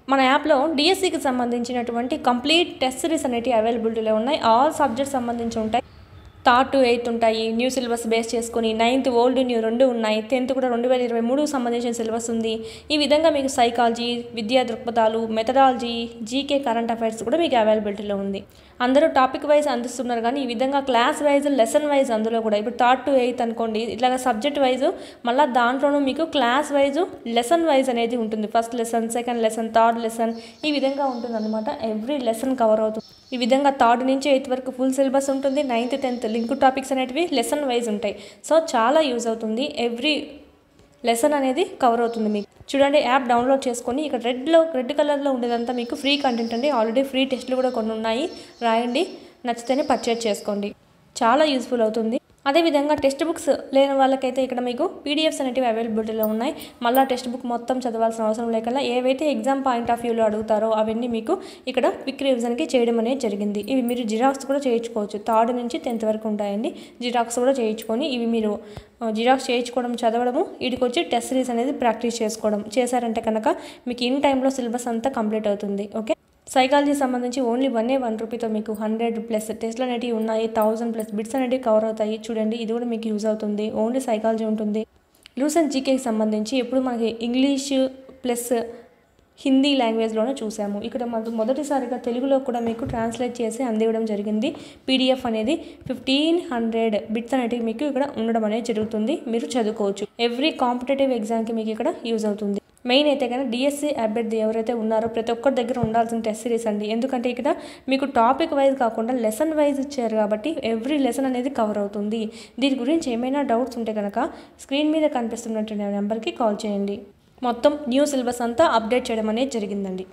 మన యాప్లో డిఎస్సికి సంబంధించినటువంటి కంప్లీట్ టెస్ట్ సిరీస్ అనేవి అవైలబిలిటీలో ఉన్నాయి ఆల్ సబ్జెక్ట్స్ సంబంధించి ఉంటాయి థర్డ్ టు ఎయిత్ ఉంటాయి న్యూ సిలబస్ బేస్ చేసుకొని నైన్త్ ఓల్డ్ న్యూ రెండు ఉన్నాయి టెన్త్ కూడా రెండు వేల ఇరవై మూడుకు సంబంధించిన సిలబస్ ఉంది ఈ విధంగా మీకు సైకాలజీ విద్యా దృక్పథాలు మెథడాలజీ జీకే కరెంట్ అఫైర్స్ కూడా మీకు అవైలబిలిటీలో ఉంది అందరూ టాపిక్ వైజ్ అందిస్తున్నారు కానీ ఈ విధంగా క్లాస్ వైజ్ లెసన్ వైజ్ అందులో కూడా ఇప్పుడు థర్డ్ టు ఎయిత్ అనుకోండి ఇట్లాగా సబ్జెక్ట్ వైజ్ మళ్ళీ దాంట్లోనూ మీకు క్లాస్ వైజ్ లెసన్ వైజ్ అనేది ఉంటుంది first lesson second lesson third lesson ఈ విధంగా ఉంటుంది అనమాట ఎవ్రీ లెసన్ కవర్ అవుతుంది ఈ విధంగా థర్డ్ నుంచి ఎయిత్ వరకు ఫుల్ సిలబస్ ఉంటుంది నైన్త్ టెన్త్ లింక్ టాపిక్స్ అనేటివి లెసన్ వైజ్ ఉంటాయి సో చాలా యూజ్ అవుతుంది ఎవ్రీ లెసన్ అనేది కవర్ అవుతుంది మీకు చూడండి యాప్ డౌన్లోడ్ చేసుకొని ఇక్కడ రెడ్లో రెడ్ కలర్లో ఉండేదంతా మీకు ఫ్రీ కంటెంట్ అండి ఆల్రెడీ ఫ్రీ టెస్ట్లు కూడా కొన్ని ఉన్నాయి రాయండి నచ్చితేనే పర్చేజ్ చేసుకోండి చాలా యూస్ఫుల్ అవుతుంది అదేవిధంగా టెక్స్ట్ బుక్స్ లేని వాళ్ళకైతే ఇక్కడ మీకు పీడిఎఫ్స్ అనేటివి అవైలబిలిటీలో ఉన్నాయి మళ్ళీ టెక్స్ట్ బుక్ మొత్తం చదవాల్సిన అవసరం లేకుండా ఏవైతే ఎగ్జామ్ పాయింట్ ఆఫ్ వ్యూలో అడుగుతారో అవన్నీ మీకు ఇక్కడ క్విక్ రివిజన్కి చేయడం అనేది జరిగింది ఇవి మీరు జిరాక్స్ కూడా చేయించుకోవచ్చు థర్డ్ నుంచి టెన్త్ వరకు ఉంటాయండి జిరాక్స్ కూడా చేయించుకొని ఇవి మీరు జిరాక్స్ చేయించుకోవడం చదవడము వీటికి వచ్చి టెస్ట్ సిరీస్ అనేది ప్రాక్టీస్ చేసుకోవడం చేశారంటే కనుక మీకు ఇన్ టైంలో సిలబస్ అంతా కంప్లీట్ అవుతుంది ఓకే సైకాలజీ సంబంధించి ఓన్లీ వన్ ఏ వన్ రూపీతో మీకు హండ్రెడ్ ప్లస్ టెస్ట్లు అనేటివి ఉన్నాయి థౌసండ్ ప్లస్ బిట్స్ అనేటివి కవర్ అవుతాయి చూడండి ఇది కూడా మీకు యూజ్ అవుతుంది ఓన్లీ సైకాలజీ ఉంటుంది లూసెంట్ జీకేకి సంబంధించి ఎప్పుడు మనకి ఇంగ్లీష్ ప్లస్ హిందీ లాంగ్వేజ్లోనే చూసాము ఇక్కడ మనకు మొదటిసారిగా తెలుగులో కూడా మీకు ట్రాన్స్లేట్ చేసి అందివ్వడం జరిగింది పీడిఎఫ్ అనేది ఫిఫ్టీన్ హండ్రెడ్ బిట్స్ అనేటివి మీకు ఇక్కడ ఉండడం అనేది జరుగుతుంది మీరు చదువుకోవచ్చు ఎవ్రీ కాంపిటేటివ్ ఎగ్జామ్కి మీకు ఇక్కడ యూజ్ అవుతుంది మెయిన్ అయితే కానీ డిఎస్సి అభ్యర్థి ఎవరైతే ఉన్నారో ప్రతి ఒక్కరి దగ్గర ఉండాల్సిన టెస్ట్ సిరీస్ అండి ఎందుకంటే ఇక్కడ మీకు టాపిక్ వైజ్ కాకుండా లెసన్ వైజ్ ఇచ్చారు కాబట్టి ఎవ్రీ లెసన్ అనేది కవర్ అవుతుంది దీని గురించి ఏమైనా డౌట్స్ ఉంటే కనుక స్క్రీన్ మీద కనిపిస్తున్నటువంటి నెంబర్కి కాల్ చేయండి మొత్తం న్యూ సిలబస్ అంతా అప్డేట్ చేయడం అనేది జరిగిందండి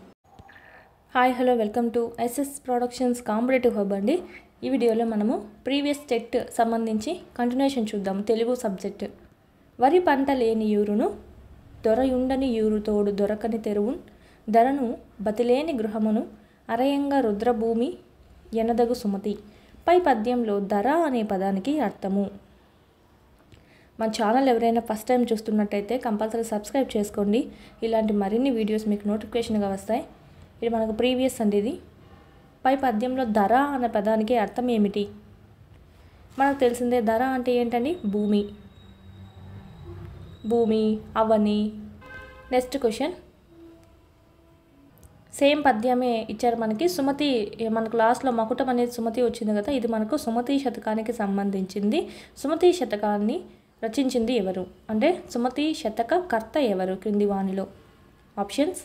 hi hello welcome to SS productions competitive hub అండి ఈ వీడియోలో మనము ప్రీవియస్ టెట్ సంబంధించి కంటిన్యూషన్ చూద్దాం తెలుగు సబ్జెక్ట్ వరి పంట లేని యూరును దొరయుండని యూరు తోడు దొరకని తెరువున్ ధరను బతిలేని గృహమును అరయంగా రుద్రభూమి ఎనదగు సుమతి పై పద్యంలో ధర అనే పదానికి అర్థము మన ఛానల్ ఎవరైనా ఫస్ట్ టైం చూస్తున్నట్టయితే కంపల్సరీ సబ్స్క్రైబ్ చేసుకోండి ఇలాంటి మరిన్ని వీడియోస్ మీకు నోటిఫికేషన్గా వస్తాయి ఇది మనకు ప్రీవియస్ అండి ఇది పై పద్యంలో ధర అనే పదానికి అర్థం ఏమిటి మనకు తెలిసిందే ధర అంటే ఏంటండి భూమి భూమి అవని నెక్స్ట్ క్వశ్చన్ సేమ్ పద్యమే ఇచ్చారు మనకి సుమతి మనకు లాస్ట్లో మకుటం అనేది సుమతి వచ్చింది కదా ఇది మనకు సుమతి శతకానికి సంబంధించింది సుమతి శతకాన్ని రచించింది ఎవరు అంటే సుమతి శతక కర్త ఎవరు క్రింది వాణిలో ఆప్షన్స్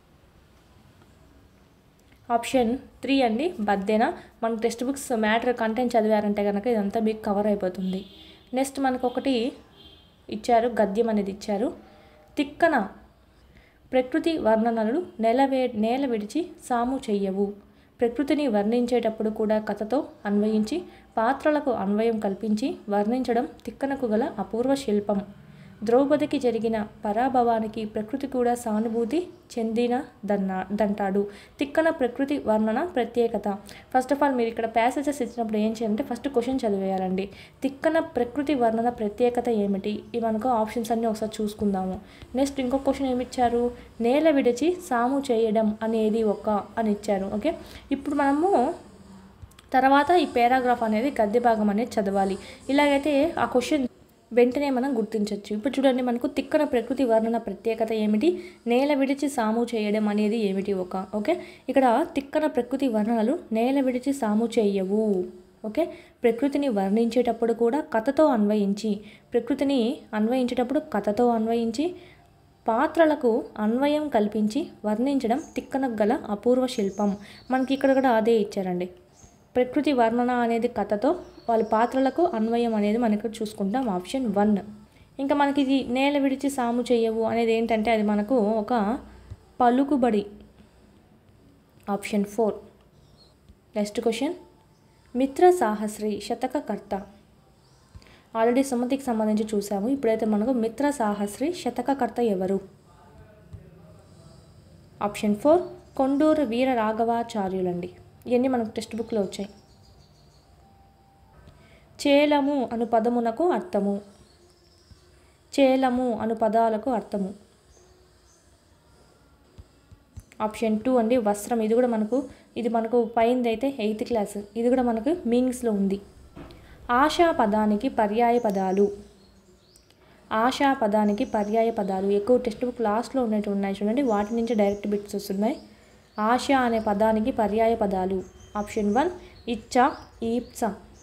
ఆప్షన్ త్రీ అండి బద్దెన మన టెక్స్ట్ బుక్స్ మ్యాటర్ కంటెంట్ చదివారంటే కనుక ఇదంతా మీకు కవర్ అయిపోతుంది నెక్స్ట్ మనకు ఒకటి ఇచ్చారు గద్యం అనేది ఇచ్చారు తిక్కన ప్రకృతి వర్ణనలు నెలవే నేల విడిచి సాము చెయ్యవు ప్రకృతిని వర్ణించేటప్పుడు కూడా కథతో అన్వయించి పాత్రలకు అన్వయం కల్పించి వర్ణించడం తిక్కనకు గల అపూర్వ శిల్పం ద్రౌపదికి జరిగిన పరాభవానికి ప్రకృతి కూడా సానుభూతి చెందిన దన్నా దంటాడు తిక్కన ప్రకృతి వర్ణన ప్రత్యేకత ఫస్ట్ ఆఫ్ ఆల్ మీరు ఇక్కడ ప్యాసేజెస్ ఇచ్చినప్పుడు ఏం చేయాలంటే ఫస్ట్ క్వశ్చన్ చదివేయాలండి తిక్కన ప్రకృతి వర్ణన ప్రత్యేకత ఏమిటి ఇవి మనకు ఆప్షన్స్ అన్నీ ఒకసారి చూసుకుందాము నెక్స్ట్ ఇంకో క్వశ్చన్ ఏమి ఇచ్చారు నేల విడిచి సాము చేయడం అనేది ఒక అని ఇచ్చారు ఓకే ఇప్పుడు మనము తర్వాత ఈ పారాగ్రాఫ్ అనేది గద్య భాగం అనేది చదవాలి ఇలాగైతే ఆ క్వశ్చన్ వెంటనే మనం గుర్తించవచ్చు ఇప్పుడు చూడండి మనకు తిక్కన ప్రకృతి వర్ణన ప్రత్యేకత ఏమిటి నేల విడిచి సాము చేయడం అనేది ఏమిటి ఒక ఓకే ఇక్కడ తిక్కన ప్రకృతి వర్ణనలు నేల విడిచి సాము చేయవు ఓకే ప్రకృతిని వర్ణించేటప్పుడు కూడా కథతో అన్వయించి ప్రకృతిని అన్వయించేటప్పుడు కథతో అన్వయించి పాత్రలకు అన్వయం కల్పించి వర్ణించడం తిక్కనకు గల అపూర్వ శిల్పం మనకి ఇక్కడ కూడా అదే ఇచ్చారండి ప్రకృతి వర్ణన అనేది కథతో వాళ్ళ పాత్రలకు అన్వయం అనేది మనకు చూసుకుంటాం ఆప్షన్ వన్ ఇంకా మనకి ఇది నేల విడిచి సాము చేయవు అనేది ఏంటంటే అది మనకు ఒక పలుకుబడి ఆప్షన్ ఫోర్ నెక్స్ట్ క్వశ్చన్ మిత్ర సాహస్రి శతకకర్త ఆల్రెడీ సుమతికి సంబంధించి చూసాము ఇప్పుడైతే మనకు మిత్ర సాహస్రి శతకకర్త ఎవరు ఆప్షన్ ఫోర్ కొండూరు వీర రాఘవాచార్యులండి ఇవన్నీ మనకు టెక్స్ట్ బుక్లో వచ్చాయి చేలము అను పదమునకు అర్థము చేలము అను పదాలకు అర్థము ఆప్షన్ టూ అండి వస్త్రం ఇది కూడా మనకు ఇది మనకు పైంది అయితే ఎయిత్ క్లాస్ ఇది కూడా మనకు మీనింగ్స్లో ఉంది ఆశా పదానికి పర్యాయ పదాలు ఆశా పదానికి పర్యాయ పదాలు ఎక్కువ టెక్స్ట్ బుక్ లాస్ట్లో ఉన్నట్టు ఉన్నాయి చూడండి వాటి నుంచి డైరెక్ట్ బిట్స్ వస్తున్నాయి ఆశ అనే పదానికి పర్యాయ పదాలు ఆప్షన్ వన్ ఇచ్చ ఈప్స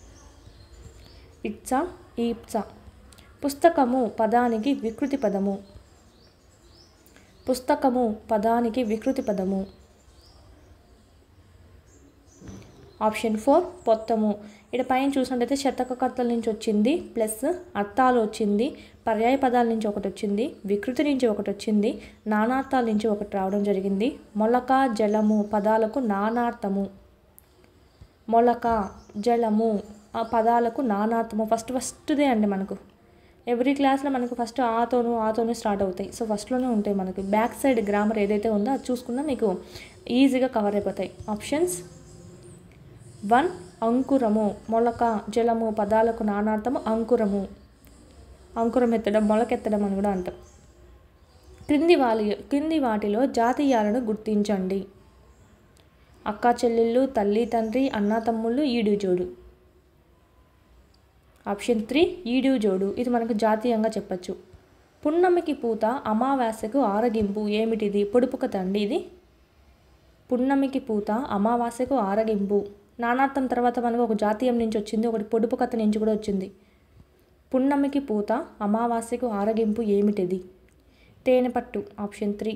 ఇచ్చ ఈప్స పుస్తకము పదానికి వికృతి పదము పుస్తకము పదానికి వికృతి పదము ఆప్షన్ ఫోర్ పొత్తము ఇక్కడ పైన చూసినట్టయితే శతకకర్తల నుంచి వచ్చింది ప్లస్ అర్థాలు వచ్చింది పర్యాయ పదాల నుంచి ఒకటి వచ్చింది వికృతి నుంచి ఒకటి వచ్చింది నానార్థాల నుంచి ఒకటి రావడం జరిగింది మొలక జలము పదాలకు నానార్థము మొలక జలము ఆ పదాలకు నానార్థము ఫస్ట్ ఫస్ట్దే అండి మనకు ఎవ్రీ క్లాస్లో మనకు ఫస్ట్ ఆతోను ఆతోను స్టార్ట్ అవుతాయి సో ఫస్ట్లోనే ఉంటాయి మనకి బ్యాక్ సైడ్ గ్రామర్ ఏదైతే ఉందో అది చూసుకున్నా మీకు ఈజీగా కవర్ అయిపోతాయి ఆప్షన్స్ వన్ అంకురము మొలక జలము పదాలకు నానార్థము అంకురము అంకురం ఎత్తడం మొలకెత్తడం అని కూడా అంటాం క్రింది వాలి క్రింది వాటిలో జాతీయాలను గుర్తించండి అక్క చెల్లెళ్ళు తల్లి తండ్రి అన్న తమ్ముళ్ళు ఈడు జోడు ఆప్షన్ త్రీ ఈడు జోడు ఇది మనకు జాతీయంగా చెప్పచ్చు పున్నమికి పూత అమావాస్యకు ఆరగింపు ఏమిటిది పొడుపు కథ అండి ఇది పున్నమికి పూత అమావాస్యకు ఆరగింపు నానార్థం తర్వాత మనకు ఒక జాతీయం నుంచి వచ్చింది ఒకటి పొడుపు కథ నుంచి కూడా వచ్చింది పున్నమికి పూత అమావాస్యకు ఆరగింపు ఏమిటిది తేనెపట్టు ఆప్షన్ త్రీ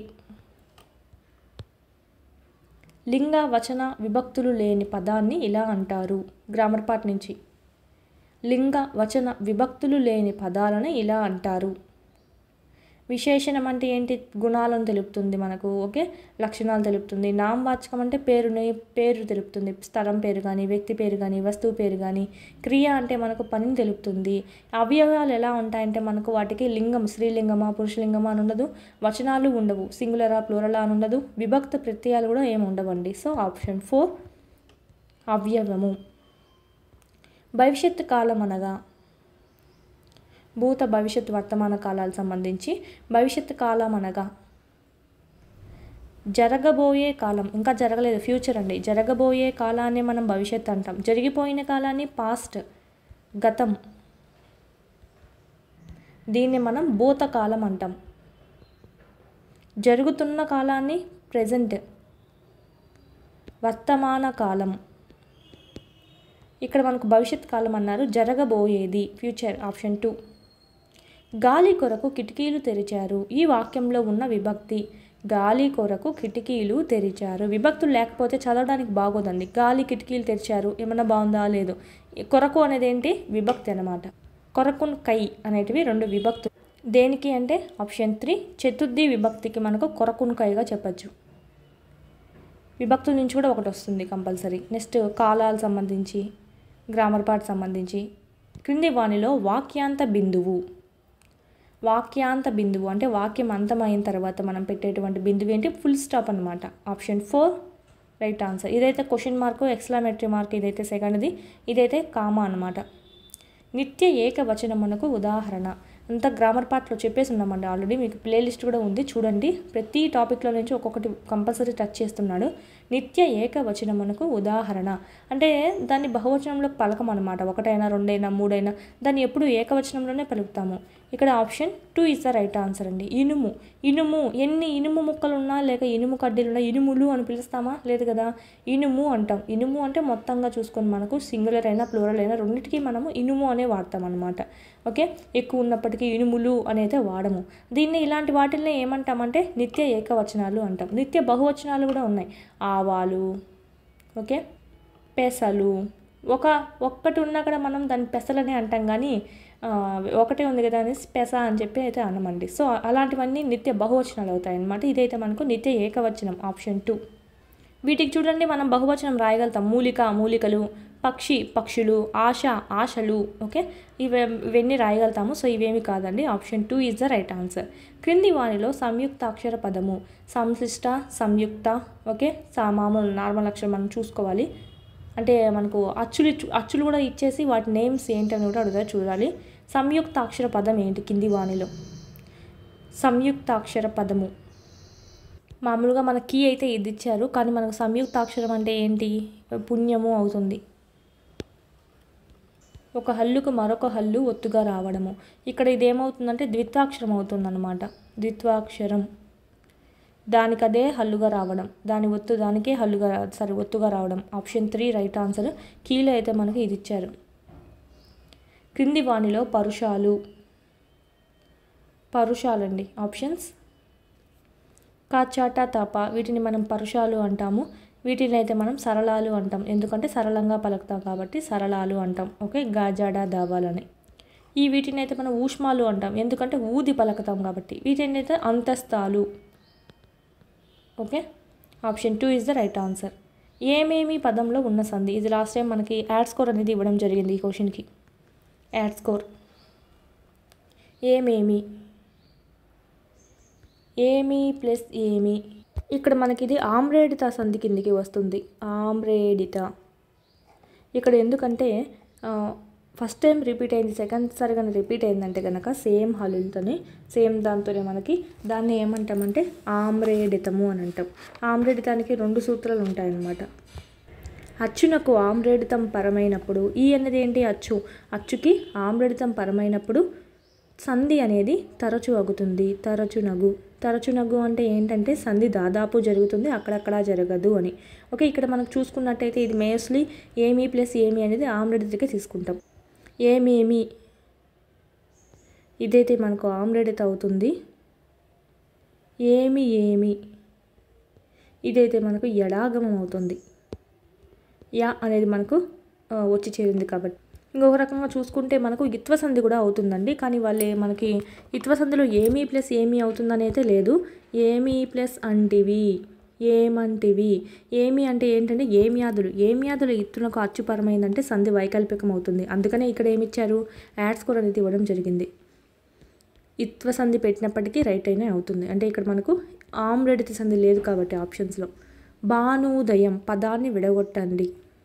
లింగ వచన విభక్తులు లేని పదాన్ని ఇలా అంటారు గ్రామర్ పార్ట్ నుంచి లింగ వచన విభక్తులు లేని పదాలను ఇలా అంటారు విశేషణం అంటే ఏంటి గుణాలను తెలుపుతుంది మనకు ఓకే లక్షణాలు తెలుపుతుంది నామవాచకం అంటే పేరుని పేరు తెలుపుతుంది స్థలం పేరు కానీ వ్యక్తి పేరు కానీ వస్తువు పేరు కానీ క్రియ అంటే మనకు పనిని తెలుపుతుంది అవయవాలు ఎలా ఉంటాయంటే మనకు వాటికి లింగం స్త్రీలింగమా పురుషలింగమా అని ఉండదు వచనాలు ఉండవు సింగులరా ప్లూరలా అని ఉండదు విభక్త ప్రత్యయాలు కూడా ఏమి ఉండవండి సో ఆప్షన్ ఫోర్ అవయవము భవిష్యత్తు కాలం అనగా భూత భవిష్యత్ వర్తమాన కాలాలకు సంబంధించి భవిష్యత్తు కాలం అనగా జరగబోయే కాలం ఇంకా జరగలేదు ఫ్యూచర్ అండి జరగబోయే కాలాన్ని మనం భవిష్యత్ అంటాం జరిగిపోయిన కాలాన్ని పాస్ట్ గతం దీన్ని మనం భూతకాలం అంటాం జరుగుతున్న కాలాన్ని ప్రజెంట్ వర్తమాన కాలం ఇక్కడ మనకు భవిష్యత్ కాలం అన్నారు జరగబోయేది ఫ్యూచర్ ఆప్షన్ టూ గాలి కొరకు కిటికీలు తెరిచారు ఈ వాక్యంలో ఉన్న విభక్తి గాలి కొరకు కిటికీలు తెరిచారు విభక్తులు లేకపోతే చదవడానికి బాగోదండి గాలి కిటికీలు తెరిచారు ఏమన్నా బాగుందా లేదు కొరకు అనేది ఏంటి విభక్తి అనమాట కొరకున్ కై అనేటివి రెండు విభక్తులు దేనికి అంటే ఆప్షన్ త్రీ చతుర్థి విభక్తికి మనకు కొరకున్ కైగా చెప్పచ్చు విభక్తుల నుంచి కూడా ఒకటి వస్తుంది కంపల్సరీ నెక్స్ట్ కాలాలు సంబంధించి గ్రామర్ పార్ట్ సంబంధించి క్రింది వాణిలో వాక్యాంత బిందువు వాక్యాంత బిందువు అంటే వాక్యం అంతమైన తర్వాత మనం పెట్టేటువంటి బిందువు ఏంటి ఫుల్ స్టాప్ అనమాట ఆప్షన్ ఫోర్ రైట్ ఆన్సర్ ఇదైతే క్వశ్చన్ మార్క్ ఎక్స్లామేటరీ మార్క్ ఇదైతే సెకండ్ది ఇదైతే కామా అనమాట నిత్య ఏకవచనమునకు ఉదాహరణ అంతా గ్రామర్ పార్ట్లో చెప్పేసి ఉన్నామండి ఆల్రెడీ మీకు ప్లేలిస్ట్ కూడా ఉంది చూడండి ప్రతి టాపిక్లో నుంచి ఒక్కొక్కటి కంపల్సరీ టచ్ చేస్తున్నాడు నిత్య ఏకవచనమునకు ఉదాహరణ అంటే దాన్ని బహువచనంలో పలకం అనమాట ఒకటైనా రెండైనా మూడైనా దాన్ని ఎప్పుడు ఏకవచనంలోనే పలుకుతాము ఇక్కడ option two is the right answer అండి ఇనుము ఇనుము ఎన్ని ఇనుము ముక్కలు ఉన్నా లేక ఇనుము కడ్డీలు ఉన్నా ఇనుములు అని పిలుస్తామా లేదు కదా ఇనుము అంటాం ఇనుము అంటే మొత్తంగా చూసుకొని మనకు సింగులర్ అయినా ప్లూరల్ అయినా రెండింటికి మనము ఇనుము అనే వాడతాం అనమాట ఓకే ఎక్కువ ఉన్నప్పటికీ ఇనుములు అనేది వాడము దీన్ని ఇలాంటి వాటిల్ని ఏమంటామంటే నిత్య ఏకవచనాలు అంటాం నిత్య బహువచనాలు కూడా ఉన్నాయి ఆవాలు ఓకే పెసలు ఒక ఒక్కటి ఉన్నా కూడా మనం దాన్ని పెసలనే అంటాం కానీ ఆ, ఒకటే ఉంది కదా అని పెస అని చెప్పి అయితే అనమండి సో అలాంటివన్నీ నిత్య బహువచనాలు అవుతాయి అన్నమాట ఇదైతే మనకు నిత్య ఏకవచనం ఆప్షన్ టూ వీటికి చూడండి మనం బహువచనం రాయగలుగుతాం మూలిక మూలికలు పక్షి పక్షులు ఆశ ఆశలు ఓకే ఇవే ఇవన్నీ రాయగలుగుతాము సో ఇవేమి కాదండి option two is the right answer క్రింది వానిలో సంయుక్తాక్షర పదము సంశ్లిష్ట సంయుక్త ఓకే సా మామూలు నార్మల్ అక్షరం మనం చూసుకోవాలి అంటే మనకు అచ్చులు ఇచ్చు- అచ్చులు కూడా ఇచ్చేసి వాటి నేమ్స్ ఏంటని కూడా అడుగుతారు చూడాలి సంయుక్తాక్షర పదం ఏంటి కింది వాణిలో సంయుక్తాక్షర పదము మామూలుగా మన కీ అయితే ఇది ఇచ్చారు కానీ మనకు సంయుక్తాక్షరం అంటే ఏంటి పుణ్యము అవుతుంది ఒక హల్లుకు మరొక హల్లు ఒత్తుగా రావడము ఇక్కడ ఇది ఏమవుతుందంటే ద్విత్వాక్షరం అవుతుందన్నమాట ద్విత్వాక్షరం దానికదే హల్లుగా రావడం దాని ఒత్తు దానికే హల్లుగా సారీ ఒత్తుగా రావడం ఆప్షన్ త్రీ రైట్ ఆన్సర్ కీలో అయితే మనకి ఇది ఇచ్చారు క్రింది వాణిలో పరుషాలు పరుషాలండి ఆప్షన్స్ కాచాట తప వీటిని మనం పరుషాలు అంటాము వీటిని అయితే మనం సరళాలు అంటాం ఎందుకంటే సరళంగా పలుకుతాం కాబట్టి సరళాలు అంటాం ఓకే గాజాడా దావాలని ఈ వీటిని అయితే మనం ఊష్మాలు అంటాం ఎందుకంటే ఊది పలుకుతాం కాబట్టి వీటిని అయితే అంతస్తాలు okay option two is the right answer ఏమేమి పదంలో ఉన్న సంధి ఇది లాస్ట్ టైం మనకి యాడ్ స్కోర్ అనేది ఇవ్వడం జరిగింది ఈ క్వశ్చన్కి యాడ్ స్కోర్ ఏమేమి ఏమి ప్లస్ ఏమి ఇక్కడ మనకి ఇది ఆమ్రేడిత సంధి కిందికి వస్తుంది ఆమ్రేడిత ఇక్కడ ఎందుకంటే ఫస్ట్ టైం రిపీట్ అయింది సెకండ్ సారి కానీ రిపీట్ అయిందంటే కనుక సేమ్ హలులతోనే సేమ్ దాంతోనే మనకి దాన్ని ఏమంటామంటే ఆమ్రేడితము అని అంటాం ఆమ్రేడితానికి రెండు సూత్రాలు ఉంటాయన్నమాట అచ్చునకు ఆమ్రేడితం పరమైనప్పుడు ఈ అనేది ఏంటి అచ్చు అచ్చుకి ఆమ్రేడితం పరమైనప్పుడు సంధి అనేది తరచు అగుతుంది తరచునగు తరచునగు అంటే ఏంటంటే సంధి దాదాపు జరుగుతుంది అక్కడక్కడ జరగదు అని ఓకే ఇక్కడ మనకు చూసుకున్నట్టయితే ఇది మోస్ట్లీ ఏమి ప్లస్ ఏమి అనేది ఆమ్లెడితకే తీసుకుంటాం ఏమేమి ఇదైతే మనకు ఆమ్లెడిత అవుతుంది ఏమి ఏమి ఇదైతే మనకు ఎడాగమం అవుతుంది యా అనేది మనకు ఆ, వచ్చి చేరింది కాబట్టి ఇంకొక రకంగా చూసుకుంటే మనకు ఇత్వ సంధి కూడా అవుతుందండి కానీ వాళ్ళే మనకి ఇత్వ సంధిలో ఏమీ ప్లస్ ఏమీ అవుతుందని అయితే లేదు ఏమీ ప్లస్ అంటివి ఏమంటివి ఏమి అంటే ఏంటంటే ఏమియాదులు ఏమియాదులు ఇత్తునకు అచ్చుపరమైందంటే సంధి వైకల్పికం అవుతుంది అందుకనే ఇక్కడ ఏమి ఇచ్చారు యాడ్ స్కోర్ అనేది ఇవ్వడం జరిగింది ఇత్వ సంధి పెట్టినప్పటికీ రైట్ అయినా అవుతుంది అంటే ఇక్కడ మనకు ఆమ్రెడితి సంధి లేదు కాబట్టి ఆప్షన్స్లో భానుదయం పదాన్ని విడగొట్టండి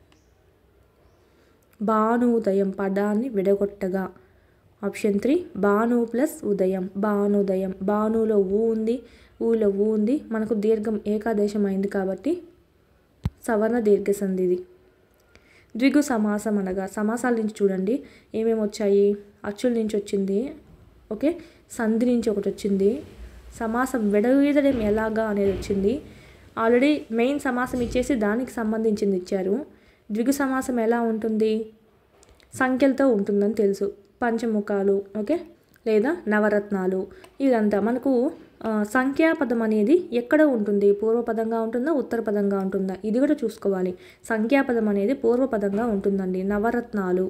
భానుదయం పదాన్ని విడగొట్టగా ఆప్షన్ త్రీ భాను ప్లస్ ఉదయం భానుదయం భానులో ఊ ఉంది ఊలో ఊ ఉంది మనకు దీర్ఘం ఏకాదేశం అయింది కాబట్టి సవర్ణ దీర్ఘ సంధి ఇది ద్విగు సమాసం అనగా సమాసాల నుంచి చూడండి ఏమేమి వచ్చాయి అచ్చుల నుంచి వచ్చింది ఓకే సంధి నుంచి ఒకటి వచ్చింది సమాసం విడవీదడం ఎలాగా అనేది వచ్చింది ఆల్రెడీ మెయిన్ సమాసం ఇచ్చేసి దానికి సంబంధించింది ఇచ్చారు ద్విగు సమాసం ఎలా ఉంటుంది సంఖ్యలతో ఉంటుందని తెలుసు పంచముఖాలు ఓకే లేదా నవరత్నాలు ఇదంతా మనకు ఆ, సంఖ్యాపదం అనేది ఎక్కడ ఉంటుంది పూర్వపదంగా ఉంటుందా ఉత్తర పదంగా ఉంటుందా ఇది కూడా చూసుకోవాలి సంఖ్యాపదం అనేది పూర్వపదంగా ఉంటుందండి నవరత్నాలు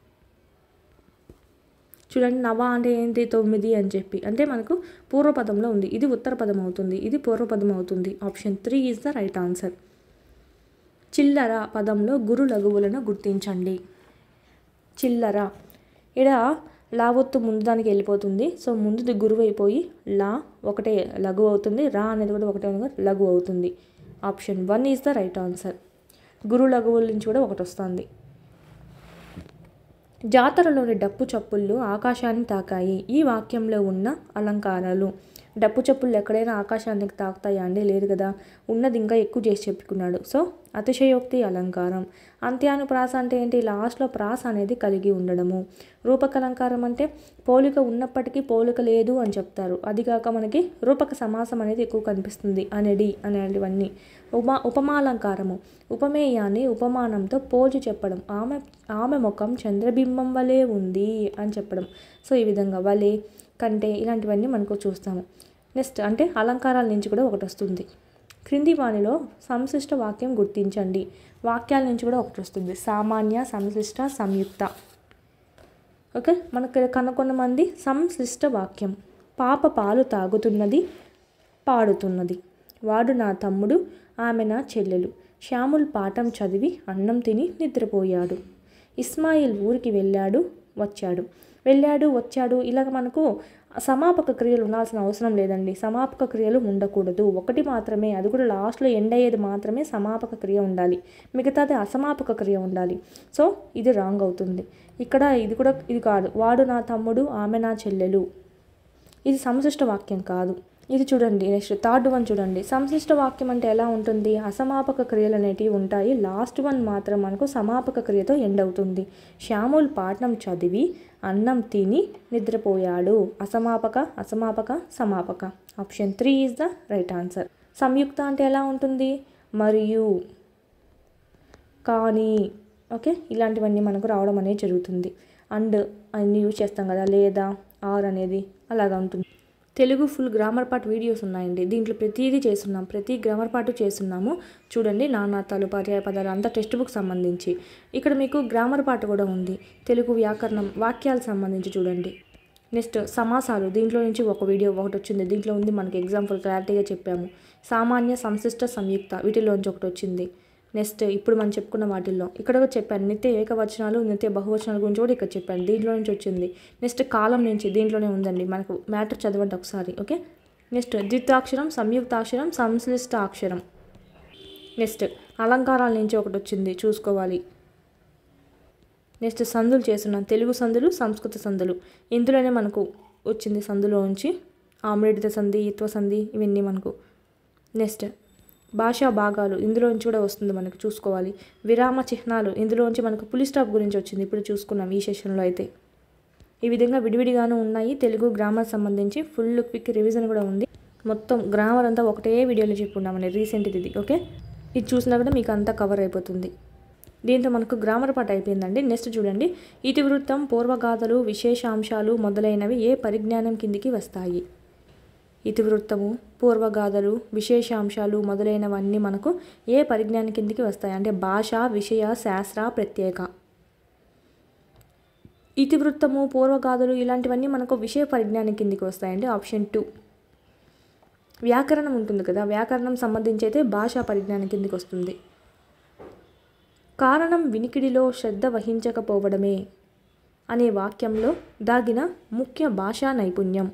చూడండి నవ అంటే ఏంటి తొమ్మిది అని చెప్పి అంటే మనకు పూర్వపదంలో ఉంది ఇది ఉత్తర పదం అవుతుంది ఇది పూర్వపదం అవుతుంది option three is the right answer చిల్లర పదంలో గురు లఘువులను గుర్తించండి చిల్లర ఇడ లావొత్తు ముందు దానికి వెళ్ళిపోతుంది సో ముందుది గురువు అయిపోయి లా ఒకటే లఘు అవుతుంది రా అనేది కూడా ఒకటే ఉంది కాబట్టి లఘు అవుతుంది option one is the right answer గురు లఘువుల నుంచి కూడా ఒకటి వస్తుంది జాతరలోని డప్పు చప్పుళ్ళు ఆకాశాన్ని తాకాయి ఈ వాక్యంలో ఉన్న అలంకారాలు డప్పు చప్పుళ్ళు ఎక్కడైనా ఆకాశానికి తాకుతాయా అండి లేదు కదా ఉన్నది ఇంకా ఎక్కువ చేసి చెప్పుకున్నాడు సో అతిశయోక్తి అలంకారం అంత్యానుప్రాస అంటే ఏంటి లాస్ట్లో ప్రాస అనేది కలిగి ఉండడము రూపక అలంకారం అంటే పోలిక ఉన్నప్పటికీ పోలిక లేదు అని చెప్తారు అది కాక మనకి రూపక సమాసం అనేది ఎక్కువ కనిపిస్తుంది అనేది అనేటివన్నీ ఉపమా ఉపమాలంకారము ఉపమేయాన్ని ఉపమానంతో పోల్చి చెప్పడం ఆమె ఆమె ముఖం చంద్రబింబం వలె ఉంది అని చెప్పడం సో ఈ విధంగా వలె కంటే ఇలాంటివన్నీ మనకు చూస్తాము నెక్స్ట్ అంటే అలంకారాల నుంచి కూడా ఒకటి వస్తుంది క్రింది వాణిలో సంశిష్ట వాక్యం గుర్తించండి వాక్యాల నుంచి కూడా ఒకటి వస్తుంది సామాన్య సంశిష్ట సంయుక్త ఓకే మనకు కనుకొన్న మంది సంశిష్ట వాక్యం పాప పాలు తాగుతున్నది పాడుతున్నది వాడు నా తమ్ముడు ఆమె నా చెల్లెలు శ్యాముల్ పాఠం చదివి అన్నం తిని నిద్రపోయాడు ఇస్మాయిల్ ఊరికి వెళ్ళాడు వచ్చాడు వెళ్ళాడు వచ్చాడు ఇలాగ మనకు సమాపక క్రియలు ఉండాల్సిన అవసరం లేదండి సమాపక క్రియలు ఉండకూడదు ఒకటి మాత్రమే అది కూడా లాస్ట్లో ఎండ్ అయ్యేది మాత్రమే సమాపక క్రియ ఉండాలి మిగతాది అసమాపక క్రియ ఉండాలి సో ఇది రాంగ్ అవుతుంది ఇక్కడ ఇది కూడా ఇది కాదు వాడు నా తమ్ముడు ఆమె నా చెల్లెలు ఇది సంశిష్ట వాక్యం కాదు ఇది చూడండి నెక్స్ట్ థర్డ్ వన్ చూడండి సంశిష్ట వాక్యం అంటే ఎలా ఉంటుంది అసమాపక క్రియలు అనేటివి ఉంటాయి లాస్ట్ వన్ మాత్రం మనకు సమాపక క్రియతో ఎండ్ అవుతుంది శ్యాముల్ పాఠం చదివి అన్నం తిని నిద్రపోయాడు అసమాపక అసమాపక సమాపక option three is the right answer సంయుక్త అంటే ఎలా ఉంటుంది మరియు కానీ ఓకే ఇలాంటివన్నీ మనకు రావడం అనేది జరుగుతుంది అండ్ అన్ని యూజ్ చేస్తాం కదా లేదా ఆర్ అనేది అలాగా ఉంటుంది Telugu full grammar part videos ఉన్నాయండి దీంట్లో ప్రతిదీ చేస్తున్నాం ప్రతి గ్రామర్ పార్ట్ చేస్తున్నాము చూడండి నానార్థాలు పర్యాయ పదాలు అంతా టెక్స్ట్ బుక్ సంబంధించి ఇక్కడ మీకు గ్రామర్ పార్ట్ కూడా ఉంది తెలుగు వ్యాకరణం వాక్యాలకు సంబంధించి చూడండి నెక్స్ట్ సమాసాలు దీంట్లో నుంచి ఒక వీడియో ఒకటి వచ్చింది దీంట్లో ఉంది మనకి ఎగ్జాంపుల్ క్లారిటీగా చెప్పాము సామాన్య సంశిష్ట సంయుక్త వీటిలోంచి ఒకటి వచ్చింది నెక్స్ట్ ఇప్పుడు మనం చెప్పుకున్న వాటిల్లో ఇక్కడ కూడా చెప్పాను నిత్య ఏకవచనాలు నిత్య బహువచనాల గురించి కూడా ఇక్కడ చెప్పాను దీంట్లో నుంచి వచ్చింది నెక్స్ట్ కాలం నుంచి దీంట్లోనే ఉందండి మనకు మ్యాటర్ చదవండి ఒకసారి ఓకే నెక్స్ట్ ద్వితాక్షరం సంయుక్తాక్షరం సంశ్లిష్ట అక్షరం నెక్స్ట్ అలంకారాల నుంచి ఒకటి వచ్చింది చూసుకోవాలి నెక్స్ట్ సందులు చేస్తున్నాం తెలుగు సందులు సంస్కృత సందులు ఇందులోనే మనకు వచ్చింది సందులో నుంచి ఆమ్రేడిత సంధి ఇత్వ సంధి ఇవన్నీ మనకు నెక్స్ట్ భాషా భాగాలు ఇందులోంచి కూడా వస్తుంది మనకు చూసుకోవాలి విరామ చిహ్నాలు ఇందులోంచి మనకు పులి స్టాప్ గురించి వచ్చింది ఇప్పుడు చూసుకున్నాం ఈ సెషన్లో అయితే ఈ విధంగా విడివిడిగాను ఉన్నాయి తెలుగు గ్రామర్ సంబంధించి ఫుల్ క్విక్ రివిజన్ కూడా ఉంది మొత్తం గ్రామర్ అంతా ఒకటే వీడియోలో చెప్పుకున్నామని రీసెంట్ ఇది ఓకే ఇది చూసినా కూడా మీకు అంతా కవర్ అయిపోతుంది దీంతో మనకు గ్రామర్ పాట అయిపోయిందండి నెక్స్ట్ చూడండి ఇతివృత్తం పూర్వగాథలు విశేషాంశాలు మొదలైనవి ఏ పరిజ్ఞానం కిందికి వస్తాయి ఇతివృత్తము పూర్వగాథలు విశేషాంశాలు మొదలైనవన్నీ మనకు ఏ పరిజ్ఞానం కిందికి వస్తాయి అంటే భాష విషయ శాస్త్ర ప్రత్యేక ఇతివృత్తము పూర్వగాథలు ఇలాంటివన్నీ మనకు విషయ పరిజ్ఞానం కిందికి వస్తాయండి ఆప్షన్ టూ వ్యాకరణం ఉంటుంది కదా వ్యాకరణం సంబంధించి అయితే భాషా పరిజ్ఞానం కిందికి వస్తుంది కారణం వినికిడిలో శ్రద్ధ వహించకపోవడమే అనే వాక్యంలో దాగిన ముఖ్య భాషా నైపుణ్యం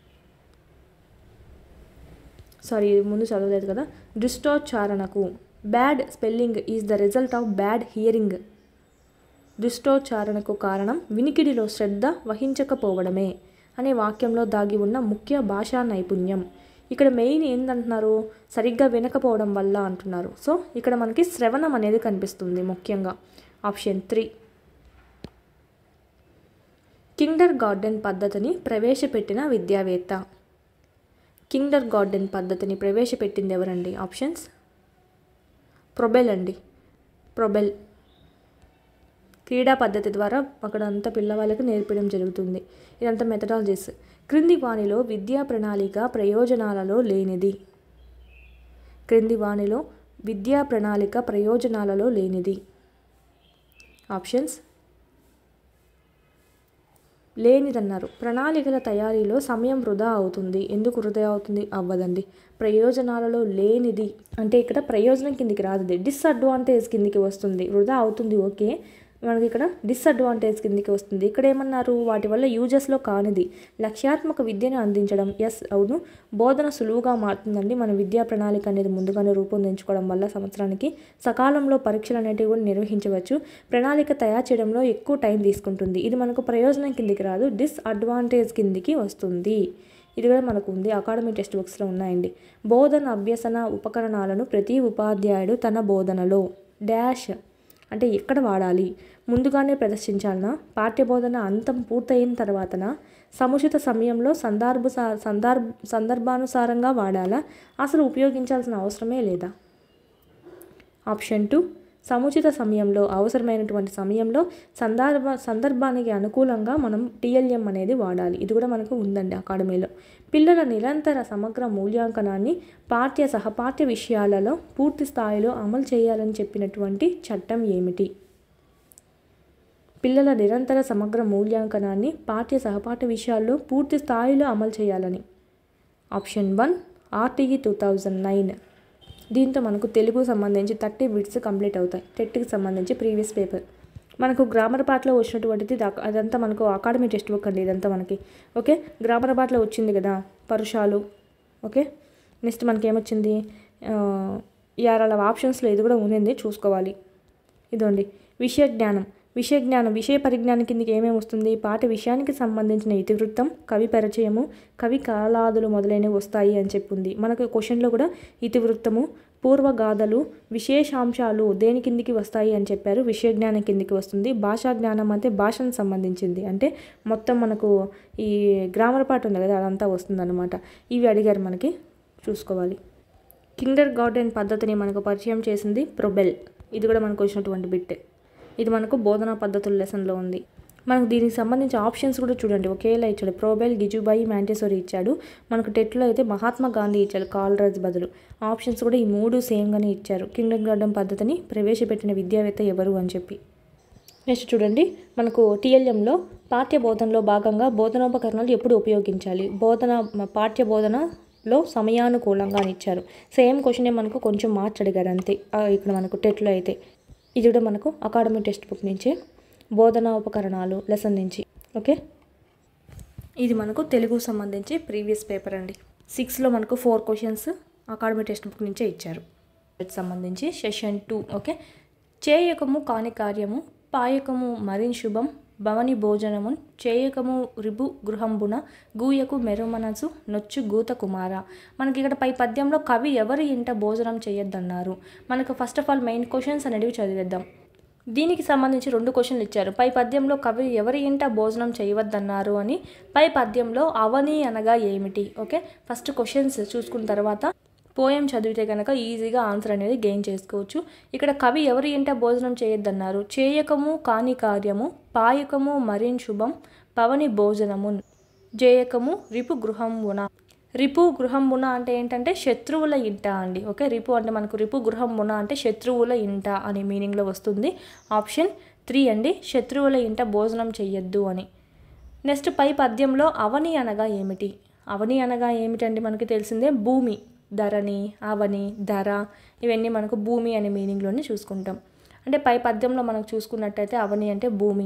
సారీ ఇది ముందు చదవలేదు కదా దుష్టోచ్చారణకు bad spelling is the result of bad hearing దుష్టోచ్చారణకు కారణం వినికిడిలో శ్రద్ధ వహించకపోవడమే అనే వాక్యంలో దాగి ఉన్న ముఖ్య భాషా నైపుణ్యం ఇక్కడ మెయిన్ ఏందంటున్నారు సరిగ్గా వినకపోవడం వల్ల అంటున్నారు సో ఇక్కడ మనకి శ్రవణం అనేది కనిపిస్తుంది ముఖ్యంగా ఆప్షన్ త్రీ కిండర్ గార్డెన్ పద్ధతిని ప్రవేశపెట్టిన విద్యావేత్త కిండర్ గార్డెన్ పద్ధతిని ప్రవేశపెట్టింది ఎవరండి ఆప్షన్స్ ప్రొబెల్ అండి ప్రొబెల్ క్రీడా పద్ధతి ద్వారా అక్కడ అంతా పిల్లవాళ్ళకి నేర్పడం జరుగుతుంది ఇదంతా మెథడాలజీస్ క్రింది వాణిలో విద్యా ప్రణాళిక ప్రయోజనాలలో లేనిది క్రింది వాణిలో విద్యా ప్రణాళిక ప్రయోజనాలలో లేనిది ఆప్షన్స్ లేనిదన్నారు ప్రణాళికల తయారీలో సమయం వృధా అవుతుంది ఎందుకు వృధా అవుతుంది అవ్వదండి ప్రయోజనాలలో లేనిది అంటే ఇక్కడ ప్రయోజనం కిందికి రాదు డిస్అడ్వాంటేజ్ కిందికి వస్తుంది వృధా అవుతుంది ఓకే మనకి ఇక్కడ డిస్అడ్వాంటేజ్ కిందికి వస్తుంది ఇక్కడ ఏమన్నారు వాటి వల్ల యూజెస్లో కానిది లక్ష్యాత్మక విద్యను అందించడం ఎస్ అవును బోధన సులువుగా మారుతుందండి మన విద్యా ప్రణాళిక అనేది ముందుగానే రూపొందించుకోవడం వల్ల సంవత్సరానికి సకాలంలో పరీక్షలు అనేటివి కూడా నిర్వహించవచ్చు ప్రణాళిక తయారు చేయడంలో ఎక్కువ టైం తీసుకుంటుంది ఇది మనకు ప్రయోజనం కిందికి రాదు డిస్అడ్వాంటేజ్ కిందికి వస్తుంది ఇది కూడా మనకు ఉంది అకాడమీ టెక్స్ట్ బుక్స్లో ఉన్నాయండి బోధన అభ్యసన ఉపకరణాలను ప్రతి ఉపాధ్యాయుడు తన బోధనలో డాష్ అంటే ఎక్కడ వాడాలి ముందుగానే ప్రదర్శించాలనా పాఠ్యబోధన అంతం పూర్తయిన తర్వాతన సముచిత సమయంలో సందర్భ సందర్భ సందర్భానుసారంగా వాడాలా అసలు ఉపయోగించాల్సిన అవసరమే లేదా ఆప్షన్ టూ సముచిత సమయంలో అవసరమైనటువంటి సమయంలో సందర్భ సందర్భానికి అనుకూలంగా మనం టీఎల్ఎం అనేది వాడాలి ఇది కూడా మనకు ఉందండి అకాడమీలో పిల్లల నిరంతర సమగ్ర మూల్యాంకనాన్ని పాఠ్య సహపాఠ్య విషయాలలో పూర్తి స్థాయిలో అమలు చేయాలని చెప్పినటువంటి చట్టం ఏమిటి పిల్లల నిరంతర సమగ్ర మూల్యాంకనాన్ని పాఠ్య సహపాఠ్య విషయాల్లో పూర్తి స్థాయిలో అమలు చేయాలని option one RTE two thousand nine దీంతో మనకు తెలుగు సంబంధించి థర్టీ బిట్స్ కంప్లీట్ అవుతాయి టెట్కి సంబంధించి ప్రీవియస్ పేపర్ మనకు గ్రామర్ పార్ట్లో వచ్చినటువంటిది దా- అదంతా మనకు అకాడమీ టెక్స్ట్ బుక్ అండి ఇదంతా మనకి ఓకే గ్రామర్ పార్ట్లో వచ్చింది కదా పరుషాలు ఓకే నెక్స్ట్ మనకి ఏమొచ్చింది ఆ, యారాల ఆప్షన్స్లో ఇది కూడా ఉండింది చూసుకోవాలి ఇదండి విషయ జ్ఞానం విషయ జ్ఞానం విషయ పరిజ్ఞానం కిందకి ఏమేమి వస్తుంది పాట విషయానికి సంబంధించిన ఇతివృత్తం కవి పరిచయము కవి కాలాదులు మొదలైనవి వస్తాయి అని చెప్పింది మనకు క్వశ్చన్లో కూడా ఇతివృత్తము పూర్వగాథలు విశేషాంశాలు దేని కిందికి వస్తాయి అని చెప్పారు విషయ జ్ఞానం కిందికి వస్తుంది భాషా జ్ఞానం అంటే భాషను సంబంధించింది అంటే మొత్తం మనకు ఈ గ్రామర్ పార్ట్ ఉంది కదా అదంతా వస్తుందన్నమాట ఇవి అడిగారు మనకి చూసుకోవాలి కిండర్ గార్డెన్ పద్ధతిని మనకు పరిచయం చేసింది ప్రొబెల్ ఇది కూడా మనకు వచ్చినటువంటి బిట్ ఇది మనకు బోధనా పద్ధతుల లెసన్లో ఉంది మనకు దీనికి సంబంధించి ఆప్షన్స్ కూడా చూడండి ఒకేలా ఇచ్చాడు ప్రోబెల్ గిజుబాయి మ్యాంటేసోరి ఇచ్చాడు మనకు టెట్లో అయితే మహాత్మా గాంధీ ఇచ్చాడు కాల్రాజ్ బదులు ఆప్షన్స్ కూడా ఈ మూడు సేమ్గానే ఇచ్చారు కిండర్ గార్డెన్ పద్ధతిని ప్రవేశపెట్టిన విద్యావేత్త ఎవరు అని చెప్పి నెక్స్ట్ చూడండి మనకు టీఎల్ఎంలో పాఠ్య బోధనలో భాగంగా బోధనోపకరణాలు ఎప్పుడు ఉపయోగించాలి బోధన పాఠ్య బోధనలో సమయానుకూలంగా అని ఇచ్చారు సేమ్ క్వశ్చనే మనకు కొంచెం మార్చి అడిగారు అంతే ఆ, ఇక్కడ మనకు టెట్లో అయితే ఇది కూడా మనకు అకాడమీ టెక్స్ట్ బుక్ నుంచే బోధనా ఉపకరణాలు లెసన్ నుంచి ఓకే ఇది మనకు తెలుగు సంబంధించి ప్రీవియస్ పేపర్ అండి సిక్స్లో మనకు four questions academy text book నుంచే ఇచ్చారు వీటికి సంబంధించి సెషన్ టూ ఓకే చేయకము కాని కార్యము పాయకము మరిన్ శుభం భవని భోజనము చేయకము రిబు గృహంబున గూయకు మెరుమనసు నొచ్చు గూత కుమార మనకి ఇక్కడ పై పద్యంలో కవి ఎవరి ఇంట భోజనం చేయొద్దన్నారు మనకు first of all main questions అనేవి చదివేద్దాం దీనికి సంబంధించి రెండు క్వశ్చన్లు ఇచ్చారు పై పద్యంలో కవి ఎవరి ఇంట భోజనం చేయవద్దన్నారు అని పై పద్యంలో అవని అనగా ఏమిటి ఓకే ఫస్ట్ క్వశ్చన్స్ చూసుకున్న తర్వాత పోయం చదివితే కనుక ఈజీగా ఆన్సర్ అనేది గెయిన్ చేసుకోవచ్చు ఇక్కడ కవి ఎవరి ఇంట భోజనం చేయొద్దన్నారు చేయకము కాని కార్యము పాయకము మరిన్ శుభం పవని భోజనము జేయకము రిపు గృహంబున రిపు గృహంబున అంటే ఏంటంటే శత్రువుల ఇంట అండి ఓకే రిపు అంటే మనకు రిపు గృహంబున అంటే శత్రువుల ఇంట అనే మీనింగ్లో వస్తుంది ఆప్షన్ త్రీ అండి శత్రువుల ఇంట భోజనం చెయ్యొద్దు అని నెక్స్ట్ పై పద్యంలో అవని అనగా ఏమిటి అవని అనగా ఏమిటండి మనకి తెలిసిందే భూమి ధరణి అవని ధర ఇవన్నీ మనకు భూమి అనే మీనింగ్లోనే చూసుకుంటాం అంటే పై పద్యంలో మనకు చూసుకున్నట్టయితే అవని అంటే భూమి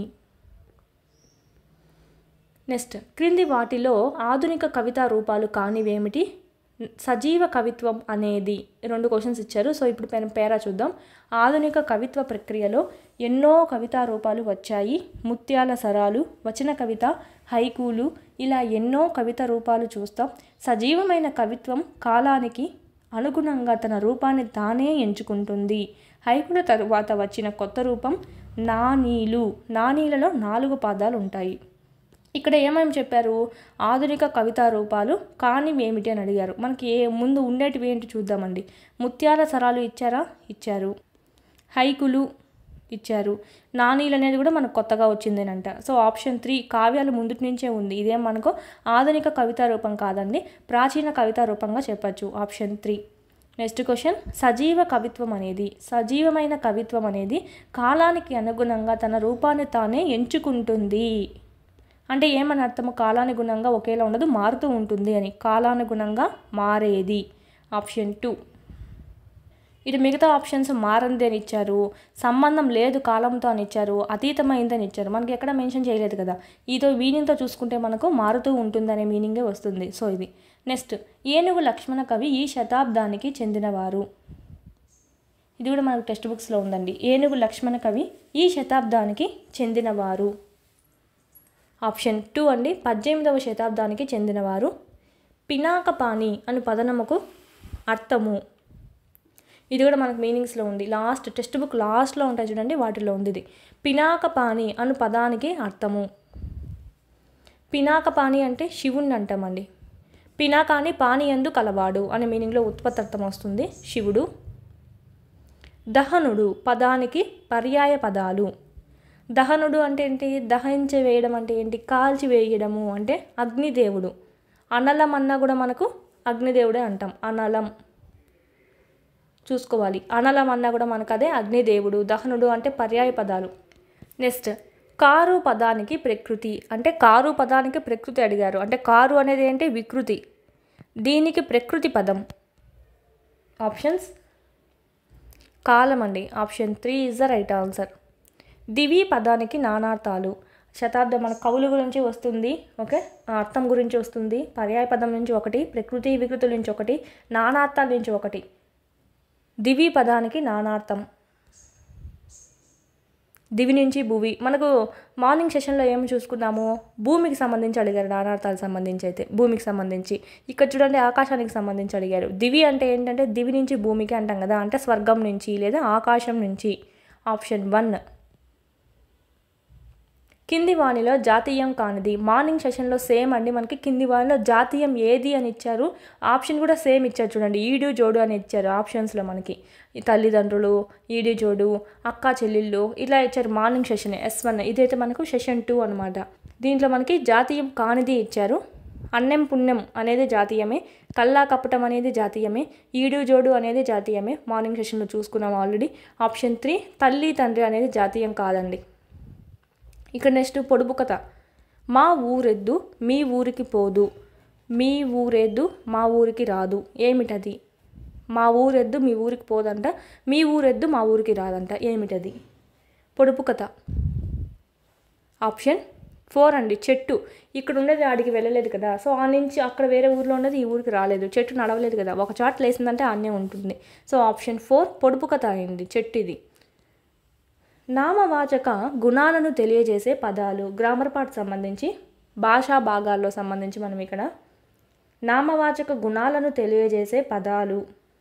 నెక్స్ట్ క్రింది వాటిలో ఆధునిక కవితా రూపాలు కానివేమిటి సజీవ కవిత్వం అనేది రెండు క్వశ్చన్స్ ఇచ్చారు సో ఇప్పుడు పెన్ పేరా చూద్దాం ఆధునిక కవిత్వ ప్రక్రియలో ఎన్నో కవితా రూపాలు వచ్చాయి ముత్యాల సరాలు వచన కవిత హైకూలు ఇలా ఎన్నో కవిత రూపాలు చూస్తాం సజీవమైన కవిత్వం కాలానికి అనుగుణంగా తన రూపాన్ని తానే ఎంచుకుంటుంది హైకుల తరువాత వచ్చిన కొత్త రూపం నానీలు నానీలలో నాలుగు పాదాలు ఉంటాయి ఇక్కడ ఏమేమి చెప్పారు ఆధునిక కవితా రూపాలు కానివి ఏమిటి అని అడిగారు మనకి ఏ ముందు ఉండేటివి ఏంటి చూద్దామండి ముత్యాల సరాలు ఇచ్చారా ఇచ్చారు హైకులు ఇచ్చారు నానీలు అనేది కూడా మనకు కొత్తగా వచ్చిందేనంట సో ఆప్షన్ త్రీ కావ్యాలు ముందుటి నుంచే ఉంది ఇదేం మనకు ఆధునిక కవితా రూపం కాదండి ప్రాచీన కవితా రూపంగా చెప్పచ్చు ఆప్షన్ త్రీ నెక్స్ట్ క్వశ్చన్ సజీవ కవిత్వం అనేది సజీవమైన కవిత్వం అనేది కాలానికి అనుగుణంగా తన రూపాన్ని తానే ఎంచుకుంటుంది అంటే ఏమని అర్థము కాలానుగుణంగా ఒకేలా ఉండదు మారుతూ ఉంటుంది అని కాలానుగుణంగా మారేది ఆప్షన్ టూ ఇటు మిగతా ఆప్షన్స్ మారంది అని ఇచ్చారు సంబంధం లేదు కాలంతో అని ఇచ్చారు అతీతమైందని ఇచ్చారు మనకి ఎక్కడ మెన్షన్ చేయలేదు కదా ఇదో మీనింగ్తో చూసుకుంటే మనకు మారుతూ ఉంటుంది అనే మీనింగే వస్తుంది సో ఇది నెక్స్ట్ ఏనుగు లక్ష్మణ కవి ఈ శతాబ్దానికి చెందినవారు ఇది కూడా మనకు టెక్స్ట్ బుక్స్లో ఉందండి ఏనుగు లక్ష్మణ కవి ఈ శతాబ్దానికి చెందినవారు ఆప్షన్ టూ అండి పద్దెనిమిదవ శతాబ్దానికి చెందినవారు పినాకపాణి అను పదనముకు అర్థము ఇది కూడా మనకు మీనింగ్స్లో ఉంది లాస్ట్ టెక్స్ట్ బుక్ లాస్ట్లో ఉంటాయి చూడండి వాటిలో ఉంది ఇది పినాకపాణి అను పదానికి అర్థము పినాకపాణి అంటే శివుణ్ణి అంటామండి పినాకాని పాని ఎందు కలవాడు అనే మీనింగ్లో ఉత్పత్తి అర్థం వస్తుంది శివుడు దహనుడు పదానికి పర్యాయ పదాలు దహనుడు అంటే ఏంటి దహించి వేయడం అంటే ఏంటి కాల్చి వేయడము అంటే అగ్నిదేవుడు అనలం అన్నా కూడా మనకు అగ్నిదేవుడే అంటాం అనలం చూసుకోవాలి అనలం అన్నా కూడా మనకు అదే అగ్నిదేవుడు దహనుడు అంటే పర్యాయ పదాలు నెక్స్ట్ కారు పదానికి ప్రకృతి అంటే కారు పదానికి ప్రకృతి అడిగారు అంటే కారు అనేది ఏంటి వికృతి దీనికి ప్రకృతి పదం ఆప్షన్స్ కాలం అండి option three is the right answer దివి పదానికి నానార్థాలు శతాబ్దం మన కవుల గురించి వస్తుంది ఓకే ఆ అర్థం గురించి వస్తుంది పర్యాయ పదం నుంచి ఒకటి ప్రకృతి వికృతుల నుంచి ఒకటి నానార్థాల నుంచి ఒకటి దివి పదానికి నానార్థం దివి నుంచి భూమి మనకు మార్నింగ్ సెషన్లో ఏం చూసుకున్నాము భూమికి సంబంధించి అడిగారు నానార్థాలకు సంబంధించి అయితే భూమికి సంబంధించి ఇక్కడ చూడండి ఆకాశానికి సంబంధించి అడిగారు దివి అంటే ఏంటంటే దివి నుంచి భూమికి అంటాం కదా అంటే స్వర్గం నుంచి లేదా ఆకాశం నుంచి ఆప్షన్ వన్ కింది వాణిలో జాతీయం కానిది మార్నింగ్ సెషన్లో సేమ్ అండి మనకి కింది వాణిలో జాతీయం ఏది అని ఇచ్చారు ఆప్షన్ కూడా సేమ్ ఇచ్చారు చూడండి ఈడు జోడు అని ఇచ్చారు ఆప్షన్స్లో మనకి ఈ తల్లిదండ్రులు ఈడు జోడు అక్క చెల్లెళ్ళు ఇలా ఇచ్చారు మార్నింగ్ సెషన్ ఎస్ వన్ ఇదైతే మనకు సెషన్ టూ అనమాట దీంట్లో మనకి జాతీయం కానిది ఇచ్చారు అన్నం పుణ్యం అనేది జాతీయమే కల్లా కప్పటం అనేది జాతీయమే ఈడు జోడు అనేది జాతీయమే మార్నింగ్ సెషన్లో చూసుకున్నాం ఆల్రెడీ ఆప్షన్ త్రీ తల్లి తండ్రి అనేది జాతీయం కాదండి ఇక్కడ నెక్స్ట్ పొడుపు కథ మా ఊరెద్దు మీ ఊరికి పోదు మీ ఊరెద్దు మా ఊరికి రాదు ఏమిటది మా ఊరెద్దు మీ ఊరికి పోదంట మీ ఊరెద్దు మా ఊరికి రాదంట ఏమిటది పొడుపు కథ ఆప్షన్ ఫోర్ అండి చెట్టు ఇక్కడ ఉండేది ఆడికి వెళ్ళలేదు కదా సో ఆ నుంచి అక్కడ వేరే ఊర్లో ఉన్నది ఈ ఊరికి రాలేదు చెట్టు నడవలేదు కదా ఒక చాట్ లేసిందంటే ఆనే ఉంటుంది సో ఆప్షన్ ఫోర్ పొడుపు కథ అయింది చెట్టు ఇది నామవాచక గుణాలను తెలియజేసే పదాలు గ్రామర్ పార్ట్ సంబంధించి భాషా భాగాల్లో సంబంధించి మనం ఇక్కడ నామవాచక గుణాలను తెలియజేసే పదాలు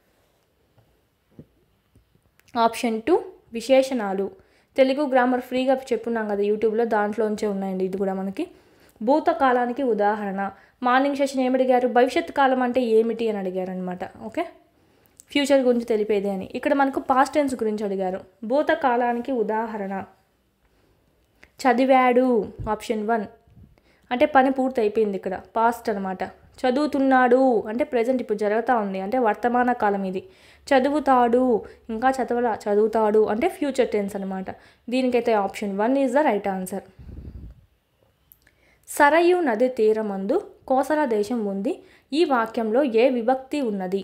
ఆప్షన్ టూ విశేషణాలు తెలుగు గ్రామర్ ఫ్రీగా చెప్పున్నాం కదా యూట్యూబ్లో దాంట్లోంచే ఉన్నాయండి ఇది కూడా మనకి భూతకాలానికి ఉదాహరణ మార్నింగ్ సెషన్ ఏమి అడిగారు భవిష్యత్ కాలం అంటే ఏమిటి అని అడిగారు అనమాట ఓకే ఫ్యూచర్ గురించి తెలిపేది అని ఇక్కడ మనకు పాస్ట్ టెన్స్ గురించి అడిగారు భూతకాలానికి ఉదాహరణ చదివాడు ఆప్షన్ వన్ అంటే పని పూర్తి అయిపోయింది ఇక్కడ పాస్ట్ అనమాట చదువుతున్నాడు అంటే ప్రజెంట్ ఇప్పుడు జరుగుతూ ఉంది అంటే వర్తమాన కాలం ఇది చదువుతాడు ఇంకా చదవలా చదువుతాడు అంటే ఫ్యూచర్ టెన్స్ అనమాట దీనికైతే option one is the right answer Sarayu నది తీరమందు కోసల దేశం ఉంది ఈ వాక్యంలో ఏ విభక్తి ఉన్నది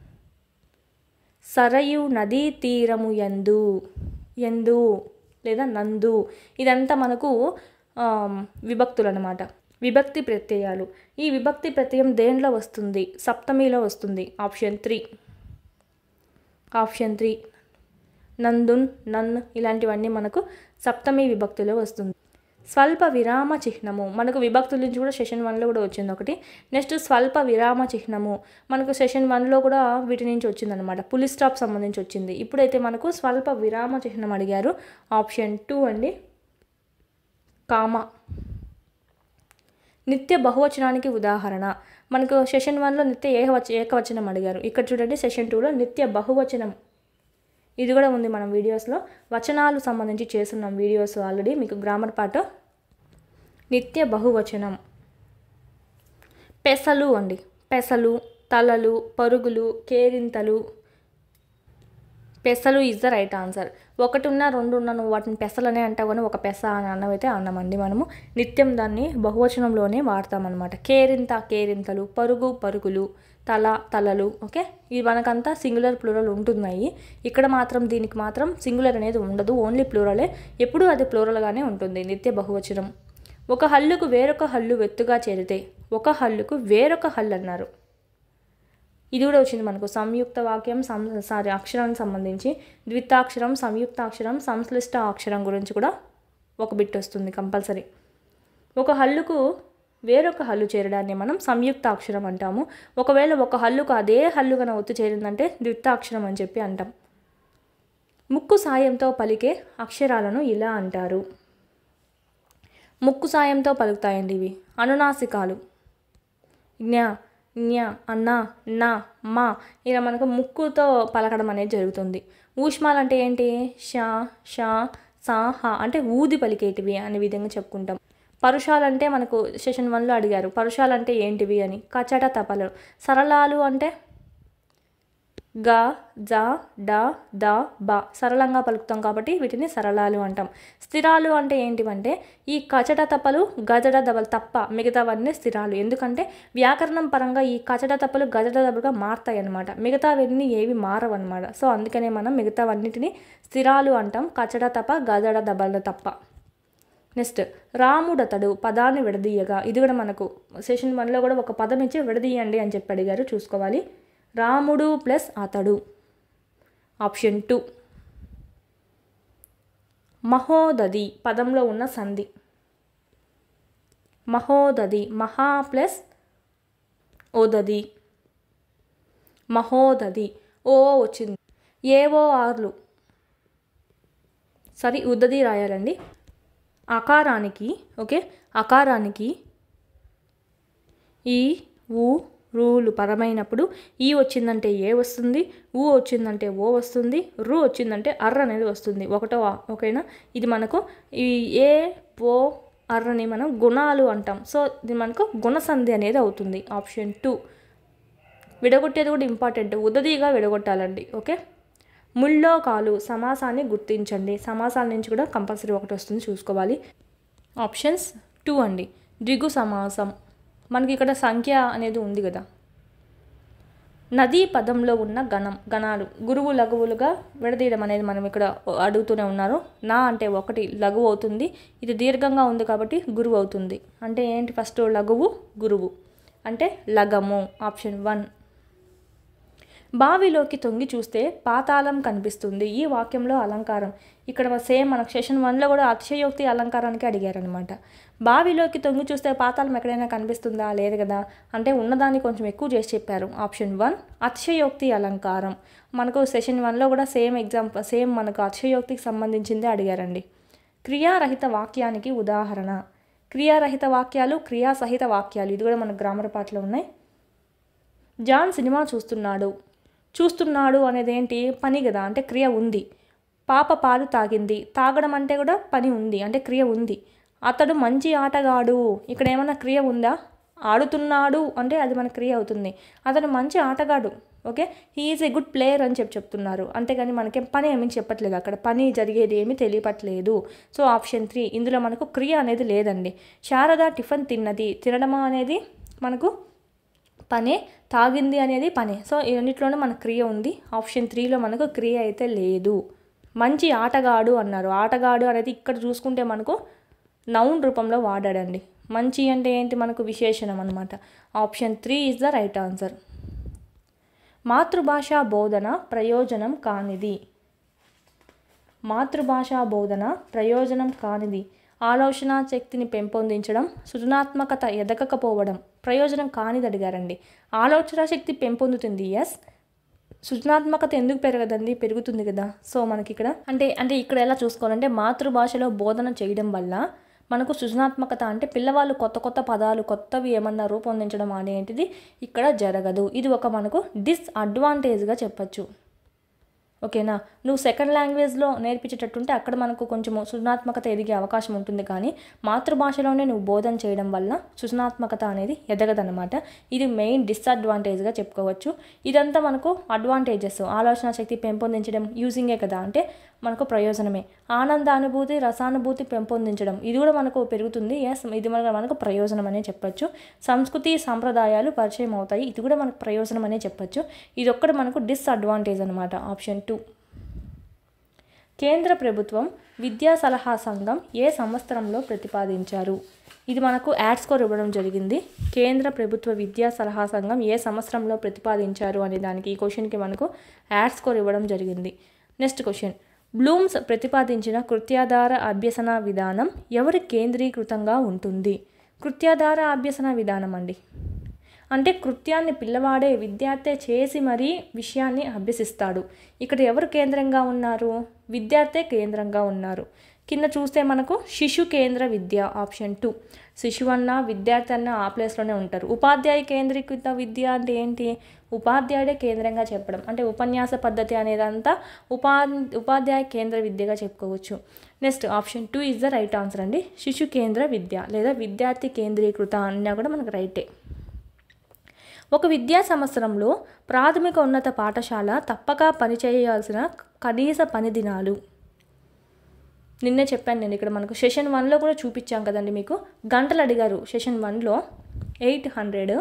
సరయు నదీ తీరము ఎందు ఎందు లేదా నందు ఇదంతా మనకు ఆమ్, విభక్తులు అనమాట విభక్తి ప్రత్యయాలు ఈ విభక్తి ప్రత్యయం దేంట్లో వస్తుంది సప్తమిలో వస్తుంది ఆప్షన్ త్రీ ఆప్షన్ త్రీ నందున్ నన్ ఇలాంటివన్నీ మనకు సప్తమి విభక్తిలో వస్తుంది స్వల్ప విరామ చిహ్నము మనకు విభక్తుల నుంచి కూడా సెషన్ వన్లో కూడా వచ్చింది ఒకటి నెక్స్ట్ స్వల్ప విరామ చిహ్నము మనకు సెషన్ వన్లో కూడా వీటి నుంచి వచ్చిందనమాట పులి స్టాప్ సంబంధించి వచ్చింది ఇప్పుడైతే మనకు స్వల్ప విరామ చిహ్నం అడిగారు ఆప్షన్ టూ అండి కామ నిత్య బహువచనానికి ఉదాహరణ మనకు సెషన్ వన్లో నిత్య ఏకవచ ఏకవచనం అడిగారు ఇక్కడ చూడండి సెషన్ టూలో నిత్య బహువచనం ఇది కూడా ఉంది మనం వీడియోస్లో వచనాలు సంబంధించి చేస్తున్నాం వీడియోస్ ఆల్రెడీ మీకు గ్రామర్ పాట నిత్య బహువచనం పెసలు అండి పెసలు తలలు పరుగులు కేరింతలు పెసలు ఈజ్ ద రైట్ ఆన్సర్ ఒకటి ఉన్న రెండు ఉన్న నువ్వు వాటిని పెసలనే అంటావు అని ఒక పెస అని అన్నవైతే అన్నామండి మనము నిత్యం దాన్ని బహువచనంలోనే వాడతామన్నమాట కేరింత కేరింతలు పరుగు పరుగులు తల తలలు ఓకే ఇది మనకంతా సింగులర్ ప్లూరల్ ఉంటున్నాయి ఇక్కడ మాత్రం దీనికి మాత్రం సింగులర్ అనేది ఉండదు ఓన్లీ ప్లూరలే ఎప్పుడూ అది ప్లూరల్గానే ఉంటుంది నిత్య బహువచనం ఒక హల్లుకు వేరొక హల్లు వెత్తుగా చేరితే ఒక హల్లుకు వేరొక హల్లు అన్నారు ఇది కూడా వచ్చింది మనకు సంయుక్త వాక్యం సం సారీ అక్షరానికి సంబంధించి ద్వితాక్షరం సంయుక్తాక్షరం సంశ్లిష్ట అక్షరం గురించి కూడా ఒక బిట్ వస్తుంది కంపల్సరీ ఒక హల్లుకు వేరొక హల్లు చేరడాన్ని మనం సంయుక్త అక్షరం అంటాము ఒకవేళ ఒక హల్లుకు అదే హల్లు కన ఒత్తు చేరిందంటే ద్వితాక్షరం అని చెప్పి అంటాం ముక్కు సాయంతో పలికే అక్షరాలను ఇలా అంటారు ముక్కు సాయంతో పలుకుతాయండి ఇవి అనునాసికాలు జ్ఞ జ్ఞ అన్న నా మా ఇలా మనకు ముక్కుతో పలకడం అనేది జరుగుతుంది ఊష్మాలు అంటే ఏంటి షా షా సా హా అంటే ఊది పలికేటివి అనే విధంగా చెప్పుకుంటాం పరుషాలు అంటే మనకు సెషన్ వన్లో అడిగారు పరుషాలు అంటే ఏంటివి అని కచట తపలు సరళాలు అంటే గ జ డ ద బ సరళంగా పలుకుతాం కాబట్టి వీటిని సరళాలు అంటాం స్థిరాలు అంటే ఏంటివంటే ఈ కచట తప్పలు గజడ దబలు తప్ప మిగతావన్నీ స్థిరాలు ఎందుకంటే వ్యాకరణం పరంగా ఈ కచట తప్పలు గజడ దబలుగా మారుతాయి అన్నమాట మిగతావన్నీ ఏవి మారవు అనమాట సో అందుకనే మనం మిగతావన్నిటిని స్థిరాలు అంటాం కచడ తప్ప గజడ దబల తప్ప నెక్స్ట్ రాముడతడు పదాన్ని విడదీయగా ఇది కూడా మనకు సెషన్ వన్లో కూడా ఒక పదం ఇచ్చి విడదీయండి అని చెప్పి అడిగారు చూసుకోవాలి రాముడు ప్లస్ అతడు ఆప్షన్ టూ మహోదది పదంలో ఉన్న సంధి మహోదది మహా ప్లస్ ఓదది మహోదది ఓ వచ్చింది ఏవో ఆర్లు సారీ ఉద్దది రాయాలండి అకారానికి ఓకే అకారానికి ఈ ఊ రూలు పరమైనప్పుడు ఈ వచ్చిందంటే ఏ వస్తుంది ఊ వచ్చిందంటే ఓ వస్తుంది రు వచ్చిందంటే అర్ర అనేది వస్తుంది ఒకటో ఆ- ఓకేనా ఇది మనకు ఈ ఏ ఓ అర్రని మనం గుణాలు అంటాం సో ఇది మనకు గుణసంధి అనేది అవుతుంది ఆప్షన్ టూ విడగొట్టేది కూడా ఇంపార్టెంట్ ఉదదిగా విడగొట్టాలండి ఓకే ముల్లో కాలు సమాసాన్ని గుర్తించండి సమాసాల నుంచి కూడా కంపల్సరీ ఒకటి వస్తుంది చూసుకోవాలి ఆప్షన్స్ టూ అండి ద్విగు సమాసం మనకి ఇక్కడ సంఖ్య అనేది ఉంది కదా నదీ పదంలో ఉన్న గణం గణాలు గురువు లఘువులుగా విడదీయడం అనేది మనం ఇక్కడ అడుగుతూనే ఉన్నారు నా అంటే ఒకటి లఘువు అవుతుంది ఇది దీర్ఘంగా ఉంది కాబట్టి గురువు అవుతుంది అంటే ఏంటి ఫస్ట్ లఘువు గురువు అంటే లగము ఆప్షన్ వన్ బావిలోకి తొంగి చూస్తే పాతాళం కనిపిస్తుంది ఈ వాక్యంలో అలంకారం ఇక్కడ సేమ్ మనకు సెషన్ వన్లో కూడా అతిశయోక్తి అలంకారానికి అడిగారనమాట బావిలోకి తొంగి చూస్తే పాతాళం ఎక్కడైనా కనిపిస్తుందా లేదు కదా అంటే ఉన్నదాన్ని కొంచెం ఎక్కువ చేసి చెప్పారు ఆప్షన్ వన్ అతిశయోక్తి అలంకారం మనకు సెషన్ వన్లో కూడా సేమ్ ఎగ్జాంపుల్ సేమ్ మనకు అతిశయోక్తికి సంబంధించిందే అడిగారండి క్రియారహిత వాక్యానికి ఉదాహరణ క్రియారహిత వాక్యాలు క్రియాసహిత వాక్యాలు ఇది కూడా మన గ్రామర్ పాటలో ఉన్నాయి జాన్ సినిమా చూస్తున్నాడు చూస్తున్నాడు అనేది ఏంటి పని కదా అంటే క్రియ ఉంది పాప పాలు తాగింది తాగడం అంటే కూడా పని ఉంది అంటే క్రియ ఉంది అతడు మంచి ఆటగాడు ఇక్కడ ఏమైనా క్రియ ఉందా ఆడుతున్నాడు అంటే అది మన క్రియ అవుతుంది అతను మంచి ఆటగాడు okay he is a good player అని చెప్పి చెప్తున్నారు అంతేగాని మనకేం పని ఏమీ చెప్పట్లేదు అక్కడ పని జరిగేది ఏమీ తెలియపట్లేదు సో ఆప్షన్ త్రీ ఇందులో మనకు క్రియ అనేది లేదండి శారద టిఫిన్ తిన్నది తినడమా అనేది మనకు పనే తాగింది అనేది పనే సో ఇవన్నిట్లోనూ మన క్రియ ఉంది ఆప్షన్ త్రీలో మనకు క్రియ అయితే లేదు మంచి ఆటగాడు అన్నారు ఆటగాడు అనేది ఇక్కడ చూసుకుంటే మనకు నౌన్ రూపంలో వాడాడండి మంచి అంటే ఏంటి మనకు విశేషణం అనమాట option three is the right answer మాతృభాషా బోధన ప్రయోజనం కానిది మాతృభాషా బోధన ప్రయోజనం కానిది ఆలోచన శక్తిని పెంపొందించడం సృజనాత్మకత ఎదగకపోవడం ప్రయోజనం కానిది అడిగారండి ఆలోచన శక్తి పెంపొందుతుంది ఎస్ సృజనాత్మకత ఎందుకు పెరగదండి పెరుగుతుంది కదా సో మనకి ఇక్కడ అంటే అంటే ఇక్కడ ఎలా చూసుకోవాలంటే మాతృభాషలో బోధన చేయడం వల్ల మనకు సృజనాత్మకత అంటే పిల్లవాళ్ళు కొత్త కొత్త పదాలు కొత్తవి ఏమన్నా రూపొందించడం అనేటిది ఇక్కడ జరగదు ఇది ఒక మనకు డిస్అడ్వాంటేజ్గా చెప్పచ్చు ఓకేనా నువ్వు సెకండ్ లాంగ్వేజ్లో నేర్పించేటట్టుంటే అక్కడ మనకు కొంచెం సృజనాత్మకత ఎదిగే అవకాశం ఉంటుంది కానీ మాతృభాషలోనే నువ్వు బోధన చేయడం వల్ల సృజనాత్మకత అనేది ఎదగదనమాట ఇది మెయిన్ డిస్అడ్వాంటేజ్గా చెప్పుకోవచ్చు ఇదంతా మనకు అడ్వాంటేజెస్ ఆలోచన శక్తి పెంపొందించడం యూజింగే కదా అంటే మనకు ప్రయోజనమే ఆనంద అనుభూతి రసానుభూతి పెంపొందించడం ఇది కూడా మనకు పెరుగుతుంది ఎస్ ఇది మన మనకు ప్రయోజనం అనే చెప్పొచ్చు సంస్కృతి సాంప్రదాయాలు పరిచయం అవుతాయి ఇది కూడా మనకు ప్రయోజనం అనే చెప్పొచ్చు ఇది ఒక్కటి మనకు డిస్అడ్వాంటేజ్ అనమాట ఆప్షన్ టూ కేంద్ర ప్రభుత్వం విద్యా సలహా సంఘం ఏ సంవత్సరంలో ప్రతిపాదించారు ఇది మనకు యాడ్ స్కోర్ ఇవ్వడం జరిగింది కేంద్ర ప్రభుత్వ విద్యా సలహా సంఘం ఏ సంవత్సరంలో ప్రతిపాదించారు అనే దానికి ఈ క్వశ్చన్కి మనకు యాడ్ స్కోర్ ఇవ్వడం జరిగింది నెక్స్ట్ క్వశ్చన్ బ్లూమ్స్ ప్రతిపాదించిన కృత్యాధార అభ్యసన విధానం ఎవరి కేంద్రీకృతంగా ఉంటుంది కృత్యాధార అభ్యసన విధానం అండి అంటే కృత్యాన్ని పిల్లవాడే విద్యార్థి చేసి మరీ విషయాన్ని అభ్యసిస్తాడు ఇక్కడ ఎవరు కేంద్రంగా ఉన్నారు విద్యార్థే కేంద్రంగా ఉన్నారు కింద చూస్తే మనకు శిశు కేంద్ర విద్య ఆప్షన్ టూ శిశువు అన్న విద్యార్థి అన్న ఆ ప్లేస్లోనే ఉంటారు ఉపాధ్యాయ కేంద్రీకృత విద్య అంటే ఏంటి ఉపాధ్యాయుడే కేంద్రంగా చెప్పడం అంటే ఉపన్యాస పద్ధతి అనేదంతా ఉపా ఉపాధ్యాయ కేంద్ర విద్యగా చెప్పుకోవచ్చు next option two is the right answer అండి శిశు కేంద్ర విద్య లేదా విద్యార్థి కేంద్రీకృత అన్నా కూడా మనకు రైటే ఒక విద్యా సంవత్సరంలో ప్రాథమిక ఉన్నత పాఠశాల తప్పక పనిచేయాల్సిన కనీస పని దినాలు నిన్నే చెప్పాను నేను ఇక్కడ మనకు సెషన్ వన్లో కూడా చూపించాం కదండి మీకు గంటలు అడిగారు సెషన్ వన్లో ఎయిట్ హండ్రెడ్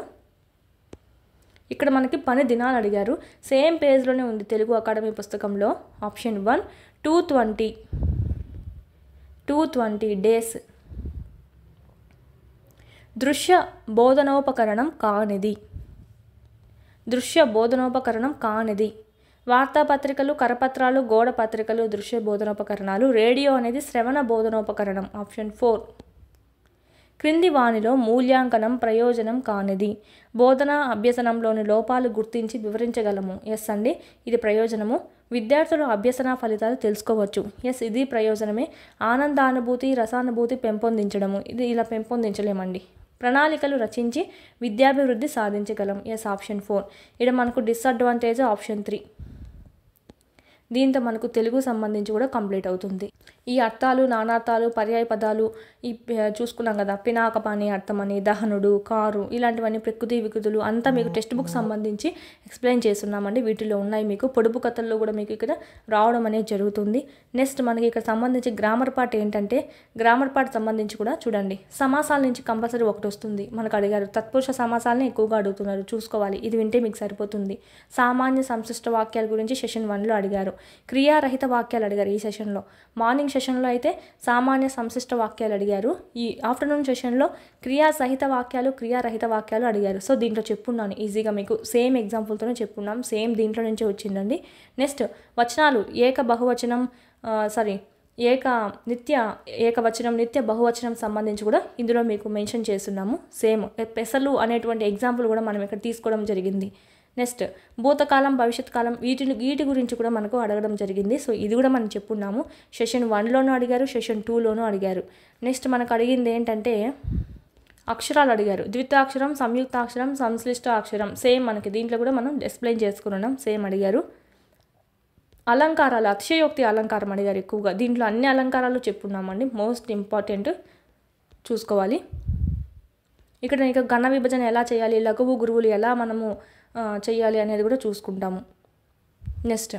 ఇక్కడ మనకి పని దినాలు అడిగారు సేమ్ పేజ్లోనే ఉంది తెలుగు అకాడమీ పుస్తకంలో option one two twenty two twenty days దృశ్య బోధనోపకరణం కానిది దృశ్య బోధనోపకరణం కానిది వార్తాపత్రికలు కరపత్రాలు గోడ పత్రికలు దృశ్య బోధనోపకరణాలు రేడియో అనేది శ్రవణ బోధనోపకరణం ఆప్షన్ ఫోర్ క్రింది వానిలో మూల్యాంకనం ప్రయోజనం కానిది బోధన అభ్యసనంలోని లోపాలు గుర్తించి వివరించగలము ఎస్ అండి ఇది ప్రయోజనము విద్యార్థుల అభ్యసన ఫలితాలు తెలుసుకోవచ్చు ఎస్ ఇది ప్రయోజనమే ఆనందానుభూతి రసానుభూతి పెంపొందించడము ఇది ఇలా పెంపొందించలేమండి ప్రణాళికలు రచించి విద్యాభివృద్ధి సాధించగలం ఎస్ ఆప్షన్ ఫోర్ ఇక్కడ మనకు డిసడ్వాంటేజ్ ఆప్షన్ త్రీ దీంతో మనకు తెలుగు సంబంధించి కూడా కంప్లీట్ అవుతుంది ఈ అర్థాలు నానార్థాలు పర్యాయ పదాలు ఈ ప- చూసుకున్నాం కదా పినాకపాని అర్థమని దహనుడు కారు ఇలాంటివన్నీ ప్రకృతి వికృతులు అంతా మీకు టెక్స్ట్ బుక్ సంబంధించి ఎక్స్ప్లెయిన్ చేస్తున్నామండి వీటిలో ఉన్నాయి మీకు పొడుపు కథల్లో కూడా మీకు ఇక్కడ రావడం అనేది జరుగుతుంది నెక్స్ట్ మనకి ఇక్కడ సంబంధించి గ్రామర్ పార్ట్ ఏంటంటే గ్రామర్ పార్ట్ సంబంధించి కూడా చూడండి సమాసాల నుంచి కంపల్సరీ ఒకటి వస్తుంది మనకు అడిగారు తత్పురుష సమాసాలని ఎక్కువగా అడుగుతున్నారు చూసుకోవాలి ఇది వింటే మీకు సరిపోతుంది సామాన్య సంశిష్ట వాక్యాల గురించి సెషన్ వన్లో అడిగారు క్రియారహిత వాక్యాలు అడిగారు ఈ సెషన్లో మార్నింగ్ సెషన్లో అయితే సామాన్య సంశిష్ట వాక్యాలు అడిగారు ఈ ఆఫ్టర్నూన్ సెషన్లో క్రియా సహిత వాక్యాలు క్రియారహిత వాక్యాలు అడిగారు సో దీంట్లో చెప్పున్నాను ఈజీగా మీకు సేమ్ ఎగ్జాంపుల్తోనే చెప్పున్నాం సేమ్ దీంట్లో నుంచే వచ్చిందండి నెక్స్ట్ వచనాలు ఏక బహువచనం సారీ ఏక నిత్య ఏకవచనం నిత్య బహువచనం సంబంధించి కూడా ఇందులో మీకు మెన్షన్ చేస్తున్నాము సేమ్ పెసలు అనేటువంటి ఎగ్జాంపుల్ కూడా మనం ఇక్కడ తీసుకోవడం జరిగింది నెక్స్ట్ భూతకాలం భవిష్యత్ కాలం వీటిని వీటి గురించి కూడా మనకు అడగడం జరిగింది సో ఇది కూడా మనం చెప్పున్నాము సెషన్ వన్లోనూ అడిగారు సెషన్ టూలోనూ అడిగారు నెక్స్ట్ మనకు అడిగింది ఏంటంటే అక్షరాలు అడిగారు ద్వితాక్షరం సంయుక్తాక్షరం సంశ్లిష్ట అక్షరం సేమ్ మనకి దీంట్లో కూడా మనం ఎక్స్ప్లెయిన్ చేసుకున్నాం సేమ్ అడిగారు అలంకారాలు అతిశయోక్తి అలంకారం అడిగారు ఎక్కువగా దీంట్లో అన్ని అలంకారాలు చెప్పున్నామండి మోస్ట్ ఇంపార్టెంట్ చూసుకోవాలి ఇక్కడ ఇక ఘన విభజన ఎలా చేయాలి లఘువు గురువులు ఎలా మనము ఆ, చేయాలి అనేది కూడా చూసుకుంటాము నెక్స్ట్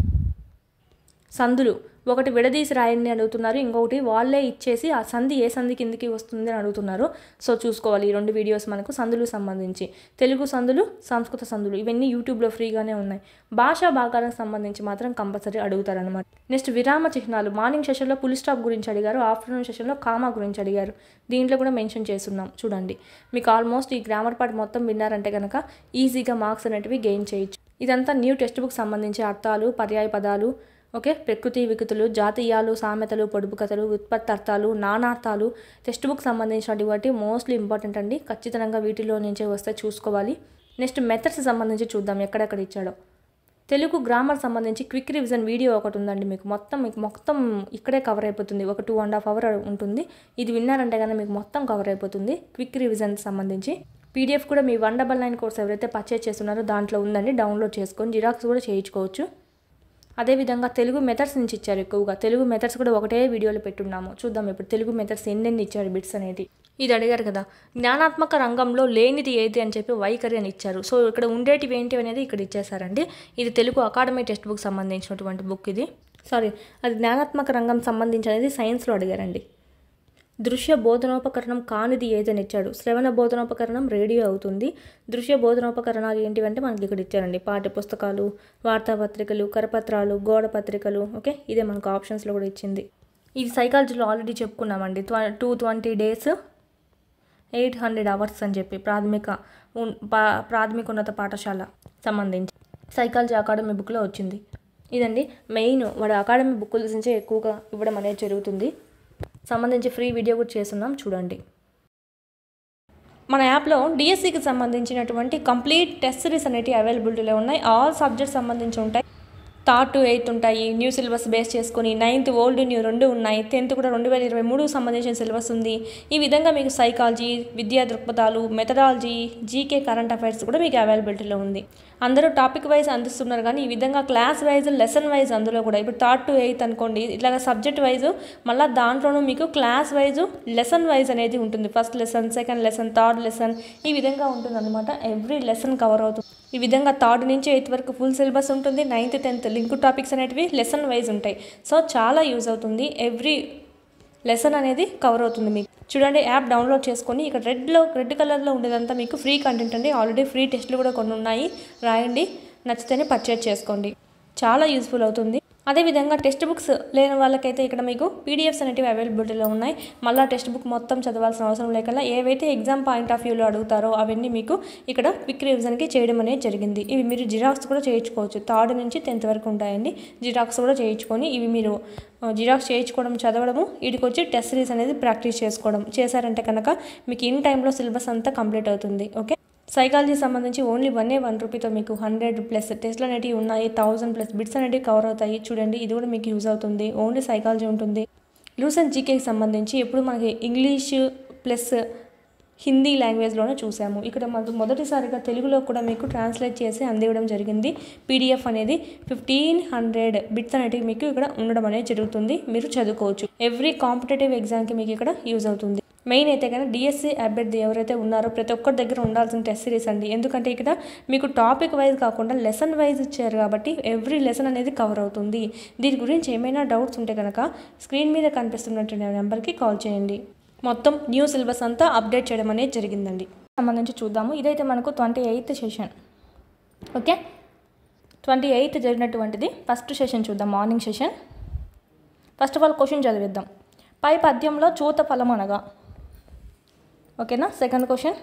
సందులు ఒకటి విడదీసి రాయండి అడుగుతున్నారు ఇంకొకటి వాళ్ళే ఇచ్చేసి ఆ సంధి ఏ సంధి కిందికి వస్తుంది అని అడుగుతున్నారు సో చూసుకోవాలి ఈ రెండు వీడియోస్ మనకు సందులకు సంబంధించి తెలుగు సందులు సంస్కృత సందులు ఇవన్నీ యూట్యూబ్లో ఫ్రీగానే ఉన్నాయి భాషా భాగాలకు సంబంధించి మాత్రం కంపల్సరీ అడుగుతారనమాట నెక్స్ట్ విరామ చిహ్నాలు మార్నింగ్ సెషన్లో పులి స్టాప్ గురించి అడిగారు ఆఫ్టర్నూన్ సెషన్లో కామా గురించి అడిగారు దీంట్లో కూడా మెన్షన్ చేస్తున్నాం చూడండి మీకు ఆల్మోస్ట్ ఈ గ్రామర్ పార్ట్ మొత్తం విన్నారంటే కనుక ఈజీగా మార్క్స్ అనేటివి గెయిన్ చేయొచ్చు ఇదంతా న్యూ టెక్స్ట్ బుక్ సంబంధించి అర్థాలు పర్యాయ పదాలు ఓకే ప్రకృతి వికృతులు జాతీయాలు సామెతలు పొడుపు కథలు ఉత్పత్తి అర్థాలు నానార్థాలు టెక్స్ట్ బుక్ సంబంధించినటువంటి మోస్ట్లీ ఇంపార్టెంట్ అండి ఖచ్చితంగా వీటిలో నుంచే వస్తే చూసుకోవాలి నెక్స్ట్ మెథడ్స్ సంబంధించి చూద్దాం ఎక్కడెక్కడ ఇచ్చాడో తెలుగు గ్రామర్ సంబంధించి క్విక్ రివిజన్ వీడియో ఒకటి ఉందండి మీకు మొత్తం మీకు మొత్తం ఇక్కడే కవర్ అయిపోతుంది ఒక టూ అండ్ హాఫ్ అవర్ ఉంటుంది ఇది విన్నారంటే కనుక మీకు మొత్తం కవర్ అయిపోతుంది క్విక్ రివిజన్ సంబంధించి పీడిఎఫ్ కూడా మీ వన్ డబల్ నైన్ కోర్స్ ఎవరైతే పర్చేస్ చేస్తున్నారో దాంట్లో ఉందండి డౌన్లోడ్ చేసుకొని జిరాక్స్ కూడా చేయించుకోవచ్చు అదేవిధంగా తెలుగు మెథడ్స్ నుంచి ఇచ్చారు ఎక్కువగా తెలుగు మెథడ్స్ కూడా ఒకటే వీడియోలో పెట్టున్నాము చూద్దాం ఇప్పుడు తెలుగు మెథడ్స్ ఎన్నెన్ని ఇచ్చారు బిట్స్ అనేది ఇది అడిగారు కదా జ్ఞానాత్మక రంగంలో లేనిది ఏది అని చెప్పి వైఖరి అని ఇచ్చారు సో ఇక్కడ ఉండేటివి ఏంటి అనేది ఇక్కడ ఇచ్చేసారండి ఇది తెలుగు అకాడమీ టెక్స్ట్ బుక్ సంబంధించినటువంటి బుక్ ఇది సారీ అది జ్ఞానాత్మక రంగం సంబంధించి అనేది సైన్స్లో అడిగారండి దృశ్య బోధనోపకరణం కానిది ఏదని ఇచ్చాడు శ్రవణ బోధనోపకరణం రేడియో అవుతుంది దృశ్య బోధనోపకరణాలు ఏంటివంటే మనకి ఇక్కడ ఇచ్చారండి పాఠ్య పుస్తకాలు వార్తాపత్రికలు కరపత్రాలు గోడ పత్రికలు ఓకే ఇదే మనకు ఆప్షన్స్లో కూడా ఇచ్చింది ఇది సైకాలజీలో ఆల్రెడీ చెప్పుకున్నామండి two twenty days eight hundred hours అని చెప్పి ప్రాథమిక ఉన్- పా- ప్రాథమిక ఉన్నత పాఠశాల సంబంధించి సైకాలజీ అకాడమీ బుక్లో వచ్చింది ఇదండి మెయిన్ వాడు అకాడమీ బుక్కుల నుంచే ఎక్కువగా ఇవ్వడం అనేది జరుగుతుంది సంబంధించి ఫ్రీ వీడియో కూడా చేస్తున్నాం చూడండి మన యాప్లో డిఎస్సికి సంబంధించినటువంటి కంప్లీట్ టెస్ట్ సిరీస్ అనేవి అవైలబిలిటీలో ఉన్నాయి ఆల్ సబ్జెక్ట్స్ సంబంధించి ఉంటాయి థర్డ్ టు ఎయిత్ ఉంటాయి న్యూ సిలబస్ బేస్ చేసుకొని నైన్త్ ఓల్డ్ న్యూ రెండు ఉన్నాయి టెన్త్ కూడా రెండు వేల ఇరవై మూడుకు సంబంధించిన సిలబస్ ఉంది ఈ విధంగా మీకు సైకాలజీ విద్యా దృక్పథాలు మెథడాలజీ జీకే కరెంట్ అఫైర్స్ కూడా మీకు అవైలబిలిటీలో ఉంది అందరూ టాపిక్ వైజ్ అందిస్తున్నారు కానీ ఈ విధంగా క్లాస్ వైజ్ లెసన్ వైజ్ అందులో కూడా ఇప్పుడు థర్డ్ టు ఎయిత్ అనుకోండి ఇట్లాగా సబ్జెక్ట్ వైజ్ మళ్ళీ దాంట్లోనూ మీకు క్లాస్ వైజ్ లెసన్ వైజ్ అనేది ఉంటుంది first lesson second lesson third lesson ఈ విధంగా ఉంటుంది అనమాట ఎవ్రీ లెసన్ కవర్ అవుతుంది ఈ విధంగా థర్డ్ నుంచి ఎయిత్ వరకు ఫుల్ సిలబస్ ఉంటుంది నైన్త్ టెన్త్ లింక్ టాపిక్స్ అనేటివి లెసన్ వైజ్ ఉంటాయి సో చాలా యూజ్ అవుతుంది ఎవ్రీ లెసన్ అనేది కవర్ అవుతుంది మీకు చూడండి యాప్ డౌన్లోడ్ చేసుకొని ఇక్కడ రెడ్లో రెడ్ కలర్లో ఉండేదంతా మీకు ఫ్రీ కంటెంట్ అండి ఆల్రెడీ ఫ్రీ టెస్ట్లు కూడా కొన్ని ఉన్నాయి రాయండి నచ్చితేనే పర్చేజ్ చేసుకోండి చాలా యూస్ఫుల్ అవుతుంది అదేవిధంగా టెక్స్ట్ బుక్స్ లేని వాళ్ళకైతే ఇక్కడ మీకు పీడిఎఫ్స్ అనేటివి అవైలబిలిటీలో ఉన్నాయి మళ్ళీ టెక్స్ట్ బుక్ మొత్తం చదవాల్సిన అవసరం లేకుండా ఏవైతే ఎగ్జామ్ పాయింట్ ఆఫ్ వ్యూలో అడుగుతారో అవన్నీ మీకు ఇక్కడ క్విక్ రివిజన్కి చేయడం అనేది జరిగింది ఇవి మీరు జిరాక్స్ కూడా చేయించుకోవచ్చు థర్డ్ నుంచి టెన్త్ వరకు ఉంటాయండి జిరాక్స్ కూడా చేయించుకొని ఇవి మీరు ఆ, జిరాక్స్ చేయించుకోవడం చదవడము వీటికి వచ్చి టెస్ట్ సిరీస్ అనేది ప్రాక్టీస్ చేసుకోవడం చేశారంటే కనుక మీకు ఇన్ టైంలో సిలబస్ అంతా కంప్లీట్ అవుతుంది ఓకే సైకాలజీ సంబంధించి ఓన్లీ వన్ ఏ వన్ రూపీతో మీకు హండ్రెడ్ ప్లస్ టెస్ట్లు అనేటివి ఉన్నాయి థౌసండ్ ప్లస్ బిట్స్ అనేటివి కవర్ అవుతాయి చూడండి ఇది కూడా మీకు యూజ్ అవుతుంది ఓన్లీ సైకాలజీ ఉంటుంది లూసెంట్ జీకేకి సంబంధించి ఎప్పుడు మనకి ఇంగ్లీష్ ప్లస్ హిందీ లాంగ్వేజ్లోనే చూసాము ఇక్కడ మనకు మొదటిసారిగా తెలుగులో కూడా మీకు ట్రాన్స్లేట్ చేసి అందివ్వడం జరిగింది పీడిఎఫ్ అనేది ఫిఫ్టీన్ హండ్రెడ్ బిట్స్ అనేటివి మీకు ఇక్కడ ఉండడం అనేది జరుగుతుంది మీరు చదువుకోవచ్చు ఎవ్రీ కాంపిటేటివ్ ఎగ్జామ్కి మీకు ఇక్కడ యూజ్ అవుతుంది మెయిన్ అయితే కనుక డిఎస్సి అభ్యర్థి ఎవరైతే ఉన్నారో ప్రతి ఒక్కరి దగ్గర ఉండాల్సిన టెస్ట్ సిరీస్ అండి ఎందుకంటే ఇక్కడ మీకు టాపిక్ వైజ్ కాకుండా లెసన్ వైజ్ ఇచ్చారు కాబట్టి ఎవ్రీ లెసన్ అనేది కవర్ అవుతుంది దీని గురించి ఏమైనా డౌట్స్ ఉంటే కనుక స్క్రీన్ మీద కనిపిస్తున్నటువంటి నెంబర్కి కాల్ చేయండి మొత్తం న్యూ సిలబస్ అంతా అప్డేట్ చేయడం అనేది జరిగిందండి సంబంధించి చూద్దాము ఇదైతే మనకు twenty eighth session okay twenty eighth జరిగినటువంటిది ఫస్ట్ సెషన్ చూద్దాం morning session first of all question చదివిద్దాం పై పద్యంలో చూత ఫలం అనగా ఓకేనా సెకండ్ క్వశ్చన్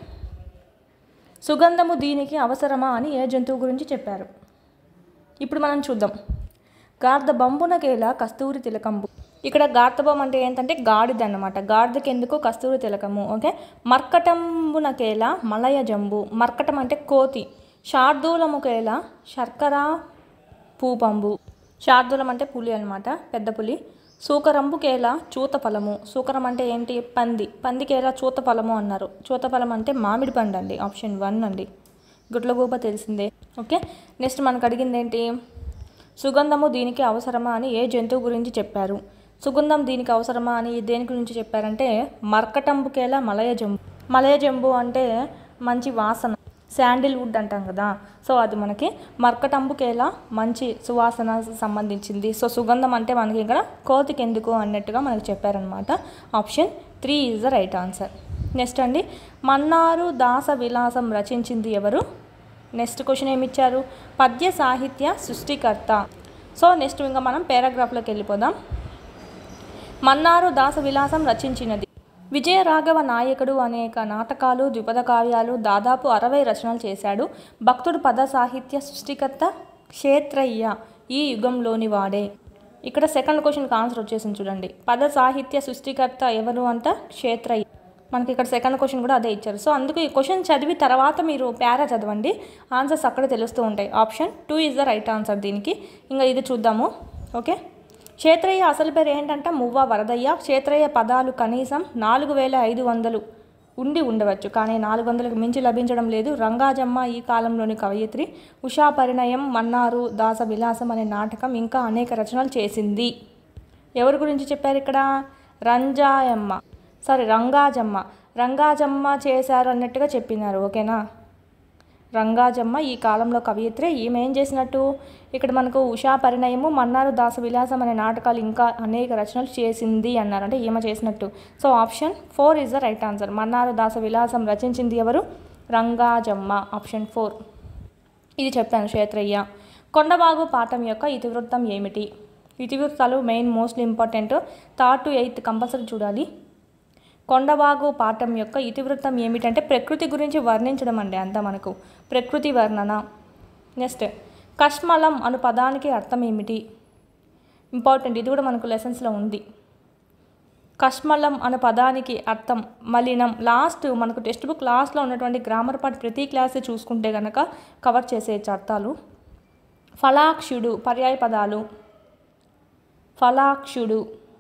సుగంధము దీనికి అవసరమా అని ఏ జంతువు గురించి చెప్పారు ఇప్పుడు మనం చూద్దాం గార్ధ బంబునకేలా కస్తూరి తిలకంబు ఇక్కడ గార్ధబం అంటే ఏంటంటే గాడిద అన్నమాట గాడిదకి ఎందుకు కస్తూరి తిలకము ఓకే మర్కటంబునకేలా మలయ జంబు మర్కటం అంటే కోతి శార్దూలముకేలా శర్కర పూపంబు శార్దూలం అంటే పులి అనమాట పెద్ద పులి సూకరంబుకేలా చూత ఫలము సూకరం అంటే ఏంటి పంది పందికేలా చూత ఫలము అన్నారు చూత ఫలం అంటే మామిడి పండు అండి ఆప్షన్ వన్ అండి గుడ్లగూబ తెలిసిందే ఓకే నెక్స్ట్ మనకు అడిగింది ఏంటి సుగంధము దీనికి అవసరమా అని ఏ జంతువు గురించి చెప్పారు సుగంధం దీనికి అవసరమా అని దేని గురించి చెప్పారంటే మర్కటంబుకేలా మలయ జంబు మలయ జంబు అంటే మంచి వాసన శాండిల్ వుడ్ అంటాం కదా సో అది మనకి మర్కటంబుకేలా మంచి సువాసన సంబంధించింది సో సుగంధం అంటే మనకి ఇక్కడ కోతికి ఎందుకు అన్నట్టుగా మనకి చెప్పారనమాట option three is the right answer next అండి మన్నారు దాస విలాసం రచించింది ఎవరు నెక్స్ట్ క్వశ్చన్ ఏమి ఇచ్చారు పద్య సాహిత్య సృష్టికర్త సో నెక్స్ట్ ఇంకా మనం పారాగ్రాఫ్లోకి వెళ్ళిపోదాం మన్నారు దాస విలాసం రచించినది విజయ రాఘవ నాయకుడు అనేక నాటకాలు ద్విపద కావ్యాలు దాదాపు అరవై రచనలు చేశాడు భక్తుడు పద సాహిత్య సృష్టికర్త క్షేత్రయ్య ఈ యుగంలోని వాడే ఇక్కడ సెకండ్ క్వశ్చన్కి ఆన్సర్ వచ్చేసింది చూడండి పద సాహిత్య సృష్టికర్త ఎవరు అంట క్షేత్రయ్య మనకి ఇక్కడ సెకండ్ క్వశ్చన్ కూడా అదే ఇచ్చారు సో అందుకు ఈ క్వశ్చన్ చదివి తర్వాత మీరు పారా చదవండి ఆన్సర్స్ అక్కడ తెలుస్తూ ఉంటాయి option two is the right answer దీనికి ఇంకా ఇది చూద్దాము ఓకే క్షేత్రయ్య అసలు పేరు ఏంటంటే మువ్వ వరదయ్య క్షేత్రయ్య పదాలు కనీసం నాలుగు వేల ఐదు వందలు ఉండి ఉండవచ్చు కానీ నాలుగు వందలకు మించి లభించడం లేదు రంగాజమ్మ ఈ కాలంలోని కవయిత్రి ఉషా పరిణయం మన్నారు దాస విలాసం అనే నాటకం ఇంకా అనేక రచనలు చేసింది ఎవరి గురించి చెప్పారు ఇక్కడ రంజాయమ్మ సారీ రంగాజమ్మ రంగాజమ్మ చేశారు అన్నట్టుగా చెప్పినారు ఓకేనా రంగాజమ్మ ఈ కాలంలో కవయిత్రి ఈమె ఏం చేసినట్టు ఇక్కడ మనకు ఉషా పరిణయము మన్నారు దాస విలాసం అనే నాటకాలు ఇంకా అనేక రచనలు చేసింది అన్నారు అంటే ఈమె చేసినట్టు so option four is the right answer Mannaru Dasa Vilasam రచించింది ఎవరు రంగాజమ్మ ఆప్షన్ ఫోర్ ఇది చెప్పాను క్షేత్రయ్య కొండబాగు పాఠం యొక్క ఇతివృత్తం ఏమిటి ఇతివృత్తాలు main mostly important third to eighth compulsory చూడాలి కొండబాగు పాఠం యొక్క ఇతివృత్తం ఏమిటంటే ప్రకృతి గురించి వర్ణించడం అండి అంతా మనకు ప్రకృతి వర్ణన నెక్స్ట్ కష్మలం అను పదానికి అర్థం ఏమిటి ఇంపార్టెంట్ ఇది కూడా మనకు లెసన్స్లో ఉంది కష్మలం అనే పదానికి అర్థం మలినం లాస్ట్ మనకు టెక్స్ట్ బుక్ లాస్ట్లో ఉన్నటువంటి గ్రామర్ పార్ట్ ప్రతి క్లాస్ చూసుకుంటే కనుక కవర్ చేసే అర్థాలు ఫలాక్షుడు పర్యాయ పదాలు ఫలాక్షుడు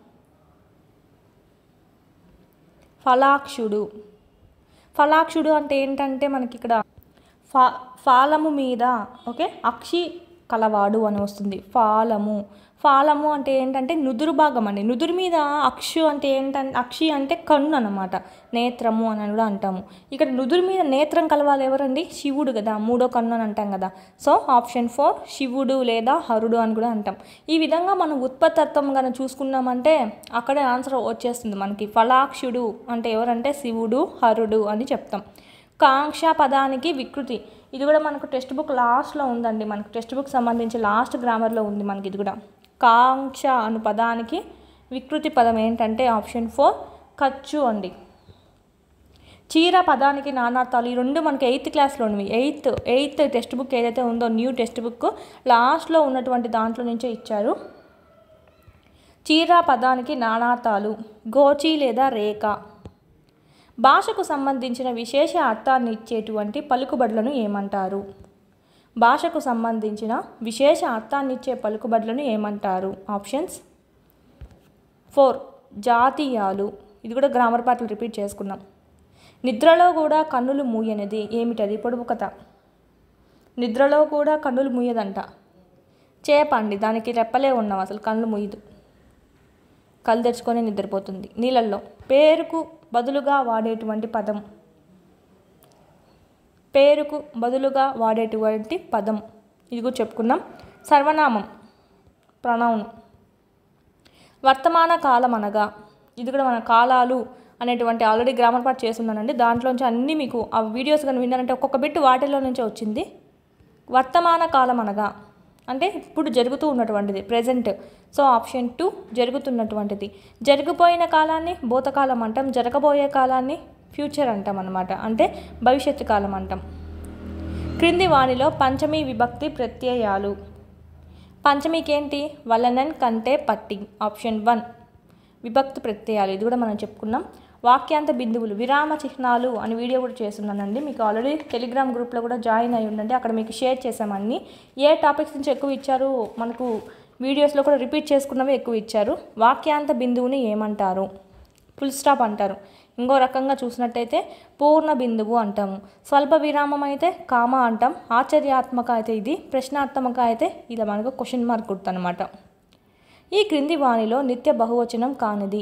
ఫలాక్షుడు ఫలాక్షుడు అంటే ఏంటంటే మనకి ఇక్కడ ఫా ఫాలము మీద ఓకే అక్షి కలవాడు అని వస్తుంది ఫాలము ఫాలము అంటే ఏంటంటే నుదురు భాగం అండి నుదురు మీద అక్షు అంటే ఏంటంటే అక్షి అంటే కన్ను అనమాట నేత్రము అని కూడా అంటాము ఇక్కడ నుదురు మీద నేత్రం కలవాలి ఎవరండి శివుడు కదా మూడో కన్ను అని అంటాం కదా సో ఆప్షన్ ఫోర్ శివుడు లేదా హరుడు అని కూడా అంటాం ఈ విధంగా మనం ఉత్పత్తత్వం కనుక చూసుకున్నామంటే అక్కడే ఆన్సర్ వచ్చేస్తుంది మనకి ఫలాక్షుడు అంటే ఎవరంటే శివుడు హరుడు అని చెప్తాం కాంక్ష పదానికి వికృతి ఇది కూడా మనకు టెక్స్ట్ బుక్ లాస్ట్లో ఉందండి మనకు టెక్స్ట్ బుక్ సంబంధించి లాస్ట్ గ్రామర్లో ఉంది మనకి ఇది కూడా కాంక్ష అను పదానికి వికృతి పదం ఏంటంటే ఆప్షన్ ఫోర్ ఖర్చు అండి చీర పదానికి నానార్థాలు ఈ రెండు మనకి ఎయిత్ క్లాస్లోనివి ఎయిత్ ఎయిత్ టెక్స్ట్ బుక్ ఏదైతే ఉందో న్యూ టెక్స్ట్ బుక్ లాస్ట్లో ఉన్నటువంటి దాంట్లో నుంచే ఇచ్చారు చీర పదానికి నానార్థాలు గోచి లేదా రేఖ భాషకు సంబంధించిన విశేష అర్థాన్ని ఇచ్చేటువంటి పలుకుబడులను ఏమంటారు భాషకు సంబంధించిన విశేష అర్థాన్ని ఇచ్చే పలుకుబడులను ఏమంటారు ఆప్షన్స్ ఫోర్ జాతీయాలు ఇది కూడా గ్రామర్ పాటలు రిపీట్ చేసుకున్నాం నిద్రలో కూడా కన్నులు మూయనిది ఏమిటది పొడుపు కథ నిద్రలో కూడా కన్నులు మూయదంట చేప అండి దానికి రెప్పలే ఉన్నాం అసలు కళ్ళు మూయదు కళ్ళు తెచ్చుకొని నిద్రపోతుంది నీళ్ళల్లో పేరుకు బదులుగా వాడేటువంటి పదం పేరుకు బదులుగా వాడేటువంటి పదం ఇది కూడా చెప్పుకున్నాం సర్వనామం ప్రణౌన్ వర్తమాన కాలం అనగా ఇది కూడా మన కాలాలు అనేటువంటి ఆల్రెడీ గ్రామర్ పార్ట్ చేస్తున్నానండి దాంట్లోంచి అన్నీ మీకు ఆ వీడియోస్ కానీ విన్నారంటే ఒక్కొక్క బిట్ వాటిలో నుంచే వచ్చింది వర్తమాన కాలం అనగా అంటే ఇప్పుడు జరుగుతూ ఉన్నటువంటిది ప్రజెంట్ సో ఆప్షన్ టూ జరుగుతున్నటువంటిది జరిగిపోయిన కాలాన్ని భూతకాలం అంటాం జరగబోయే కాలాన్ని ఫ్యూచర్ అంటాం అనమాట అంటే భవిష్యత్తు కాలం అంటాం క్రింది వాణిలో పంచమీ విభక్తి ప్రత్యయాలు పంచమీకి ఏంటి వలనన్ కంటే పట్టి ఆప్షన్ వన్ విభక్తి ప్రత్యయాలు ఇది కూడా మనం చెప్పుకున్నాం వాక్యాంత బిందువులు విరామ చిహ్నాలు అని వీడియో కూడా చేస్తున్నానండి మీకు ఆల్రెడీ టెలిగ్రామ్ గ్రూప్లో కూడా జాయిన్ అయి ఉండండి అక్కడ మీకు షేర్ చేసామన్నీ ఏ టాపిక్స్ నుంచి ఎక్కువ ఇచ్చారు మనకు వీడియోస్లో కూడా రిపీట్ చేసుకున్నవి ఎక్కువ ఇచ్చారు వాక్యాంత బిందువుని ఏమంటారు ఫుల్ స్టాప్ అంటారు ఇంకో రకంగా చూసినట్టయితే పూర్ణ బిందువు అంటాము స్వల్ప విరామం అయితే కామ అంటాం ఆశ్చర్యాత్మక అయితే ఇది ప్రశ్నాత్మక అయితే ఇలా మనకు క్వశ్చన్ మార్క్ గుర్తనమాట ఈ క్రింది వాణిలో నిత్య బహువచనం కానిది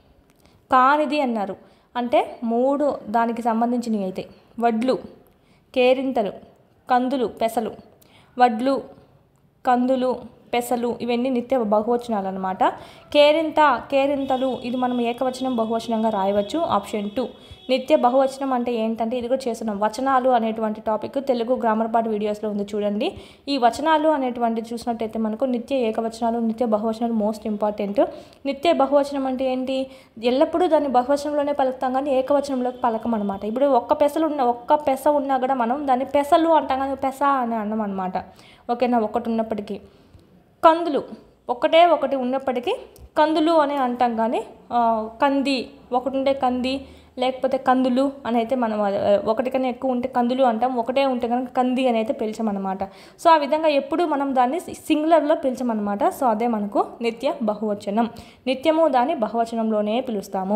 కానిది అన్నారు అంటే మూడు దానికి సంబంధించినవి అయితే వడ్లు కేరింతలు కందులు పెసలు వడ్లు కందులు పెసలు ఇవన్నీ నిత్య బహువచనాలు అనమాట కేరింత కేరింతలు ఇది మనం ఏకవచనం బహువచనంగా రాయవచ్చు ఆప్షన్ టూ నిత్య బహువచనం అంటే ఏంటంటే ఇది కూడా చేస్తున్నాం వచనాలు అనేటువంటి టాపిక్ తెలుగు గ్రామర్ పార్ట్ వీడియోస్లో ఉంది చూడండి ఈ వచనాలు అనేటువంటి చూసినట్టయితే మనకు నిత్య ఏకవచనాలు నిత్య బహువచనాలు మోస్ట్ ఇంపార్టెంట్ నిత్య బహువచనం అంటే ఏంటి ఎల్లప్పుడూ దాన్ని బహువచనంలోనే పలుకుతాం కానీ ఏకవచనంలోకి పలకం అనమాట ఇప్పుడు ఒక్క పెసలు ఉన్న ఒక్క పెస ఉన్నా కూడా మనం దాన్ని పెసలు అంటాం కానీ పెస అని అన్నాం అనమాట ఓకేనా ఒకటి ఉన్నప్పటికీ కందులు ఒకటే ఒకటి ఉన్నప్పటికీ కందులు అని అంటాం కానీ ఆ, కంది ఒకటి ఉంటే కంది లేకపోతే కందులు అని అయితే మనం ఆ, ఒకటి కన్నా ఎక్కువ ఉంటే కందులు అంటాం ఒకటే ఉంటే కనుక కంది అని అయితే పిలిచామన్నమాట సో ఆ విధంగా ఎప్పుడు మనం దాన్ని సింగులర్లో పిలిచామన్నమాట సో అదే మనకు నిత్య బహువచనం నిత్యము దాన్ని బహువచనంలోనే పిలుస్తాము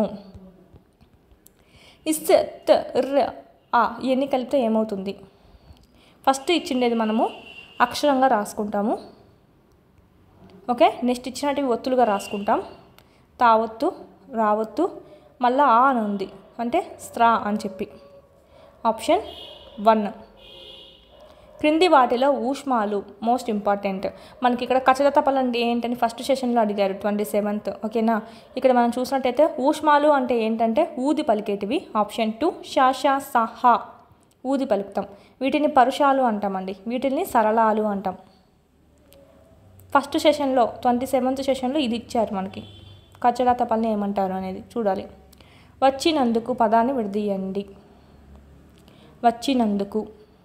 ఇస్ త ర్ ఆ ఇవన్నీ కలిపితే ఏమవుతుంది ఫస్ట్ ఇచ్చిండేది మనము అక్షరంగా రాసుకుంటాము ఓకే నెక్స్ట్ ఇచ్చినటివి ఒత్తులుగా రాసుకుంటాం తావొత్తు రావొత్తు మళ్ళా ఆ అని ఉంది అంటే స్త్రా అని చెప్పి ఆప్షన్ వన్ క్రింది వాటిలో ఊష్మాలు మోస్ట్ ఇంపార్టెంట్ మనకి ఇక్కడ కచల తపలు అంటే ఏంటని ఫస్ట్ సెషన్లో అడిగారు ట్వంటీ సెవెంత్ ఓకేనా ఇక్కడ మనం చూసినట్టయితే ఊష్మాలు అంటే ఏంటంటే ఊది పలికేటివి ఆప్షన్ టూ షాషా సహా ఊది పలుకుతాం వీటిని పరుషాలు అంటామండి వీటిని సరళాలు అంటాం ఫస్ట్ సెషన్లో ట్వంటీ సెవెంత్ సెషన్లో ఇది ఇచ్చారు మనకి కచ్చడా తపల్ని ఏమంటారు అనేది చూడాలి వచ్చినందుకు పదాన్ని విడదీయండి వచ్చినందుకు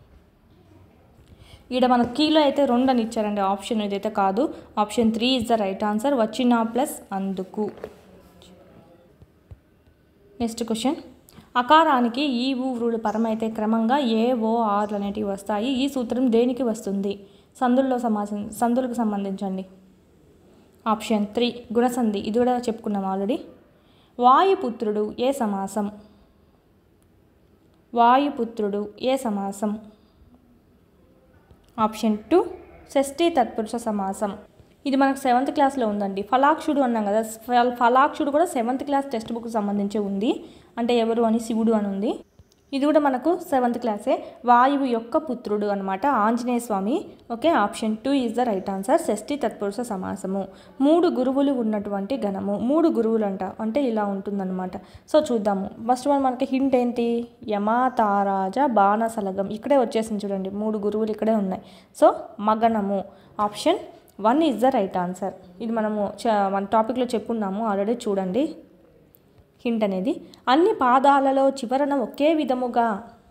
ఈడ మన కీలో అయితే రెండు అని ఇచ్చారండి ఆప్షన్ ఇదైతే కాదు option three is the right answer వచ్చిన ప్లస్ అందుకు నెక్స్ట్ క్వశ్చన్ అకారానికి ఈ ఊ వ్రులు పరమైతే క్రమంగా ఏ ఓ ఆర్లు అనేటివి వస్తాయి ఈ సూత్రం దేనికి వస్తుంది సందుల్లో సమాసం సందులకు సంబంధించండి ఆప్షన్ త్రీ గుణసంధి ఇది కూడా చెప్పుకున్నాం ఆల్రెడీ వాయుపుత్రుడు ఏ సమాసం వాయుపుత్రుడు ఏ సమాసం ఆప్షన్ టూ షష్ఠీ తత్పురుష సమాసం ఇది మనకు సెవెంత్ క్లాస్లో ఉందండి ఫలాక్షుడు అన్నాం కదా ఫల- ఫలాక్షుడు కూడా సెవెంత్ క్లాస్ టెక్స్ట్ బుక్ సంబంధించి ఉంది అంటే ఎవరు అని శివుడు అని ఉంది ఇది కూడా మనకు సెవెంత్ క్లాసే వాయువు యొక్క పుత్రుడు అనమాట Anjaneya Swami okay option two is the right answer షష్ఠి తత్పురుష సమాసము మూడు గురువులు ఉన్నటువంటి గణము మూడు గురువులు అంట అంటే ఇలా ఉంటుందన్నమాట సో చూద్దాము ఫస్ట్ వన్ మనకి హింట్ ఏంటి యమా తారాజ బాణసలగం ఇక్కడే వచ్చేసింది చూడండి మూడు గురువులు ఇక్కడే ఉన్నాయి సో మగనము option one is the right answer ఇది మనము చ- మన టాపిక్లో చెప్పున్నాము ఆల్రెడీ చూడండి హింట్ అనేది అన్ని పాదాలలో చివరన ఒకే విధముగా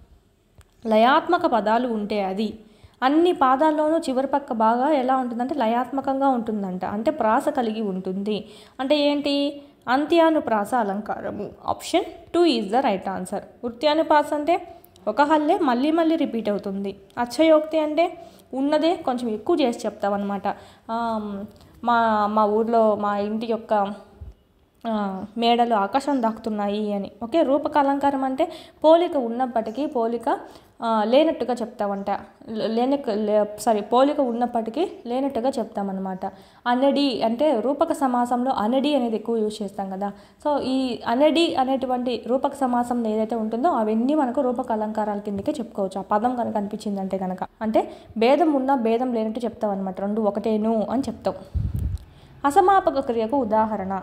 లయాత్మక పదాలు ఉంటే అది అన్ని పాదాల్లోనూ చివరి పక్క బాగా ఎలా ఉంటుందంటే లయాత్మకంగా ఉంటుందంట అంటే ప్రాస కలిగి ఉంటుంది అంటే ఏంటి అంత్యానుప్రాస అలంకారము option two is the right answer వృత్యానుప్రాస అంటే ఒక హల్లే మళ్ళీ మళ్ళీ రిపీట్ అవుతుంది అచ్చయోక్తి అంటే ఉన్నదే కొంచెం ఎక్కువ చేసి చెప్తామన్నమాట ఆమ్, మా మా ఊర్లో మా ఇంటి యొక్క ఆ, మేడలు ఆకాశం దాక్కుతున్నాయి అని ఓకే రూపక అలంకారం అంటే పోలిక ఉన్నప్పటికీ పోలిక ఆ, లేనట్టుగా చెప్తామంట లేని సారీ పోలిక ఉన్నప్పటికీ లేనట్టుగా చెప్తామన్నమాట అనడి అంటే రూపక సమాసంలో అనడి అనేది ఎక్కువ యూజ్ చేస్తాం కదా సో ఈ అనడి అనేటువంటి రూపక సమాసం ఏదైతే ఉంటుందో అవన్నీ మనకు రూపక అలంకారాల కిందకే చెప్పుకోవచ్చు ఆ పదం కనుక అనిపించిందంటే కనుక అంటే భేదం ఉన్నా భేదం లేనట్టు చెప్తాం అనమాట రెండు ఒకటేను అని చెప్తాం అసమాపక క్రియకు ఉదాహరణ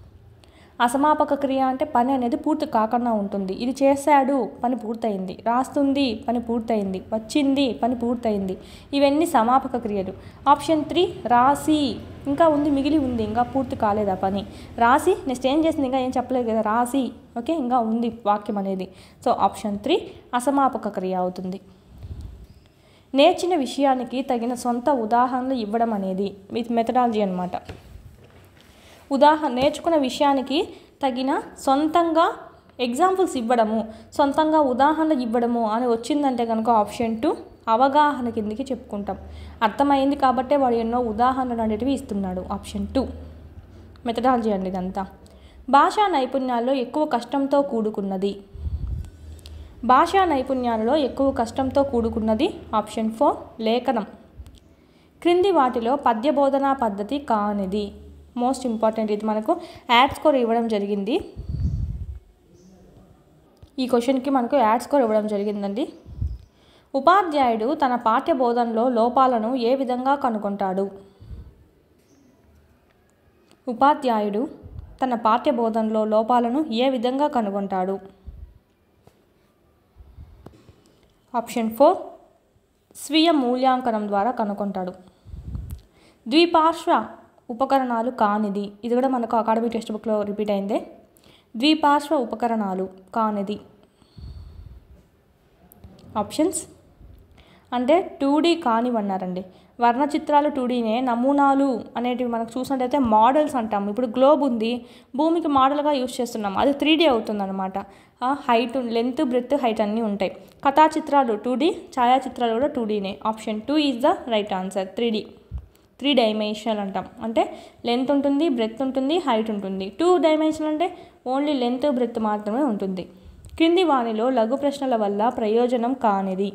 అసమాపక క్రియ అంటే పని అనేది పూర్తి కాకుండా ఉంటుంది ఇది చేశాడు పని పూర్తయింది రాస్తుంది పని పూర్తయింది వచ్చింది పని పూర్తయింది ఇవన్నీ సమాపక క్రియలు ఆప్షన్ త్రీ రాసి ఇంకా ఉంది మిగిలి ఉంది ఇంకా పూర్తి కాలేదు ఆ పని రాసి నెక్స్ట్ ఏం చేసింది ఇంకా ఏం చెప్పలేదు కదా రాసి ఓకే ఇంకా ఉంది వాక్యం అనేది సో ఆప్షన్ త్రీ అసమాపక క్రియ అవుతుంది నేర్చిన విషయానికి తగిన సొంత ఉదాహరణలు ఇవ్వడం అనేది విత్ మెథడాలజీ అనమాట ఉదాహరణ నేర్చుకున్న విషయానికి తగిన సొంతంగా ఎగ్జాంపుల్స్ ఇవ్వడము సొంతంగా ఉదాహరణలు ఇవ్వడము అని వచ్చిందంటే కనుక ఆప్షన్ టూ అవగాహన కిందికి చెప్పుకుంటాం అర్థమైంది కాబట్టే వాడు ఎన్నో ఉదాహరణలు అనేటివి ఇస్తున్నాడు ఆప్షన్ టూ మెథడాలజీ అండి ఇదంతా భాషా నైపుణ్యాల్లో ఎక్కువ కష్టంతో కూడుకున్నది భాషా నైపుణ్యాలలో ఎక్కువ కష్టంతో కూడుకున్నది ఆప్షన్ ఫోర్ లేఖనం క్రింది వాటిలో పద్య బోధనా పద్ధతి కానిది మోస్ట్ ఇంపార్టెంట్ ఇది మనకు యాడ్ స్కోర్ ఇవ్వడం జరిగింది ఈ క్వశ్చన్కి మనకు యాడ్ స్కోర్ ఇవ్వడం జరిగిందండి ఉపాధ్యాయుడు తన పాఠ్య బోధనలో లోపాలను ఏ విధంగా కనుగొంటాడు ఉపాధ్యాయుడు తన పాఠ్య బోధనలో లోపాలను ఏ విధంగా కనుగొంటాడు ఆప్షన్ ఫోర్ స్వీయ మూల్యాంకనం ద్వారా కనుగొంటాడు ద్విపార్శ్వ ఉపకరణాలు కానిది ఇది కూడా మనకు అకాడమిక్ టెక్స్ట్ బుక్లో రిపీట్ అయిందే ద్విపార్శ్వ ఉపకరణాలు కానిది ఆప్షన్స్ అంటే టూ డీ కానివన్నారండి వర్ణ చిత్రాలు టూ డీనే నమూనాలు అనేటివి మనకు చూసినట్టయితే మోడల్స్ అంటాం ఇప్పుడు గ్లోబ్ ఉంది భూమికి మోడల్గా యూస్ చేస్తున్నాం అది త్రీ డీ అవుతుందన్నమాట హైట్ లెంత్ బ్రెత్ హైట్ అన్నీ ఉంటాయి కథా చిత్రాలు టూ డీ ఛాయాచిత్రాలు కూడా టూ డీనే option two is the right answer three D three dimensional అంటాం అంటే లెంత్ ఉంటుంది బ్రెత్ ఉంటుంది హైట్ ఉంటుంది టూ డైమెన్షనల్ అంటే ఓన్లీ లెంత్ బ్రెత్ మాత్రమే ఉంటుంది క్రింది వాణిలో లఘు ప్రశ్నల వల్ల ప్రయోజనం కానిది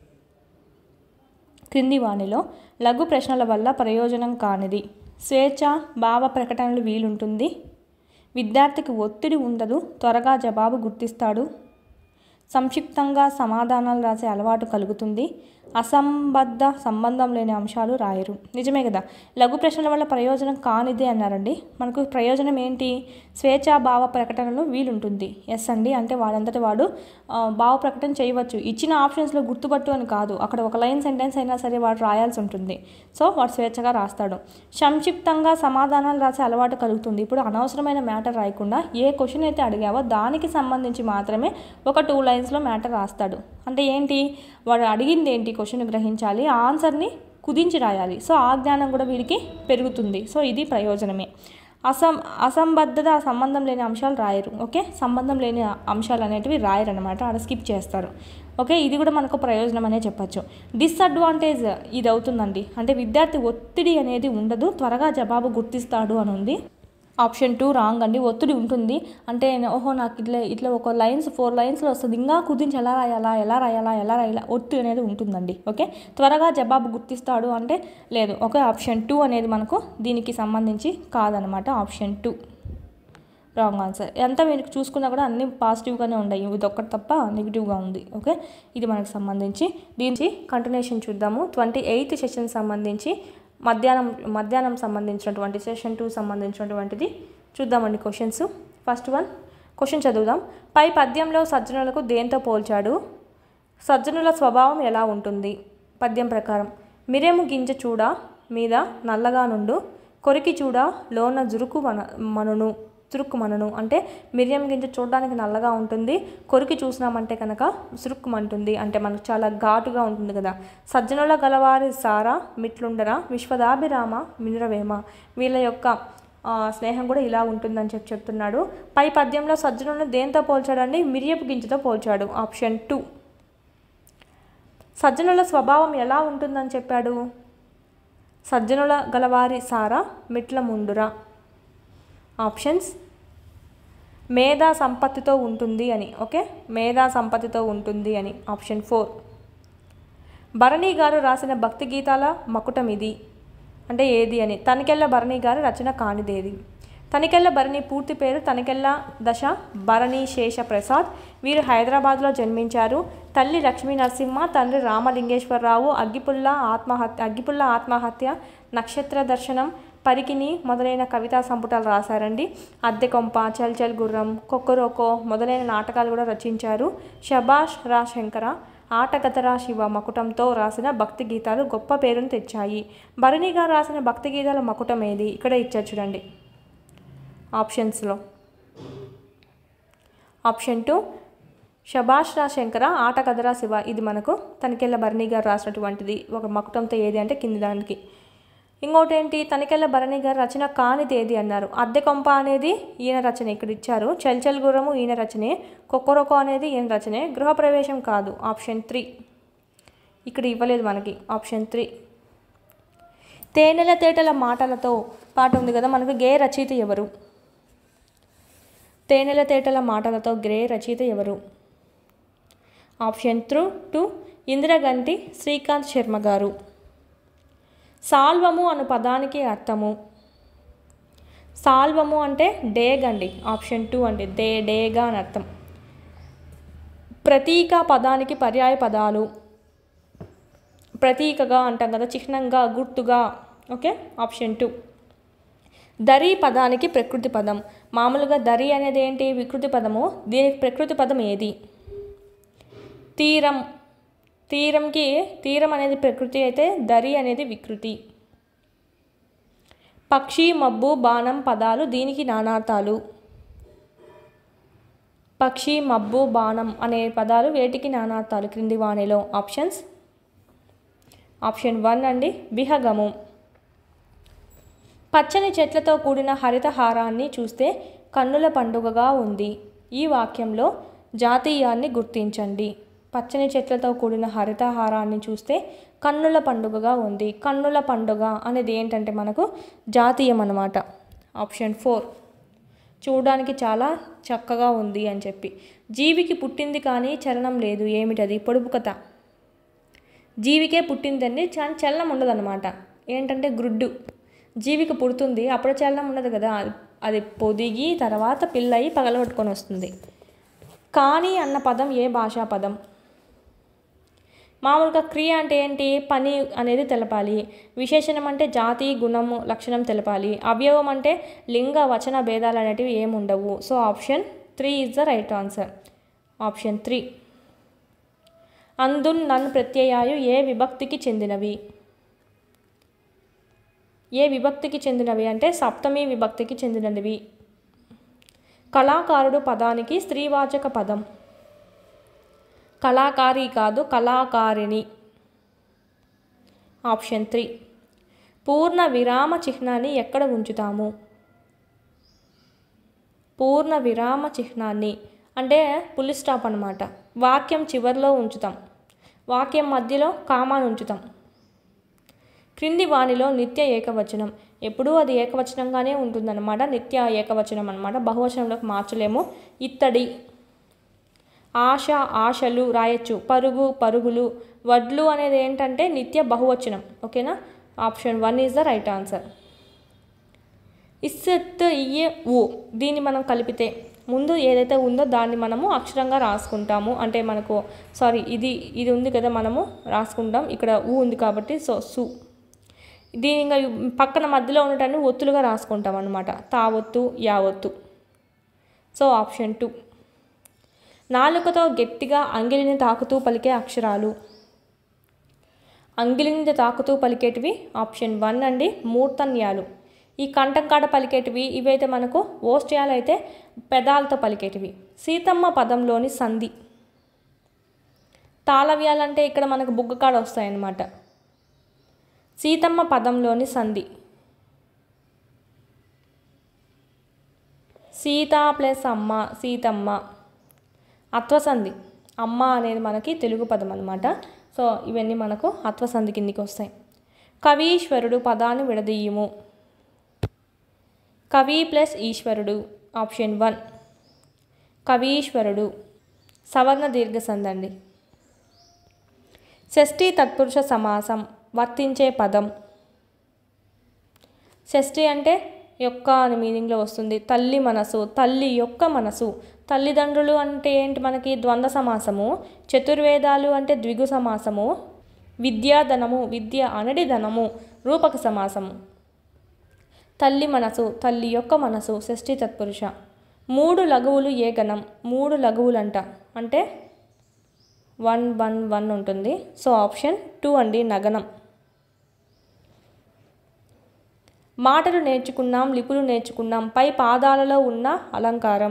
క్రింది వాణిలో లఘు ప్రశ్నల వల్ల ప్రయోజనం కానిది స్వేచ్ఛ భావ ప్రకటనలు వీలుంటుంది విద్యార్థికి ఒత్తిడి ఉండదు త్వరగా జవాబు గుర్తిస్తాడు సంక్షిప్తంగా సమాధానాలు రాసే అలవాటు కలుగుతుంది అసంబద్ధ సంబంధం లేని అంశాలు రాయరు నిజమే కదా లఘు ప్రశ్నల వల్ల ప్రయోజనం కానిదే అన్నారండి మనకు ప్రయోజనం ఏంటి స్వేచ్ఛా భావ ప్రకటనలు వీలుంటుంది ఎస్ అండి అంటే వాడంతటి వాడు ఆ, భావ ప్రకటన చేయవచ్చు ఇచ్చిన ఆప్షన్స్లో గుర్తుపట్టు అని కాదు అక్కడ ఒక లైన్ సెంటెన్స్ అయినా సరే వాడు రాయాల్సి ఉంటుంది సో వాడు స్వేచ్ఛగా రాస్తాడు సంక్షిప్తంగా సమాధానాలు రాసే అలవాటు కలుగుతుంది ఇప్పుడు అనవసరమైన మ్యాటర్ రాయకుండా ఏ క్వశ్చన్ అయితే అడిగావో దానికి సంబంధించి మాత్రమే ఒక టూ లైన్స్లో మ్యాటర్ రాస్తాడు అంటే ఏంటి వాడు అడిగింది ఏంటి క్వశ్చన్ గ్రహించాలి ఆ ఆన్సర్ని కుదించి రాయాలి సో ఆ జ్ఞానం కూడా వీడికి పెరుగుతుంది సో ఇది ప్రయోజనమే అసం అసంబద్ధత సంబంధం లేని అంశాలు రాయరు ఓకే సంబంధం లేని అంశాలు అనేటివి రాయరు అనమాట అక్కడ స్కిప్ చేస్తారు ఓకే ఇది కూడా మనకు ప్రయోజనం అనే చెప్పచ్చు డిసడ్వాంటేజ్ ఇది అవుతుందండి అంటే విద్యార్థి ఒత్తిడి అనేది ఉండదు త్వరగా జవాబు గుర్తిస్తాడు అని ఉంది ఆప్షన్ టూ రాంగ్ అండి ఒత్తిడి ఉంటుంది అంటే ఓహో నాకు ఇట్లా ఇట్లా ఒక లైన్స్ ఫోర్ లైన్స్లో వస్తుంది ఇంకా కుదించి ఎలా రాయాలా ఎలా రాయాలా ఎలా రాయాలా ఒత్తిడి అనేది ఉంటుందండి ఓకే త్వరగా జవాబు గుర్తిస్తాడు అంటే లేదు ఓకే ఆప్షన్ టూ అనేది మనకు దీనికి సంబంధించి కాదనమాట ఆప్షన్ టూ రాంగ్ ఆన్సర్ ఎంత మీరు చూసుకున్నా కూడా అన్ని పాజిటివ్గానే ఉన్నాయి ఇది ఒక్కటి తప్ప నెగిటివ్గా ఉంది ఓకే ఇది మనకు సంబంధించి దీనికి కంటిన్యూషన్ చూద్దాము ట్వంటీ ఎయిత్ సెషన్ సంబంధించి మధ్యాహ్నం మధ్యాహ్నం సంబంధించినటువంటి సెషన్ టూ సంబంధించినటువంటిది చూద్దామండి క్వశ్చన్స్ ఫస్ట్ వన్ క్వశ్చన్ చదువుదాం పై పద్యంలో సజ్జనులకు దేంతో పోల్చాడు సజ్జనుల స్వభావం ఎలా ఉంటుంది పద్యం ప్రకారం మిరేము గింజ చూడ మీద నల్లగా నుండు కొరికి చూడ లోన జురుకు మన మనును చురుక్కు మనను అంటే మిరియం గింజ చూడడానికి నల్లగా ఉంటుంది కొరికి చూసినామంటే కనుక సురుక్కుమంటుంది అంటే మనకు చాలా ఘాటుగా ఉంటుంది కదా సజ్జనుల గలవారి సారా మిట్లుండరా విశ్వదాభిరామ మినురవేమ వీళ్ళ యొక్క ఆ, స్నేహం కూడా ఇలా ఉంటుందని చెప్పి చెప్తున్నాడు పై పద్యంలో సజ్జనులను దేంతో పోల్చాడండి మిరియపు గింజతో పోల్చాడు ఆప్షన్ టూ సజ్జనుల స్వభావం ఎలా ఉంటుందని చెప్పాడు సజ్జనుల గలవారి సారా మిట్ల ముండురా ఆప్షన్స్ మేధా సంపత్తితో ఉంటుంది అని ఓకే మేధా సంపత్తితో ఉంటుంది అని ఆప్షన్ ఫోర్ భరణి గారు రాసిన భక్తి గీతాల మకుటం ఇది అంటే ఏది అని తనికెళ్ళ భరణి గారు రచన కానిదేది తనికెళ్ళ భరణి పూర్తి పేరు తనికెళ్ళ దశ భరణి శేష ప్రసాద్ వీరు హైదరాబాద్లో జన్మించారు తల్లి లక్ష్మీ నరసింహ తండ్రి రామలింగేశ్వరరావు అగ్గిపుల్ల ఆత్మహత్య అగ్గిపుల్ల ఆత్మహత్య నక్షత్ర దర్శనం పరికిని మొదలైన కవితా సంపుటాలు రాశారండి అద్దె కొంప చల్ చల్ గుర్రం కొక్కరోకో మొదలైన నాటకాలు కూడా రచించారు షబాష్ రా శంకర ఆటగతరా శివ మకుటంతో రాసిన భక్తి గీతాలు గొప్ప పేరును తెచ్చాయి భరణి గారు రాసిన భక్తి గీతాల మకుటం ఏది ఇక్కడ ఇచ్చారు చూడండి ఆప్షన్స్లో ఆప్షన్ టూ షబాష్ రా శంకర ఆట కదరా శివ ఇది మనకు తనికెళ్ళ భరణి గారు రాసినటువంటిది ఒక మకుటంతో ఏది అంటే కింది దానికి ఇంకోటి ఏంటి తనికెళ్ళ భరణి గారు రచన కానిది ఏది అన్నారు అద్దె కొంప అనేది ఈయన రచన ఇక్కడ ఇచ్చారు చల్చల్ గుర్రము ఈయన రచనే కొక్కరొకో అనేది ఈయన రచనే గృహప్రవేశం కాదు ఆప్షన్ త్రీ ఇక్కడ ఇవ్వలేదు మనకి ఆప్షన్ త్రీ తేనెల తేటల మాటలతో పాట ఉంది కదా మనకు గే రచయిత ఎవరు తేనెల తేటల మాటలతో గ్రే రచయిత ఎవరు option through two Indiraganti Srikanth Sharma గారు సాల్వము అను పదానికి అర్థము సాల్వము అంటే డేగ్ అండి ఆప్షన్ టూ అండి దే డేగా అని అర్థం ప్రతీక పదానికి పర్యాయ పదాలు ప్రతీకగా అంటాం కదా చిహ్నంగా గుర్తుగా ఓకే ఆప్షన్ టూ దరి పదానికి ప్రకృతి పదం మామూలుగా దరి అనేది ఏంటి వికృతి పదము దీనికి ప్రకృతి పదం ఏది తీరం తీరంకి తీరం అనేది ప్రకృతి అయితే దరి అనేది వికృతి పక్షి మబ్బు బాణం పదాలు దీనికి నానార్థాలు పక్షి మబ్బు బాణం అనే పదాలు వేటికి నానార్థాలు క్రింది వాణిలో ఆప్షన్స్ ఆప్షన్ వన్ అండి విహగము పచ్చని చెట్లతో కూడిన హరితహారాన్ని చూస్తే కన్నుల పండుగగా ఉంది ఈ వాక్యంలో జాతీయాన్ని గుర్తించండి పచ్చని చెట్లతో కూడిన హరితహారాన్ని చూస్తే కన్నుల పండుగగా ఉంది కన్నుల పండుగ అనేది ఏంటంటే మనకు జాతీయం అన్నమాట ఆప్షన్ ఫోర్ చూడడానికి చాలా చక్కగా ఉంది అని చెప్పి జీవికి పుట్టింది కానీ చలనం లేదు ఏమిటది పొడుపు కథ జీవికే పుట్టిందండి చాలా చలనం ఉండదన్నమాట ఏంటంటే గ్రుడ్డు జీవికి పుడుతుంది అప్పుడు చలనం ఉండదు కదా అది- అది పొదిగి తర్వాత పిల్లయి పగలగొట్టుకొని వస్తుంది కానీ అన్న పదం ఏ భాషా పదం మామూలుగా క్రియ అంటే ఏంటి పని అనేది తెలపాలి విశేషణం అంటే జాతి గుణము లక్షణం తెలపాలి అవయవం అంటే లింగ వచన భేదాలు అనేటివి ఏమి ఉండవు so option three is the right answer option three అందున్ నన్ ప్రత్యయాలు ఏ విభక్తికి చెందినవి ఏ విభక్తికి చెందినవి అంటే సప్తమి విభక్తికి చెందినవి కళాకారుడు పదానికి స్త్రీవాచక పదం కళాకారి కాదు కళాకారిణి ఆప్షన్ త్రీ పూర్ణ విరామ చిహ్నాన్ని ఎక్కడ ఉంచుతాము పూర్ణ విరామ చిహ్నాన్ని అంటే పులి స్టాప్ అనమాట వాక్యం చివరిలో ఉంచుతాం వాక్యం మధ్యలో కామాను ఉంచుతాం క్రింది వాణిలో నిత్య ఏకవచనం ఎప్పుడూ అది ఏకవచనంగానే ఉంటుందన్నమాట నిత్య ఏకవచనం అనమాట బహువచనంలోకి మార్చలేము ఇత్తడి ఆశ ఆశలు రాయొచ్చు పరుగు పరుగులు వడ్లు అనేది ఏంటంటే నిత్య బహువచనం ఓకేనా option one is the right answer ఇస్సెత్ ఇయ్యే ఊ దీన్ని మనం కలిపితే ముందు ఏదైతే ఉందో దాన్ని మనము అక్షరంగా రాసుకుంటాము అంటే మనకు సారీ ఇది ఇది ఉంది కదా మనము రాసుకుంటాం ఇక్కడ ఊ ఉంది కాబట్టి సో సు దీని ఇంకా పక్కన మధ్యలో ఉండటాన్ని ఒత్తులుగా రాసుకుంటాం అనమాట తావొత్తు యావొత్తు సో ఆప్షన్ టూ నాలుకతో గట్టిగా అంగిలిని తాకుతూ పలికే అక్షరాలు అంగిలింద తాకుతూ పలికేటివి ఆప్షన్ వన్ అండి మూర్ధన్యాలు ఈ కంఠం కాడ పలికేటివి ఇవైతే మనకు ఓస్ట్యాలు అయితే పెదాలతో పలికేటివి సీతమ్మ పదంలోని సంధి తాళవ్యాలంటే ఇక్కడ మనకు బుగ్గ కాడ వస్తాయన్నమాట సీతమ్మ పదంలోని సంధి సీత ప్లస్ అమ్మ సీతమ్మ అత్వసంధి అమ్మ అనేది మనకి తెలుగు పదం అనమాట సో ఇవన్నీ మనకు అత్వసంధి కిందికి వస్తాయి కవీశ్వరుడు పదాన్ని విడదీయము కవి ప్లస్ ఈశ్వరుడు ఆప్షన్ వన్ కవీశ్వరుడు సవర్ణ దీర్ఘ సంధి అండి షష్ఠి తత్పురుష సమాసం వర్తించే పదం షష్ఠి అంటే యొక్క అనే మీనింగ్లో వస్తుంది తల్లి మనసు తల్లి యొక్క మనసు తల్లిదండ్రులు అంటే ఏంటి మనకి ద్వంద్వ సమాసము చతుర్వేదాలు అంటే ద్విగు సమాసము విద్యాధనము విద్య అనడి ధనము రూపక సమాసము తల్లి మనసు తల్లి యొక్క మనసు షష్ఠి తత్పురుష మూడు లఘువులు ఏ గణం మూడు లఘువులంట అంటే వన్ వన్ వన్ ఉంటుంది సో ఆప్షన్ టూ అండి నగనం మాటలు నేర్చుకున్నాం లిపులు నేర్చుకున్నాం పై పాదాలలో ఉన్న అలంకారం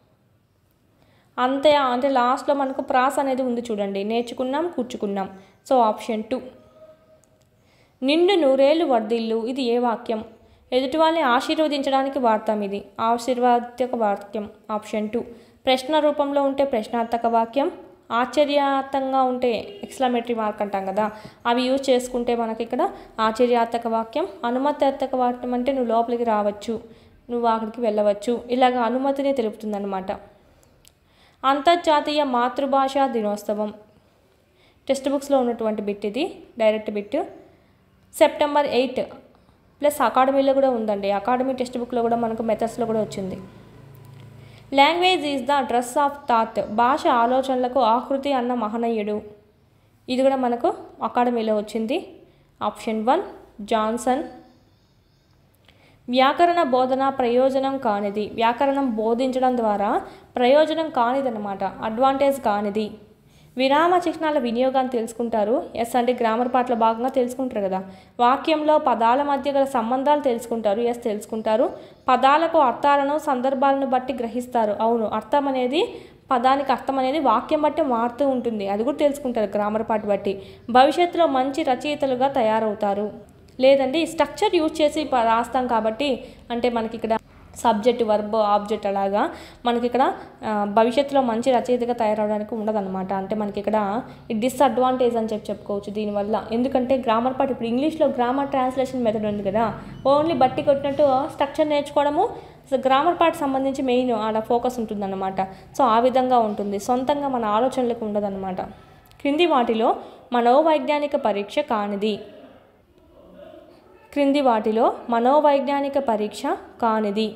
అంతే అంటే లాస్ట్లో మనకు ప్రాస అనేది ఉంది చూడండి నేర్చుకున్నాం కూర్చుకున్నాం సో ఆప్షన్ టూ నిండు నూరేళ్ళు వర్ధిల్లు ఇది ఏ వాక్యం ఎదుటి వాళ్ళని ఆశీర్వదించడానికి వాడతాం ఇది ఆశీర్వాదక వాక్యం ఆప్షన్ టూ ప్రశ్న రూపంలో ఉంటే ప్రశ్నార్థక వాక్యం ఆశ్చర్యార్థంగా ఉంటే ఎక్స్లమేటరీ మార్క్ అంటాం కదా అవి యూజ్ చేసుకుంటే మనకి ఇక్కడ ఆశ్చర్యార్థక వాక్యం అనుమతార్థక వాక్యం అంటే నువ్వు లోపలికి రావచ్చు నువ్వు అక్కడికి వెళ్ళవచ్చు ఇలాగ అనుమతిని తెలుపుతుందన్నమాట అంతర్జాతీయ మాతృభాషా దినోత్సవం టెక్స్ట్ బుక్స్లో ఉన్నటువంటి బిట్ ఇది direct bit September eight plus అకాడమీలో కూడా ఉందండి అకాడమీ టెక్స్ట్ బుక్లో కూడా మనకు మెథడ్స్లో కూడా వచ్చింది language is the dress of thought భాష ఆలోచనలకు ఆకృతి అన్న మహనీయుడు ఇది కూడా మనకు అకాడమీలో వచ్చింది ఆప్షన్ వన్ జాన్సన్ వ్యాకరణ బోధన ప్రయోజనం కానిది వ్యాకరణం బోధించడం ద్వారా ప్రయోజనం కానిదన్నమాట అడ్వాంటేజ్ కానిది విరామ చిహ్నాల వినియోగాన్ని తెలుసుకుంటారు ఎస్ అంటే గ్రామర్ పాటలో భాగంగా తెలుసుకుంటారు కదా వాక్యంలో పదాల మధ్య గల సంబంధాలు తెలుసుకుంటారు ఎస్ తెలుసుకుంటారు పదాలకు అర్థాలను సందర్భాలను బట్టి గ్రహిస్తారు అవును అర్థం అనేది పదానికి అర్థం అనేది వాక్యం బట్టి మారుతూ ఉంటుంది అది కూడా తెలుసుకుంటారు గ్రామర్ పాట బట్టి భవిష్యత్తులో మంచి రచయితలుగా తయారవుతారు లేదంటే ఈ స్ట్రక్చర్ యూజ్ చేసి ప- రాస్తాం కాబట్టి అంటే మనకి ఇక్కడ సబ్జెక్ట్ వర్బ్ ఆబ్జెక్ట్ అలాగా మనకి ఇక్కడ ఆ, భవిష్యత్తులో మంచి రచయితగా తయారవడానికి ఉండదన్నమాట అంటే మనకి ఇక్కడ ఈ డిస్అడ్వాంటేజ్ అని చెప్పి చెప్పుకోవచ్చు దీనివల్ల ఎందుకంటే గ్రామర్ పార్ట్ ఇప్పుడు ఇంగ్లీష్లో గ్రామర్ ట్రాన్స్లేషన్ మెథడ్ ఉంది కదా ఓన్లీ బట్టి కొట్టినట్టు స్ట్రక్చర్ నేర్చుకోవడము సో గ్రామర్ పార్ట్ సంబంధించి మెయిన్ ఆడ ఫోకస్ ఉంటుందన్నమాట సో ఆ విధంగా ఉంటుంది సొంతంగా మన ఆలోచనలకు ఉండదన్నమాట క్రింది వాటిలో మనోవైజ్ఞానిక పరీక్ష కానిది క్రింది వాటిలో మనోవైజ్ఞానిక పరీక్ష కానిది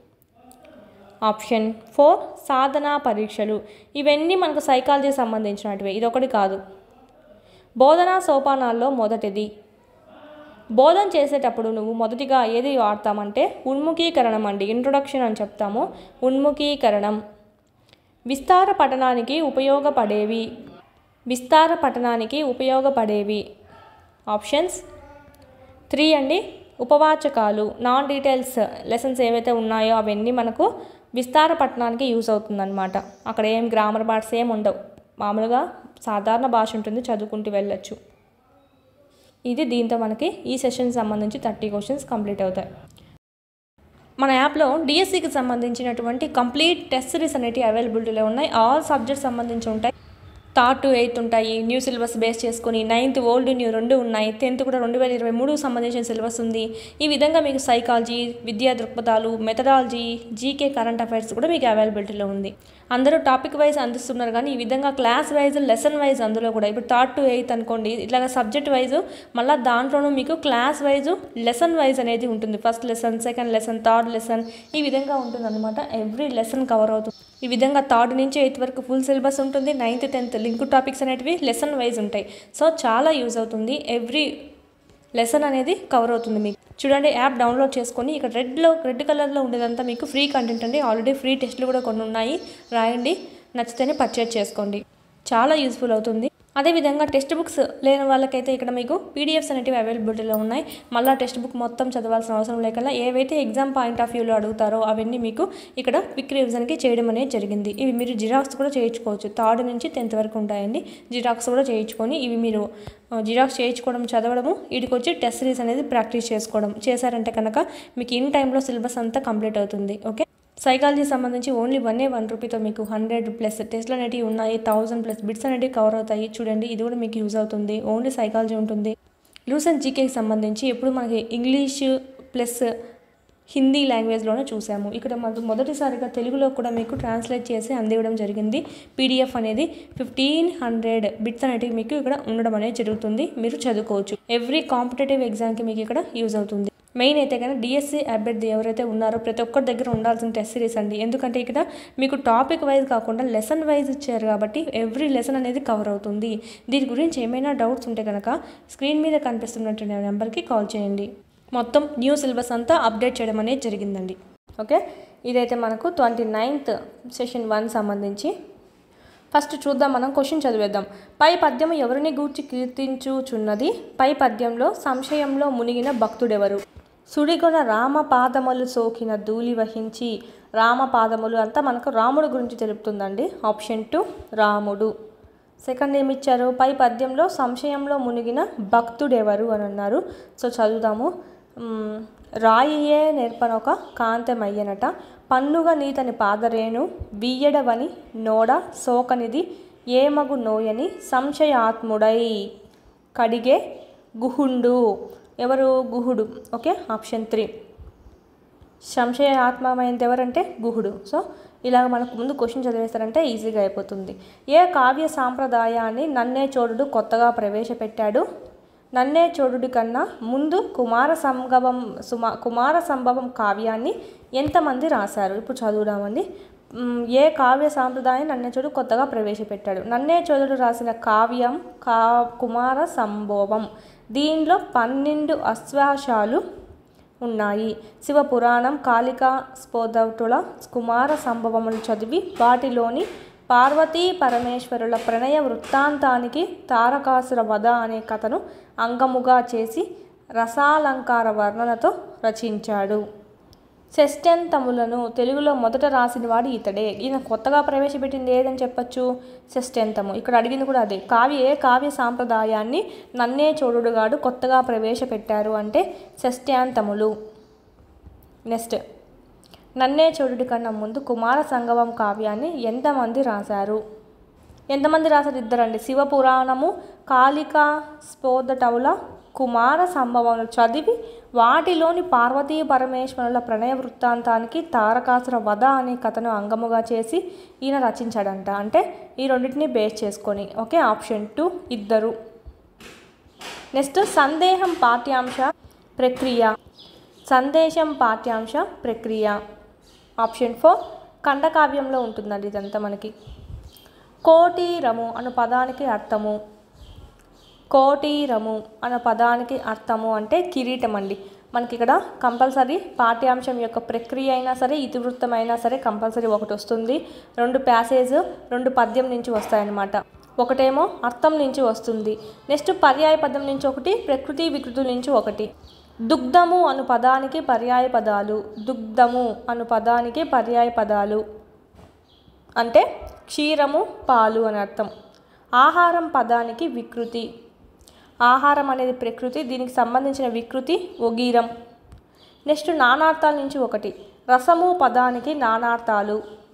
ఆప్షన్ ఫోర్ సాధనా పరీక్షలు ఇవన్నీ మనకు సైకాలజీ సంబంధించినటివి ఇదొకటి కాదు బోధనా సోపానాల్లో మొదటిది బోధన చేసేటప్పుడు నువ్వు మొదటిగా ఏది వాడతామంటే ఉన్ముఖీకరణం అండి ఇంట్రొడక్షన్ అని చెప్తాము ఉన్ముఖీకరణం విస్తార పఠనానికి ఉపయోగపడేవి విస్తార పఠనానికి ఉపయోగపడేవి ఆప్షన్స్ త్రీ అండి ఉపవాచకాలు నాన్ డీటెయిల్స్ లెసన్స్ ఏవైతే ఉన్నాయో అవన్నీ మనకు విస్తార పట్టణానికి యూస్ అవుతుందన్నమాట అక్కడ ఏం గ్రామర్ పార్ట్స్ ఏం ఉండవు మామూలుగా సాధారణ భాష ఉంటుంది చదువుకుంటూ వెళ్ళొచ్చు ఇది దీంతో మనకి ఈ సెషన్ సంబంధించి థర్టీ క్వశ్చన్స్ కంప్లీట్ అవుతాయి మన యాప్లో డిఎస్సికి సంబంధించినటువంటి కంప్లీట్ టెస్ట్ సిరీస్ అనేవి అవైలబిలిటీలో ఉన్నాయి ఆల్ సబ్జెక్ట్స్ సంబంధించి ఉంటాయి థర్డ్ టు ఎయిత్ ఉంటాయి న్యూ సిలబస్ బేస్ చేసుకొని నైన్త్ ఓల్డ్ న్యూ రెండు ఉన్నాయి టెన్త్ కూడా రెండు వేల ఇరవై మూడుకు సంబంధించిన సిలబస్ ఉంది ఈ విధంగా మీకు సైకాలజీ విద్యా దృక్పథాలు మెథడాలజీ జీకే కరెంట్ అఫైర్స్ కూడా మీకు అవైలబిలిటీలో ఉంది అందరూ టాపిక్ వైజ్ అందిస్తున్నారు కానీ ఈ విధంగా క్లాస్ వైజ్ లెసన్ వైజ్ అందులో కూడా ఇప్పుడు థర్డ్ టు ఎయిత్ అనుకోండి ఇట్లాగా సబ్జెక్ట్ వైజ్ మళ్ళీ దాంట్లోనూ మీకు క్లాస్ వైజ్ లెసన్ వైజ్ అనేది ఉంటుంది first lesson second lesson third lesson ఈ విధంగా ఉంటుంది అనమాట ఎవ్రీ లెసన్ కవర్ అవుతుంది ఈ విధంగా థర్డ్ నుంచి ఎయిత్ వరకు ఫుల్ సిలబస్ ఉంటుంది నైన్త్ టెన్త్ లింక్ టాపిక్స్ అనేటివి లెసన్ వైజ్ ఉంటాయి సో చాలా యూజ్ అవుతుంది ఎవ్రీ లెసన్ అనేది కవర్ అవుతుంది మీకు చూడండి యాప్ డౌన్లోడ్ చేసుకొని ఇక్కడ రెడ్లో రెడ్ కలర్లో ఉండేదంతా మీకు ఫ్రీ కంటెంట్ అండి ఆల్రెడీ ఫ్రీ టెస్ట్లు కూడా కొన్ని ఉన్నాయి రాయండి నచ్చితేనే పర్చేజ్ చేసుకోండి చాలా యూస్ఫుల్ అవుతుంది అదేవిధంగా టెక్స్ట్ బుక్స్ లేని వాళ్ళకైతే ఇక్కడ మీకు పీడిఎఫ్స్ అనేటివి అవైలబిలిటీలో ఉన్నాయి మళ్ళీ టెక్స్ట్ బుక్ మొత్తం చదవాల్సిన అవసరం లేకుండా ఏవైతే ఎగ్జామ్ పాయింట్ ఆఫ్ వ్యూలో అడుగుతారో అవన్నీ మీకు ఇక్కడ క్విక్ రివిజన్కి చేయడం అనేది జరిగింది ఇవి మీరు జిరాక్స్ కూడా చేయించుకోవచ్చు థర్డ్ నుంచి టెన్త్ వరకు ఉంటాయండి జిరాక్స్ కూడా చేయించుకొని ఇవి మీరు జిరాక్స్ చేయించుకోవడం చదవడము వీటికి వచ్చి టెస్ట్ సిరీస్ అనేది ప్రాక్టీస్ చేసుకోవడం చేశారంటే కనుక మీకు ఇన్ టైంలో సిలబస్ అంతా కంప్లీట్ అవుతుంది ఓకే సైకాలజీ సంబంధించి ఓన్లీ వన్ ఏ వన్ రూపీతో మీకు హండ్రెడ్ ప్లస్ టెస్ట్లు అనేటివి ఉన్నాయి థౌసండ్ ప్లస్ బిట్స్ అనేటివి కవర్ అవుతాయి చూడండి ఇది కూడా మీకు యూజ్ అవుతుంది ఓన్లీ సైకాలజీ ఉంటుంది లూసెన్ జీకేకి సంబంధించి ఎప్పుడు మనకి ఇంగ్లీష్ ప్లస్ హిందీ లాంగ్వేజ్లోనే చూసాము ఇక్కడ మనకు మొదటిసారిగా తెలుగులో కూడా మీకు ట్రాన్స్లేట్ చేసి అందివ్వడం జరిగింది పీడిఎఫ్ అనేది ఫిఫ్టీన్ హండ్రెడ్ బిట్స్ అనేటివి మీకు ఇక్కడ ఉండడం అనేది జరుగుతుంది మీరు చదువుకోవచ్చు ఎవ్రీ కాంపిటేటివ్ ఎగ్జామ్కి మీకు ఇక్కడ యూజ్ అవుతుంది మెయిన్ అయితే కనుక డిఎస్సి అభ్యర్థి ఎవరైతే ఉన్నారో ప్రతి ఒక్కరి దగ్గర ఉండాల్సిన టెస్ట్ సిరీస్ అండి ఎందుకంటే ఇక్కడ మీకు టాపిక్ వైజ్ కాకుండా లెసన్ వైజ్ ఇచ్చారు కాబట్టి ఎవ్రీ లెసన్ అనేది కవర్ అవుతుంది దీని గురించి ఏమైనా డౌట్స్ ఉంటే కనుక స్క్రీన్ మీద కనిపిస్తున్నటువంటి నెంబర్కి కాల్ చేయండి మొత్తం న్యూ సిలబస్ అంతా అప్డేట్ చేయడం అనేది జరిగిందండి ఓకే ఇదైతే మనకు ట్వంటీ నైన్త్ సెషన్ వన్ సంబంధించి ఫస్ట్ చూద్దాం మనం క్వశ్చన్ చదివేద్దాం పై పద్యం ఎవరిని గూర్చి కీర్తించుచున్నది పై పద్యంలో సంశయంలో మునిగిన భక్తుడెవరు సుడిగొన రామ పాదములు సోకిన ధూళి వహించి రామ పాదములు అంతా మనకు రాముడు గురించి తెలుపుతుందండి ఆప్షన్ టూ రాముడు సెకండ్ ఏమి ఇచ్చారు పై పద్యంలో సంశయంలో మునిగిన భక్తుడెవరు అని అన్నారు సో చదువుదాము మ్, రాయియే నేర్పనొక కాంతమయ్యనట పన్నుగ నీతని పాదరేణు బియ్యడవని నోడ సోకనిది ఏమగు నోయని సంశయాత్ముడై కడిగే గుహుండు ఎవరు గుహుడు ఓకే ఆప్షన్ త్రీ సంశయాత్మమైనది ఎవరంటే గుహుడు సో ఇలాగ మనకు ముందు క్వశ్చన్ చదివేస్తారంటే ఈజీగా అయిపోతుంది ఏ కావ్య సాంప్రదాయాన్ని నన్నే చోడుడు కొత్తగా ప్రవేశపెట్టాడు నన్నే చోడుడి కన్నా ముందు కుమార సంగమం సుమా కుమార సంభవం కావ్యాన్ని ఎంతమంది రాశారు ఇప్పుడు చదువుదామండి మ్, ఏ కావ్య సాంప్రదాయం నన్నే చోడు కొత్తగా ప్రవేశపెట్టాడు నన్నే చోదుడు రాసిన కావ్యం కా కుమార సంభవం దీనిలో పన్నెండు అశ్వాసాలు ఉన్నాయి శివపురాణం కాళికా స్పోదవుటుల కుమార సంభవములు చదివి వాటిలోని పార్వతీ పరమేశ్వరుల ప్రణయ వృత్తాంతానికి తారకాసుర వధ అనే కథను అంగముగా చేసి రసాలంకార వర్ణనతో రచించాడు షష్ఠ్యంతములను తెలుగులో మొదట రాసినవాడు ఇతడే ఈయన కొత్తగా ప్రవేశపెట్టింది ఏదని చెప్పొచ్చు షష్ఠ్యంతము ఇక్కడ అడిగింది కూడా అదే కావ్య ఏ కావ్య సాంప్రదాయాన్ని నన్నే చోడుడుగాడు కొత్తగా ప్రవేశపెట్టారు అంటే షష్ఠ్యాంతములు నెక్స్ట్ నన్నే చోడుడి కన్నా ముందు కుమార సంగమం కావ్యాన్ని ఎంతమంది రాశారు ఎంతమంది రాశారు ఇద్దరండి శివపురాణము కాళికా స్పోదటవుల కుమార సంభవములు చదివి వాటిలోని పార్వతీ పరమేశ్వరుల ప్రణయ వృత్తాంతానికి తారకాసుర వధ అనే కథను అంగముగా చేసి ఈయన రచించాడంట అంటే ఈ రెండింటిని బేస్ చేసుకొని ఓకే ఆప్షన్ టూ ఇద్దరు నెక్స్ట్ సందేహం పాఠ్యాంశ ప్రక్రియ సందేశం పాఠ్యాంశ ప్రక్రియ ఆప్షన్ ఫోర్ ఖండకావ్యంలో ఉంటుందండి ఇదంతా మనకి కోటీరము అను పదానికి అర్థము కోటీరము అన్న పదానికి అర్థము అంటే కిరీటం అండి మనకి ఇక్కడ కంపల్సరీ పాఠ్యాంశం యొక్క ప్రక్రియ అయినా సరే ఇతివృత్తం అయినా సరే కంపల్సరీ ఒకటి వస్తుంది రెండు ప్యాసేజ్ రెండు పద్యం నుంచి వస్తాయన్నమాట ఒకటేమో అర్థం నుంచి వస్తుంది నెక్స్ట్ పర్యాయ పదం నుంచి ఒకటి ప్రకృతి వికృతుల నుంచి ఒకటి దుగ్ధము అను పదానికి పర్యాయ పదాలు దుగ్ధము అను పదానికి పర్యాయ పదాలు అంటే క్షీరము పాలు అని అర్థం ఆహారం పదానికి వికృతి ఆహారం అనేది ప్రకృతి దీనికి సంబంధించిన వికృతి ఒగీరం నెక్స్ట్ నానార్థాల నుంచి ఒకటి రసము పదానికి నానార్థాలు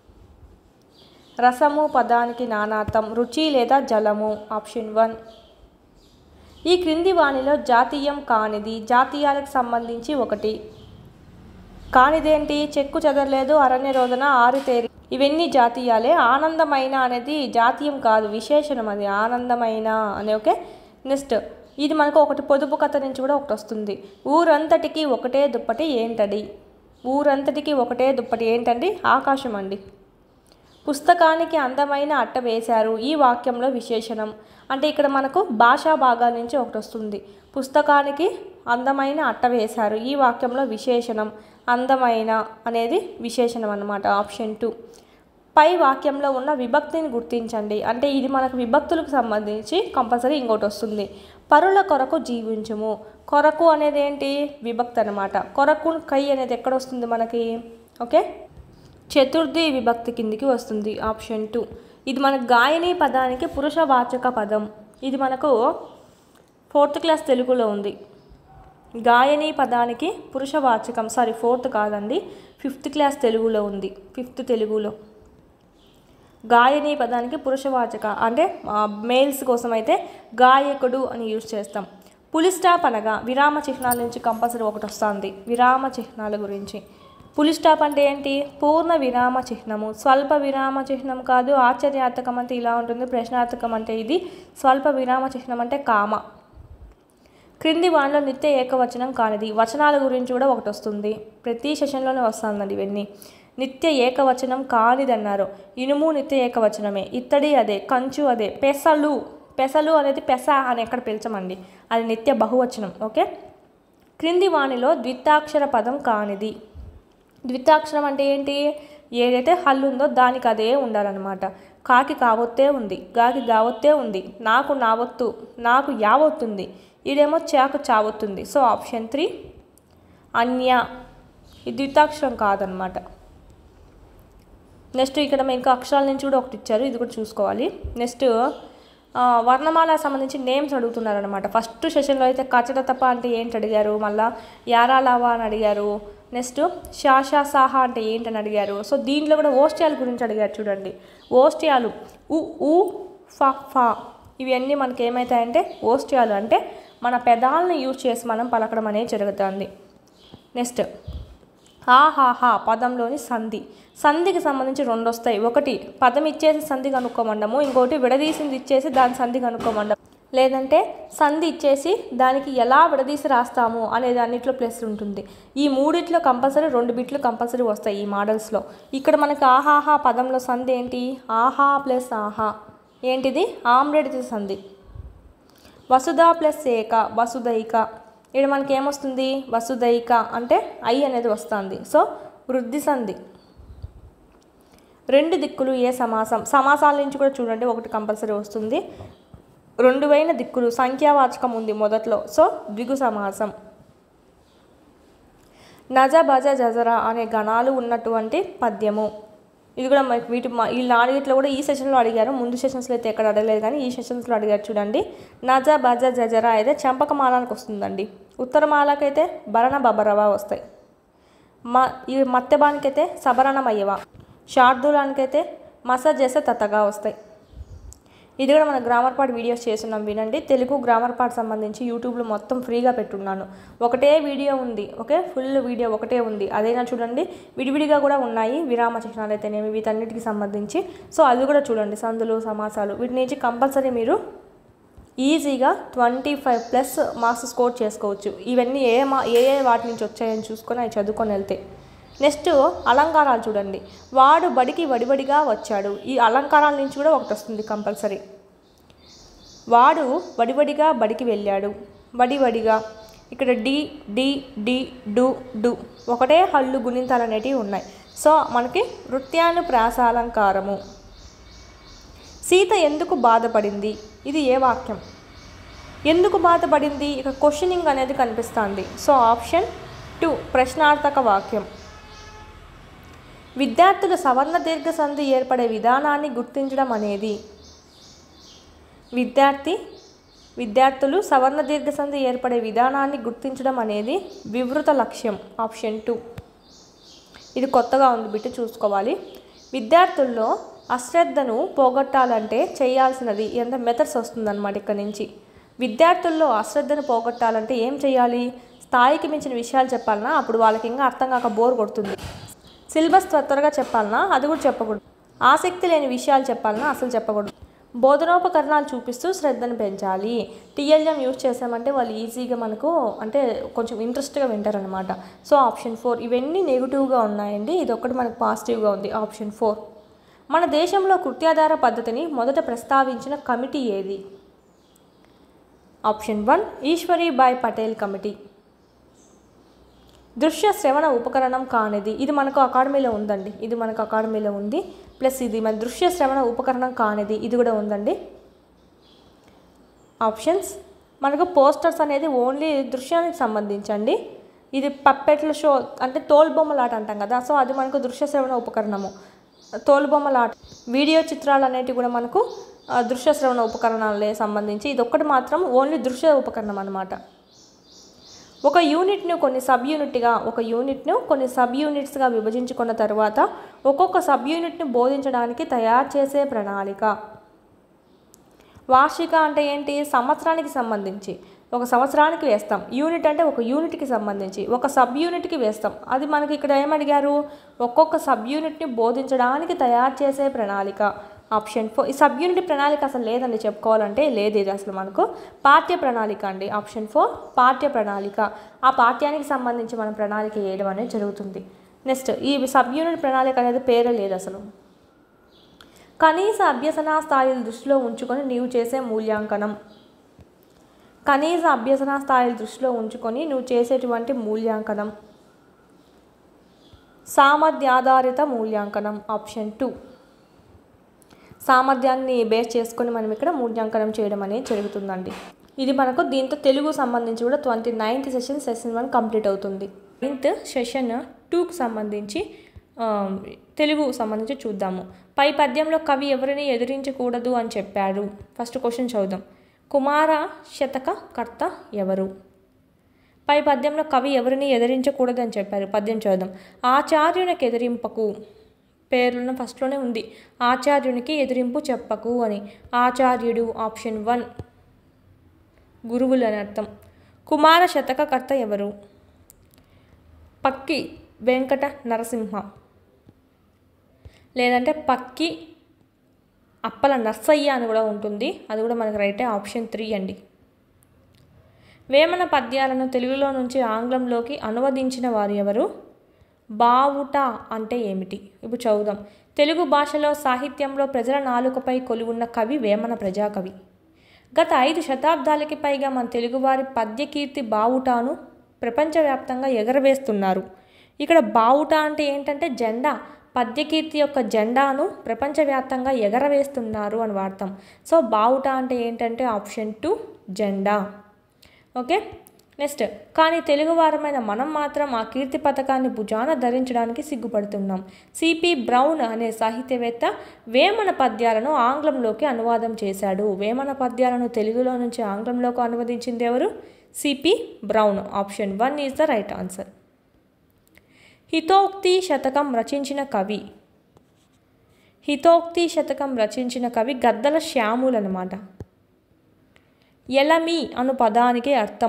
రసము పదానికి నానార్థం రుచి లేదా జలము ఆప్షన్ వన్ ఈ క్రింది వాణిలో జాతీయం కానిది జాతీయాలకు సంబంధించి ఒకటి కానిదేంటి చెక్కు చెదరలేదు అరణ్య రోదన ఆరుతేరి ఇవన్నీ జాతీయాలే ఆనందమైన అనేది జాతీయం కాదు విశేషణం అది ఆనందమైన అని ఓకే నెక్స్ట్ ఇది మనకు ఒకటి పొదుపు కథ నుంచి కూడా ఒకటి వస్తుంది ఊరంతటికి ఒకటే దుప్పటి ఏంటది ఊరంతటికి ఒకటే దుప్పటి ఏంటండి ఆకాశం అండి పుస్తకానికి అందమైన అట్ట వేశారు ఈ వాక్యంలో విశేషణం అంటే ఇక్కడ మనకు భాషా భాగాల నుంచి ఒకటి వస్తుంది పుస్తకానికి అందమైన అట్ట వేశారు ఈ వాక్యంలో విశేషణం అందమైన అనేది విశేషణం అన్నమాట ఆప్షన్ టూ పై వాక్యంలో ఉన్న విభక్తిని గుర్తించండి అంటే ఇది మనకు విభక్తులకు సంబంధించి కంపల్సరీ ఇంకోటి వస్తుంది పరుల కొరకు జీవించుము కొరకు అనేది ఏంటి విభక్తి అనమాట కొరకు కై అనేది ఎక్కడ వస్తుంది మనకి ఓకే చతుర్థి విభక్తి కిందికి వస్తుంది ఆప్షన్ టూ ఇది మన గాయని పదానికి పురుషవాచక పదం ఇది మనకు ఫోర్త్ క్లాస్ తెలుగులో ఉంది గాయని పదానికి పురుషవాచకం సారీ ఫోర్త్ కాదండి ఫిఫ్త్ క్లాస్ తెలుగులో ఉంది ఫిఫ్త్ తెలుగులో గాయని పదానికి పురుషవాచక అంటే మేల్స్ కోసం అయితే గాయకుడు అని యూజ్ చేస్తాం పులి స్టాప్ అనగా విరామ చిహ్నాల నుంచి కంపల్సరీ ఒకటి వస్తుంది విరామ చిహ్నాల గురించి పులి స్టాప్ అంటే ఏంటి పూర్ణ విరామ చిహ్నము స్వల్ప విరామ చిహ్నం కాదు ఆశ్చర్యార్థకం అంటే ఇలా ఉంటుంది ప్రశ్నార్థకం అంటే ఇది స్వల్ప విరామ చిహ్నం అంటే కామ క్రింది వానిలో నిత్య ఏకవచనం కానిది వచనాల గురించి కూడా ఒకటి వస్తుంది ప్రతి సెషన్లోనే వస్తుందండి ఇవన్నీ నిత్య ఏకవచనం కానిది అన్నారు ఇనుము నిత్య ఏకవచనమే ఇత్తడి అదే కంచు అదే పెసలు పెసలు అనేది పెస అని ఎక్కడ పిలిచమండి అది నిత్య బహువచనం ఓకే క్రింది వాణిలో ద్వితాక్షర పదం కానిది ద్వితాక్షరం అంటే ఏంటి ఏదైతే హల్లు ఉందో దానికి అదే ఉండాలన్నమాట కాకి కావొత్తే ఉంది గాకి గావొత్తే ఉంది నాకు నావొత్తు నాకు యావొత్తుంది ఇదేమో చాకు చావొత్తుంది సో ఆప్షన్ త్రీ అన్య ఇది ద్వితాక్షరం కాదనమాట నెక్స్ట్ ఇక్కడ ఇంకా అక్షరాల నుంచి కూడా ఒకటి ఇచ్చారు ఇది కూడా చూసుకోవాలి నెక్స్ట్ వర్ణమాల సంబంధించి నేమ్స్ అడుగుతున్నారనమాట ఫస్ట్ సెషన్లో అయితే కచట తప్ప అంటే ఏంటి అడిగారు మళ్ళా యారా లావా అని అడిగారు నెక్స్ట్ షాషా సాహా అంటే ఏంటని అడిగారు సో దీంట్లో కూడా ఓస్టియాల గురించి అడిగారు చూడండి ఓస్టియాలు ఉ ఊ ఫా ఫా ఇవన్నీ మనకి ఏమవుతాయంటే ఓస్టియాలు అంటే మన పెదాలను యూజ్ చేసి మనం పలకడం అనేది జరుగుతుంది నెక్స్ట్ ఆహాహా పదంలోని సంధి సంధికి సంబంధించి రెండు వస్తాయి ఒకటి పదం ఇచ్చేసి సంధి కనుక్కోమండము ఇంకోటి విడదీసింది ఇచ్చేసి దాని సంధి కనుక్కోమండం లేదంటే సంధి ఇచ్చేసి దానికి ఎలా విడదీసి రాస్తాము అనేది అన్నిట్లో ప్లస్ ఉంటుంది ఈ మూడిట్లో కంపల్సరీ రెండు బిట్లు కంపల్సరీ వస్తాయి ఈ మోడల్స్లో ఇక్కడ మనకి ఆహాహా పదంలో సంధి ఏంటి ఆహా ప్లస్ ఆహా ఏంటిది ఆమ్రెడ్ది సంధి వసుధ ప్లస్ ఏక వసుదైక ఇక్కడ మనకి ఏమొస్తుంది వసుదైక అంటే ఐ అనేది వస్తుంది సో వృద్ధి సంధి రెండు దిక్కులు ఏ సమాసం సమాసాల నుంచి కూడా చూడండి ఒకటి కంపల్సరీ వస్తుంది రెండు వైన దిక్కులు సంఖ్యావాచకం ఉంది మొదట్లో సో ద్విగు సమాసం నజ భజ జజర అనే గణాలు ఉన్నటువంటి పద్యము ఇది కూడా మనకి వీటి మా- ఈ నాలుగిట్లో కూడా ఈ సెషన్లో అడిగారు ముందు సెషన్స్లో అయితే ఎక్కడ అడగలేదు కానీ ఈ సెషన్స్లో అడిగారు చూడండి నజ బజ జజర అయితే చంపకమాలానికి వస్తుందండి ఉత్తరమాలకైతే భరణ బబరవ వస్తాయి మ ఈ మత్స్యబానికైతే సబరణమయ్యవ శార్దూలానికైతే మస జస తతగా వస్తాయి ఇది కూడా మన గ్రామర్ పార్ట్ వీడియోస్ చేస్తున్నాం వినండి తెలుగు గ్రామర్ పార్ట్ సంబంధించి యూట్యూబ్లో మొత్తం ఫ్రీగా పెట్టున్నాను ఒకటే వీడియో ఉంది ఓకే ఫుల్ వీడియో ఒకటే ఉంది అదైనా చూడండి విడివిడిగా కూడా ఉన్నాయి విరామ చిహ్నాలు అయితేనేమి వీటన్నిటికి సంబంధించి సో అది కూడా చూడండి సందులు సమాసాలు వీటి నుంచి కంపల్సరీ మీరు ఈజీగా twenty five plus marks score చేసుకోవచ్చు ఇవన్నీ ఏ మా ఏ ఏ వాటి నుంచి వచ్చాయని చూసుకొని అవి చదువుకొని వెళ్తే నెక్స్ట్ అలంకారాలు చూడండి వాడు బడికి వడివడిగా వచ్చాడు ఈ అలంకారాల నుంచి కూడా ఒకటి వస్తుంది కంపల్సరీ వాడు వడివడిగా బడికి వెళ్ళాడు వడివడిగా ఇక్కడ డి డి డి డు డు ఒకటే హల్లు గుణింతాలు అనేటివి ఉన్నాయి సో మనకి నృత్యానుప్రాసాలంకారము సీత ఎందుకు బాధపడింది ఇది ఏ వాక్యం ఎందుకు బాధపడింది ఇక క్వశ్చనింగ్ అనేది కనిపిస్తుంది సో ఆప్షన్ టూ ప్రశ్నార్థక వాక్యం విద్యార్థులు సవర్ణ దీర్ఘ సంధి ఏర్పడే విధానాన్ని గుర్తించడం అనేది విద్యార్థి విద్యార్థులు సవర్ణ దీర్ఘ సంధి ఏర్పడే విధానాన్ని గుర్తించడం అనేది వివృత లక్ష్యం ఆప్షన్ టూ ఇది కొత్తగా ఉంది బిట్టు చూసుకోవాలి విద్యార్థుల్లో అశ్రద్ధను పోగొట్టాలంటే చేయాల్సినది ఎంత మెథడ్స్ వస్తుందన్నమాట ఇక్కడ నుంచి విద్యార్థుల్లో అశ్రద్ధను పోగొట్టాలంటే ఏం చేయాలి స్థాయికి మించిన విషయాలు చెప్పాలన్నా అప్పుడు వాళ్ళకి ఇంకా అర్థం కాక బోర్ కొడుతుంది సిలబస్ త్వర త్వరగా చెప్పాలన్నా అది కూడా చెప్పకూడదు ఆసక్తి లేని విషయాలు చెప్పాలన్నా అసలు చెప్పకూడదు బోధనోపకరణాలు చూపిస్తూ శ్రద్ధను పెంచాలి టీఎల్ఎం యూజ్ చేసామంటే వాళ్ళు ఈజీగా మనకు అంటే కొంచెం ఇంట్రెస్ట్గా వింటారనమాట సో ఆప్షన్ ఫోర్ ఇవన్నీ నెగిటివ్గా ఉన్నాయండి ఇది ఒకటి మనకు పాజిటివ్గా ఉంది ఆప్షన్ ఫోర్ మన దేశంలో కృత్యాధార పద్ధతిని మొదట ప్రస్తావించిన కమిటీ ఏది option one Eshwaribai Patel committee దృశ్య శ్రవణ ఉపకరణం కానిది ఇది మనకు అకాడమీలో ఉందండి ఇది మనకు అకాడమీలో ఉంది ప్లస్ ఇది మన దృశ్య శ్రవణ ఉపకరణం కానిది ఇది కూడా ఉందండి ఆప్షన్స్ మనకు పోస్టర్స్ అనేది ఓన్లీ దృశ్యానికి సంబంధించండి ఇది పప్పెట్ల షో అంటే తోలుబొమ్మలాట అంటాం కదా సో అది మనకు దృశ్య శ్రవణ ఉపకరణము తోలుబొమ్మలాట వీడియో చిత్రాలు అనేటివి కూడా మనకు ఆ, దృశ్య శ్రవణ ఉపకరణాలే సంబంధించి ఇది ఒక్కటి మాత్రం ఓన్లీ దృశ్య ఉపకరణం అనమాట ఒక యూనిట్ను కొన్ని సబ్ యూనిట్గా ఒక యూనిట్ను కొన్ని సబ్ యూనిట్స్గా విభజించుకున్న తర్వాత ఒక్కొక్క సబ్ యూనిట్ను బోధించడానికి తయారు చేసే ప్రణాళిక వార్షిక అంటే ఏంటి సంవత్సరానికి సంబంధించి ఒక సంవత్సరానికి వేస్తాం యూనిట్ అంటే ఒక యూనిట్కి సంబంధించి ఒక సబ్ యూనిట్కి వేస్తాం అది మనకి ఇక్కడ ఏమడిగారు ఒక్కొక్క సబ్ యూనిట్ని బోధించడానికి తయారు చేసే ప్రణాళిక ఆప్షన్ ఫోర్ ఈ సబ్ యూనిట్ ప్రణాళిక అసలు లేదండి చెప్పుకోవాలంటే లేదు ఇది అసలు మనకు పాఠ్య ప్రణాళిక అండి ఆప్షన్ ఫోర్ పాఠ్య ప్రణాళిక ఆ పాఠ్యానికి సంబంధించి మనం ప్రణాళిక వేయడం అనేది జరుగుతుంది నెక్స్ట్ ఈ సబ్ యూనిట్ ప్రణాళిక అనేది పేరే లేదు అసలు కనీస అభ్యసన స్థాయిలు దృష్టిలో ఉంచుకొని నీవు చేసే మూల్యాంకనం కనీస అభ్యసన స్థాయిలు దృష్టిలో ఉంచుకొని నువ్వు చేసేటువంటి మూల్యాంకనం సామర్థ్యాధారిత మూల్యాంకనం ఆప్షన్ టూ సామర్థ్యాన్ని బేస్ చేసుకొని మనం ఇక్కడ మూల్యాంకనం చేయడం అనేది జరుగుతుందండి ఇది మనకు దీంతో తెలుగు సంబంధించి కూడా twenty ninth session session one complete అవుతుంది నైన్త్ సెషన్ టూకి సంబంధించి ఆ, తెలుగు సంబంధించి చూద్దాము పై పద్యంలో కవి ఎవరిని ఎదిరించకూడదు అని చెప్పారు ఫస్ట్ క్వశ్చన్ చదువుదాం కుమార శతక కర్త ఎవరు పై పద్యంలో కవి ఎవరిని ఎదిరించకూడదు అని చెప్పారు పద్యం చదువుదాం ఆచార్యునికి ఎదిరింపకు పేర్లను ఫస్ట్లోనే ఉంది ఆచార్యునికి ఎదిరింపు చెప్పకు అని ఆచార్యుడు ఆప్షన్ వన్ గురువులు అని అర్థం కుమార శతకకర్త ఎవరు పక్కి వెంకట నరసింహ లేదంటే పక్కి అప్పల నర్సయ్య అని కూడా ఉంటుంది అది కూడా మనకి రైటే ఆప్షన్ త్రీ అండి వేమన పద్యాలను తెలుగులో నుంచి ఆంగ్లంలోకి అనువదించిన వారు ఎవరు బావుట అంటే ఏమిటి ఇప్పుడు చదువుదాం తెలుగు భాషలో సాహిత్యంలో ప్రజల నాలుకపై కొలువున్న కవి వేమన ప్రజాకవి గత ఐదు శతాబ్దాలకి పైగా మన తెలుగువారి పద్యకీర్తి బావుటాను ప్రపంచవ్యాప్తంగా ఎగరవేస్తున్నారు ఇక్కడ బావుట అంటే ఏంటంటే జెండా పద్యకీర్తి యొక్క జెండాను ప్రపంచవ్యాప్తంగా ఎగరవేస్తున్నారు అని వాడతాం సో బావుట అంటే ఏంటంటే ఆప్షన్ టూ జెండా ఓకే నెక్స్ట్ కానీ తెలుగువారమైన మనం మాత్రం ఆ కీర్తి పథకాన్ని భుజాన ధరించడానికి సిగ్గుపడుతున్నాం సిపి బ్రౌన్ అనే సాహిత్యవేత్త వేమన పద్యాలను ఆంగ్లంలోకి అనువాదం చేశాడు వేమన పద్యాలను తెలుగులో నుంచి ఆంగ్లంలోకి అనువదించింది ఎవరు C P Brown option one is the right answer హితోక్తి శతకం రచించిన కవి హితోక్తి శతకం రచించిన కవి గద్దల శ్యాములు అనమాట ఎలమి అను పదానికి అర్థం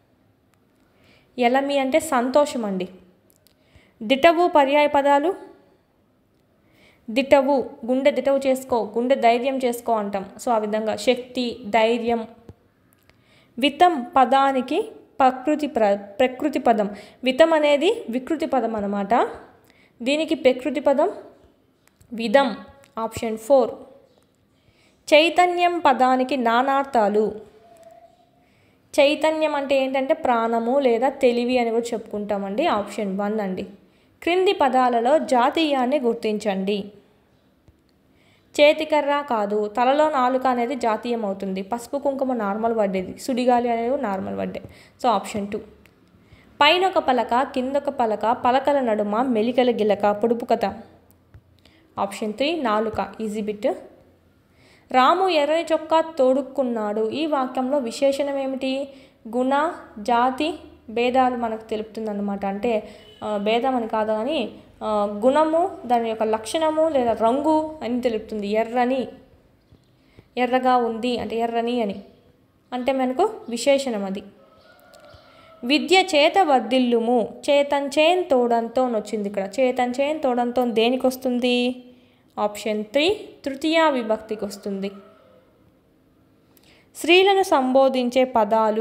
ఎలమి అంటే సంతోషం అండి దిటవు పర్యాయ పదాలు దిటవు గుండె దిటవు చేసుకో గుండె ధైర్యం చేసుకో అంటాం సో ఆ విధంగా శక్తి ధైర్యం వితం పదానికి ప్రకృతి ప్ర ప్రకృతి పదం వితం అనేది వికృతి పదం అన్నమాట దీనికి ప్రకృతి పదం విధం ఆప్షన్ ఫోర్ చైతన్యం పదానికి నానార్థాలు చైతన్యం అంటే ఏంటంటే ప్రాణము లేదా తెలివి అని కూడా చెప్పుకుంటామండి ఆప్షన్ వన్ అండి క్రింది పదాలలో జాతీయాన్ని గుర్తించండి చేతికర్ర కాదు తలలో నాలుక అనేది జాతీయం అవుతుంది పసుపు కుంకుమ నార్మల్ వడ్డేది సుడిగాలి అనేది నార్మల్ వడ్డే సో ఆప్షన్ టూ పైన ఒక పలక కిందొక పలక పలకల నడుమ మెలికల గిలక పొడుపు కథ ఆప్షన్ త్రీ నాలుక ఈజీ బిట్ రాము ఎర్రని చొక్కా తోడుక్కున్నాడు ఈ వాక్యంలో విశేషణం ఏమిటి గుణ జాతి భేదాలు మనకు తెలుపుతుందన్నమాట అంటే ఆ, భేదం అని కాదు కానీ ఆ, గుణము దాని యొక్క లక్షణము లేదా రంగు అని తెలుపుతుంది ఎర్రని ఎర్రగా ఉంది అంటే ఎర్రని అని అంటే మనకు విశేషణం అది విద్య చేత వర్ధిల్లుము చేతన్ చేన్ తోడంతో అని వచ్చింది ఇక్కడ చేతన్ చేన్ తోడంతో దేనికి వస్తుంది ఆప్షన్ త్రీ తృతీయ విభక్తికి వస్తుంది స్త్రీలను సంబోధించే పదాలు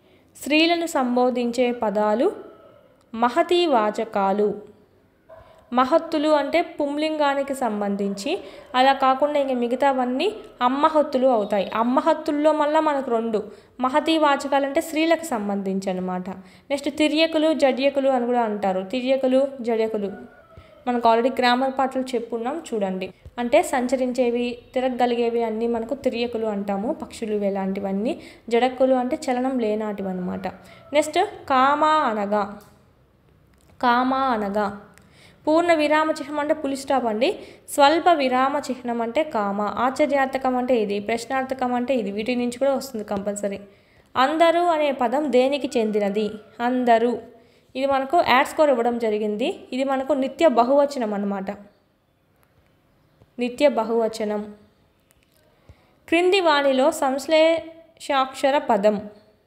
స్త్రీలను సంబోధించే పదాలు మహతీ వాచకాలు మహత్తులు అంటే పుంలింగానికి సంబంధించి అలా కాకుండా ఇంక మిగతావన్నీ అమ్మహత్తులు అవుతాయి అమ్మహత్తుల్లో మళ్ళీ మనకు రెండు మహతీ వాచకాలు అంటే స్త్రీలకు సంబంధించి అనమాట నెక్స్ట్ తిర్యకులు జడ్యకులు అని కూడా అంటారు తిర్యకులు జడ్యకులు మనకు ఆల్రెడీ గ్రామర్ పాటలు చెప్పున్నాం చూడండి అంటే సంచరించేవి తిరగగలిగేవి అన్నీ మనకు తిరియకులు అంటాము పక్షులు ఇలాంటివన్నీ జడక్కులు అంటే చలనం లేనాటివి అనమాట నెక్స్ట్ కామ అనగా కామ అనగా పూర్ణ విరామ చిహ్నం అంటే పులి స్టాప్ అండి స్వల్ప విరామ చిహ్నం అంటే కామ ఆశ్చర్యార్థకం అంటే ఇది ప్రశ్నార్థకం అంటే ఇది వీటి నుంచి కూడా వస్తుంది కంపల్సరీ అందరూ అనే పదం దేనికి చెందినది అందరూ ఇది మనకు యాడ్ స్కోర్ ఇవ్వడం జరిగింది ఇది మనకు నిత్య బహువచనం అన్నమాట నిత్య బహువచనం క్రింది వాణిలో సంశ్లేషాక్షర పదం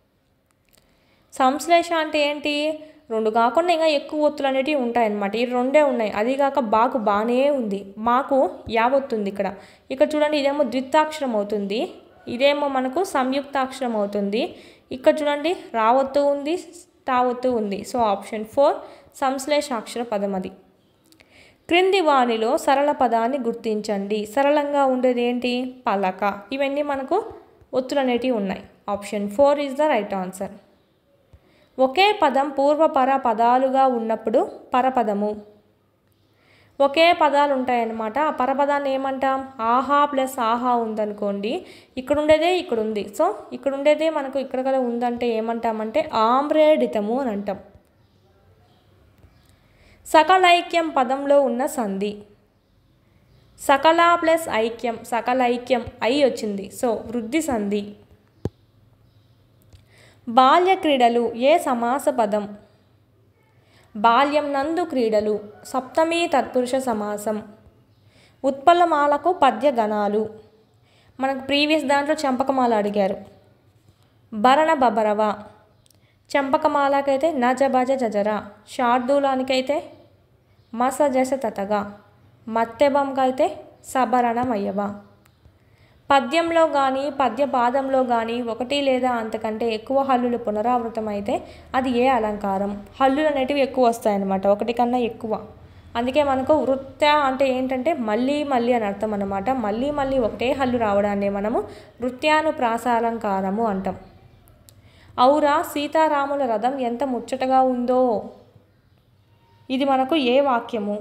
సంశ్లేష అంటే ఏంటి రెండు కాకుండా ఇంకా ఎక్కువ ఒత్తులు అనేటివి ఉంటాయన్నమాట ఈ రెండే ఉన్నాయి అది కాక బాకు బాగానే ఉంది మాకు యావత్తుంది ఇక్కడ ఇక్కడ చూడండి ఇదేమో ద్వితాక్షరం అవుతుంది ఇదేమో మనకు సంయుక్తాక్షరం అవుతుంది ఇక్కడ చూడండి రావత్తు ఉంది తావత్తు ఉంది సో ఆప్షన్ ఫోర్ సంశ్లేషాక్షర పదం అది క్రింది వాణిలో సరళ పదాన్ని గుర్తించండి సరళంగా ఉండేది ఏంటి పలక ఇవన్నీ మనకు ఒత్తులు అనేటివి ఉన్నాయి option four is the right answer ఒకే పదం పూర్వపర పదాలుగా ఉన్నప్పుడు పరపదము ఒకే పదాలు ఉంటాయన్నమాట ఆ పరపదాన్ని ఏమంటాం ఆహా ప్లస్ ఆహా ఉందనుకోండి ఇక్కడ ఉండేదే ఇక్కడ ఉంది సో ఇక్కడ ఉండేదే మనకు ఇక్కడ కదా ఉందంటే ఏమంటామంటే ఆమ్రేడితము అని అంటాం సకలైక్యం పదంలో ఉన్న సంధి సకల ప్లస్ ఐక్యం సకలైక్యం ఐ వచ్చింది సో వృద్ధి సంధి బాల్య క్రీడలు ఏ సమాస పదం బాల్యం నందు క్రీడలు సప్తమీ తత్పురుష సమాసం ఉత్పలమాలకు పద్య గణాలు మనకు ప్రీవియస్ దాంట్లో చంపకమాల అడిగారు భరణ బబరవ చంపకమాలకైతే నజబజ జజర శార్దూలానికైతే మస జస తతగా మత్తెబంకైతే సభరణమయ్యవ పద్యంలో కానీ పద్య పాదంలో కానీ ఒకటి లేదా అంతకంటే ఎక్కువ హల్లులు పునరావృతం అయితే అది ఏ అలంకారం హల్లులు అనేటివి ఎక్కువ వస్తాయన్నమాట ఒకటి కన్నా ఎక్కువ అందుకే మనకు వృత్త అంటే ఏంటంటే మళ్ళీ మళ్ళీ అని అర్థం అన్నమాట మళ్ళీ మళ్ళీ ఒకటే హల్లు రావడాన్ని మనము వృత్యానుప్రాసాలంకారము అంటాం ఔరా సీతారాముల రథం ఎంత ముచ్చటగా ఉందో ఇది మనకు ఏ వాక్యము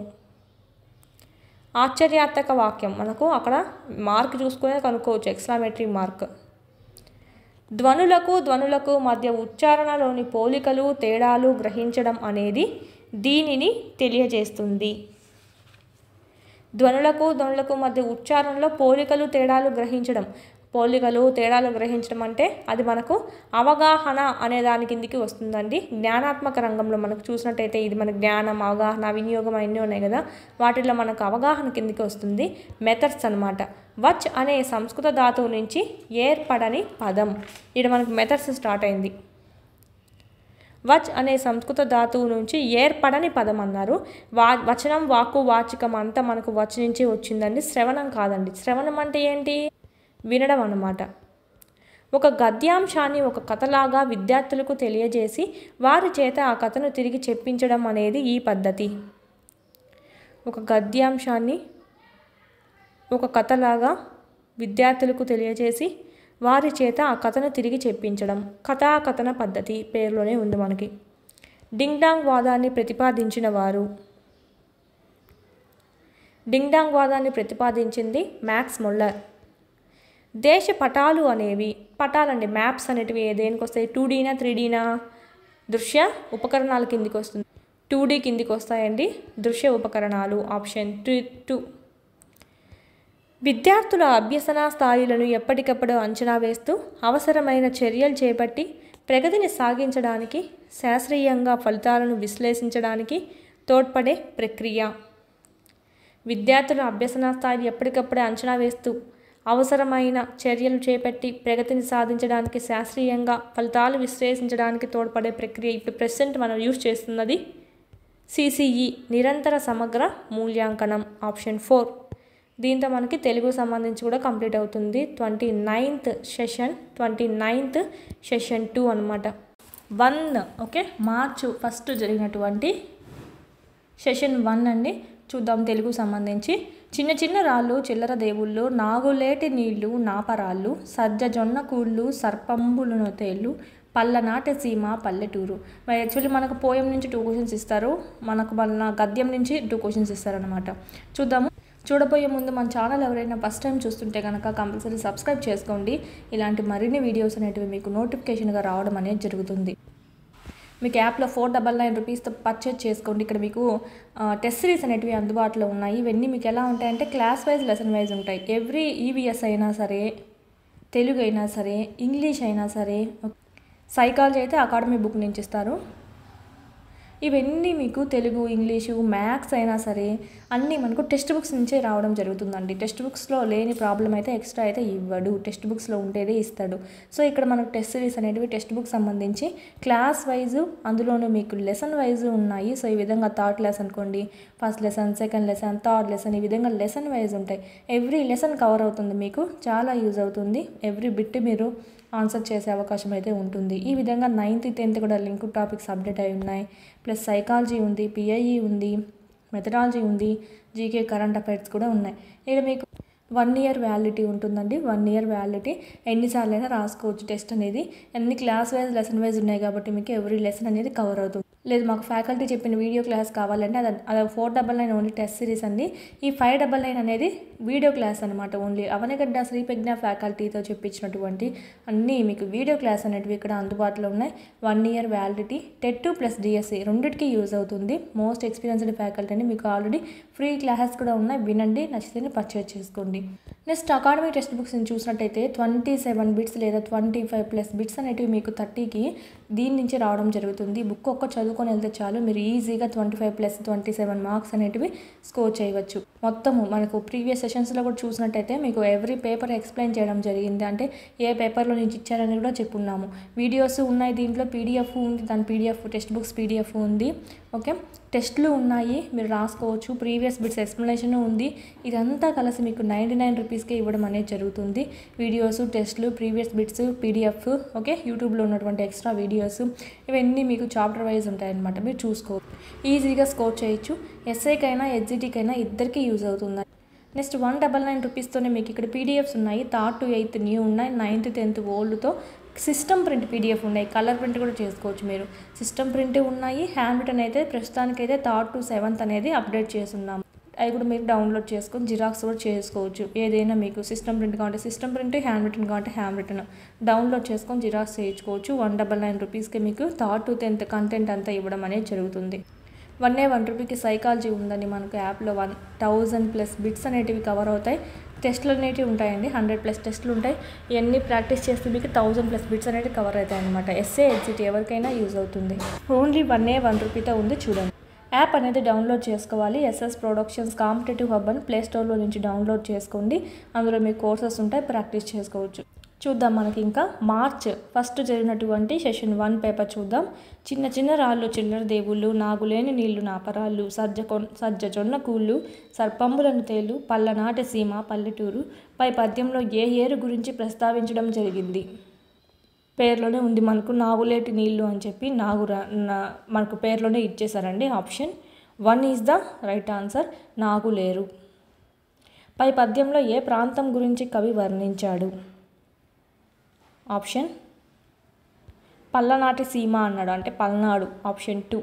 ఆశ్చర్యాత్మక వాక్యం మనకు అక్కడ మార్క్ చూసుకునే కనుక్కోవచ్చు ఎక్స్లామేటరీ మార్క్ ధ్వనులకు ధ్వనులకు మధ్య ఉచ్చారణలోని పోలికలు తేడాలు గ్రహించడం అనేది దీనిని తెలియజేస్తుంది ధ్వనులకు ధ్వనులకు మధ్య ఉచ్చారణలో పోలికలు తేడాలు గ్రహించడం పోలికలు తేడాలు గ్రహించడం అంటే అది మనకు అవగాహన అనే దాని కిందికి వస్తుందండి జ్ఞానాత్మక రంగంలో మనకు చూసినట్టయితే ఇది మన జ్ఞానం అవగాహన వినియోగం అన్నీ ఉన్నాయి కదా వాటిల్లో మనకు అవగాహన కిందికి వస్తుంది మెథడ్స్ అనమాట వచ్ అనే సంస్కృత ధాతువు నుంచి ఏర్పడని పదం ఇక్కడ మనకు మెథడ్స్ స్టార్ట్ అయింది వచ్ అనే సంస్కృత ధాతువు నుంచి ఏర్పడని పదం అన్నారు వా వచనం వాక్కు వాచికం అంతా మనకు వచ్ నుంచి వచ్చిందండి శ్రవణం కాదండి శ్రవణం అంటే ఏంటి వినడం అన్నమాట ఒక గద్యాంశాన్ని ఒక కథలాగా విద్యార్థులకు తెలియజేసి వారి చేత ఆ కథను తిరిగి చెప్పించడం అనేది ఈ పద్ధతి ఒక గద్యాంశాన్ని ఒక కథలాగా విద్యార్థులకు తెలియజేసి వారి చేత ఆ కథను తిరిగి చెప్పించడం కథాకథన పద్ధతి పేరులోనే ఉంది మనకి డింగ్ డాంగ్ వాదాన్ని ప్రతిపాదించిన వారు డింగ్ డాంగ్ వాదాన్ని ప్రతిపాదించింది మ్యాక్స్ మొల్లర్ దేశ పటాలు అనేవి పటాలండి మ్యాప్స్ అనేటివి దేనికి వస్తాయి టూ డీనా త్రీ డీనా దృశ్య ఉపకరణాల కిందికి వస్తుంది టూ డీ కిందికి వస్తాయండి దృశ్య ఉపకరణాలు ఆప్షన్ టూ టూ విద్యార్థుల అభ్యసన స్థాయిలను ఎప్పటికప్పుడు అంచనా వేస్తూ అవసరమైన చర్యలు చేపట్టి ప్రగతిని సాగించడానికి శాస్త్రీయంగా ఫలితాలను విశ్లేషించడానికి తోడ్పడే ప్రక్రియ విద్యార్థుల అభ్యసన స్థాయిని ఎప్పటికప్పుడే అంచనా వేస్తూ అవసరమైన చర్యలు చేపట్టి ప్రగతిని సాధించడానికి శాస్త్రీయంగా ఫలితాలు విశ్లేషించడానికి తోడ్పడే ప్రక్రియ ఇప్పుడు ప్రెసెంట్ మనం యూజ్ చేస్తున్నది సిసిఈ నిరంతర సమగ్ర మూల్యాంకనం ఆప్షన్ ఫోర్ దీంతో మనకి తెలుగు సంబంధించి కూడా కంప్లీట్ అవుతుంది twenty ninth session twenty ninth session two అనమాట వన్ ఓకే మార్చ్ ఫస్ట్ జరిగినటువంటి సెషన్ వన్ అండి చూద్దాం తెలుగు సంబంధించి చిన్న చిన్న రాళ్ళు చిల్లర దేవుళ్ళు నాగులేటి నీళ్లు నాపరాళ్ళు సజ్జ జొన్న కూళ్ళు సర్పంబులను తేళ్ళు పల్లనాటి సీమ పల్లెటూరు మరి యాక్చువల్లీ మనకు పోయం నుంచి టూ క్వశ్చన్స్ ఇస్తారు మనకు మన గద్యం నుంచి టూ క్వశ్చన్స్ ఇస్తారనమాట చూద్దాము చూడబోయే ముందు మన ఛానల్ ఎవరైనా ఫస్ట్ టైం చూస్తుంటే కనుక కంపల్సరీ సబ్స్క్రైబ్ చేసుకోండి ఇలాంటి మరిన్ని వీడియోస్ అనేటివి మీకు నోటిఫికేషన్గా రావడం అనేది జరుగుతుంది మీకు యాప్లో ఫోర్ డబల్ నైన్ రూపీస్తో పర్చేజ్ చేసుకోండి ఇక్కడ మీకు టెస్ట్ సిరీస్ అనేటివి అందుబాటులో ఉన్నాయి ఇవన్నీ మీకు ఎలా ఉంటాయంటే క్లాస్ వైజ్ లెసన్ వైజ్ ఉంటాయి ఎవ్రీ ఈవీఎస్ అయినా సరే తెలుగు అయినా సరే ఇంగ్లీష్ అయినా సరే సైకాలజీ అయితే అకాడమీ బుక్ నుంచి ఇస్తారు ఇవన్నీ మీకు తెలుగు ఇంగ్లీషు మ్యాథ్స్ అయినా సరే అన్నీ మనకు టెక్స్ట్ బుక్స్ నుంచే రావడం జరుగుతుందండి టెక్స్ట్ బుక్స్లో లేని ప్రాబ్లం అయితే ఎక్స్ట్రా అయితే ఇవ్వడు టెక్స్ట్ బుక్స్లో ఉండేదే ఇస్తాడు సో ఇక్కడ మనకు టెస్ట్ సిరీస్ అనేటివి టెక్స్ట్ బుక్ సంబంధించి క్లాస్ వైజు అందులోనూ మీకు లెసన్ వైజ్ ఉన్నాయి సో ఈ విధంగా థర్డ్ లెసన్ అనుకోండి first lesson second lesson third lesson ఈ విధంగా లెసన్ వైజ్ ఉంటాయి ఎవ్రీ లెసన్ కవర్ అవుతుంది మీకు చాలా యూజ్ అవుతుంది ఎవ్రీ బిట్ మీరు ఆన్సర్ చేసే అవకాశం అయితే ఉంటుంది ఈ విధంగా నైన్త్ టెన్త్ కూడా లింక్ టాపిక్స్ అప్డేట్ అయి ఉన్నాయి ప్లస్ సైకాలజీ ఉంది పిఐఈ ఉంది మెథడాలజీ ఉంది జీకే కరెంట్ అఫైర్స్ కూడా ఉన్నాయి ఇక్కడ మీకు వన్ ఇయర్ వ్యాలిడిటీ ఉంటుందండి వన్ ఇయర్ వ్యాలిడిటీ ఎన్నిసార్లు అయినా రాసుకోవచ్చు టెస్ట్ అనేది అన్ని క్లాస్ వైజ్ లెసన్ వైజ్ ఉన్నాయి కాబట్టి మీకు ఎవ్రీ లెసన్ అనేది కవర్ అవుతుంది లేదు మాకు ఫ్యాకల్టీ చెప్పిన వీడియో క్లాస్ కావాలంటే అది అది four double nine only test series అండి ఈ ఫైవ్ డబల్ నైన్ అనేది వీడియో క్లాస్ అనమాట ఓన్లీ అవనగడ్డ శ్రీప్రజ్ఞ ఫ్యాకల్టీతో చెప్పించినటువంటి అన్నీ మీకు వీడియో క్లాస్ అనేటివి ఇక్కడ అందుబాటులో ఉన్నాయి one year validity TET two plus DSC రెండింటికి యూజ్ అవుతుంది మోస్ట్ ఎక్స్పీరియన్స్డ్ ఫ్యాకల్టీ అని మీకు ఆల్రెడీ ఫ్రీ క్లాసెస్ కూడా ఉన్నాయి వినండి నచ్చితే పర్చేజ్ చేసుకోండి నెక్స్ట్ అకాడమిక్ టెక్స్ట్ బుక్స్ని చూసినట్టయితే ట్వంటీ సెవెన్ బిట్స్ లేదా ట్వంటీ ఫైవ్ ప్లస్ బిట్స్ అనేటివి మీకు థర్టీకి దీని నుంచి రావడం జరుగుతుంది బుక్ ఒక్క చదువుకొని వెళ్తే చాలు మీరు ఈజీగా twenty five plus twenty seven marks అనేటివి స్కోర్ చేయవచ్చు మొత్తము మనకు ప్రీవియస్ సెషన్స్లో కూడా చూసినట్టయితే మీకు ఎవ్రీ పేపర్ ఎక్స్ప్లెయిన్ చేయడం జరిగింది అంటే ఏ పేపర్లో నుంచి ఇచ్చారని కూడా చెప్పున్నాము వీడియోస్ ఉన్నాయి దీంట్లో పీడిఎఫ్ ఉంది దాని పీడిఎఫ్ టెక్స్ట్ బుక్స్ పీడిఎఫ్ ఉంది ఓకే టెస్ట్లు ఉన్నాయి మీరు రాసుకోవచ్చు ప్రీవియస్ బిట్స్ ఎక్స్ప్లెనేషన్ ఉంది ఇదంతా కలిసి మీకు నైంటీ నైన్ రూపీస్కే ఇవ్వడం అనేది జరుగుతుంది వీడియోస్ టెస్ట్లు ప్రీవియస్ బిట్స్ పీడిఎఫ్ ఓకే యూట్యూబ్లో ఉన్నటువంటి ఎక్స్ట్రా వీడియోస్ ఇవన్నీ మీకు చాప్టర్ వైజ్ ఉంటాయన్నమాట మీరు చూసుకో ఈజీగా స్కోర్ చేయొచ్చు ఎస్ఐకైనా హెచ్జిటీకైనా ఇద్దరికీ యూజ్ అవుతుంది నెక్స్ట్ వన్ డబల్ నైన్ రూపీస్తోనే మీకు ఇక్కడ పీడిఎఫ్స్ ఉన్నాయి థర్డ్ టు ఎయిత్ న్యూ ఉన్నాయి నైన్త్ టెన్త్ ఓల్డ్తో సిస్టమ్ ప్రింట్ పీడిఎఫ్ ఉన్నాయి కలర్ ప్రింట్ కూడా చేసుకోవచ్చు మీరు సిస్టమ్ ప్రింట్ ఉన్నాయి హ్యాండ్ రిటర్న్ అయితే ప్రస్తుతానికైతే థర్డ్ టు సెవెంత్ అనేది అప్డేట్ చేస్తున్నాం అవి కూడా మీరు డౌన్లోడ్ చేసుకొని జిరాక్స్ కూడా చేసుకోవచ్చు ఏదైనా మీకు సిస్టమ్ ప్రింట్ కావాలంటే సిస్టమ్ ప్రింట్ హ్యాండ్ రిటర్న్ కావాలంటే హ్యాండ్ రిటర్న్ డౌన్లోడ్ చేసుకొని జిరాక్స్ చేయించుకోవచ్చు వన్ డబల్ నైన్ రూపీస్కి మీకు థర్డ్ టు టెన్త్ కంటెంట్ అంతా ఇవ్వడం అనేది జరుగుతుంది వన్ ఏ వన్ రూపీకి సైకాలజీ ఉందండి మనకు యాప్లో వన్ థౌజండ్ ప్లస్ బిట్స్ అనేటివి కవర్ అవుతాయి టెస్ట్లు అనేటివి ఉంటాయండి హండ్రెడ్ ప్లస్ టెస్ట్లు ఉంటాయి ఇవన్నీ ప్రాక్టీస్ చేస్తే మీకు థౌజండ్ ప్లస్ బిట్స్ అనేవి కవర్ అవుతాయి అనమాట ఎస్ఏ ఎగ్జిట్ ఎవరికైనా యూజ్ అవుతుంది ఓన్లీ వన్ ఏ వన్ రూపీతో ఉంది చూడండి యాప్ అనేది డౌన్లోడ్ చేసుకోవాలి ఎస్ఎస్ ప్రొడక్షన్స్ కాంపిటేటివ్ హబ్ అని ప్లే స్టోర్లో నుంచి డౌన్లోడ్ చేసుకోండి అందులో మీ కోర్సెస్ ఉంటాయి ప్రాక్టీస్ చేసుకోవచ్చు చూద్దాం మనకి ఇంకా మార్చ్ ఫస్ట్ జరిగినటువంటి సెషన్ వన్ పేపర్ చూద్దాం చిన్న చిన్న రాళ్ళు చిల్లర దేవుళ్ళు నాగులేని నీళ్లు నాపరాళ్ళు సజ్జ కొ సజ్జ జొన్న కూళ్ళు సర్పంబులను తేలు పల్లనాటి సీమ పల్లెటూరు పై పద్యంలో ఏ ఏరు గురించి ప్రస్తావించడం జరిగింది పేర్లోనే ఉంది మనకు నాగులేటి నీళ్ళు అని చెప్పి నాగు మనకు పేర్లోనే ఇచ్చేసారండి option one is the right answer Naguleru పై పద్యంలో ఏ ప్రాంతం గురించి కవి వర్ణించాడు ఆప్షన్ పల్లనాటి సీమ అన్నాడు అంటే Palnadu option two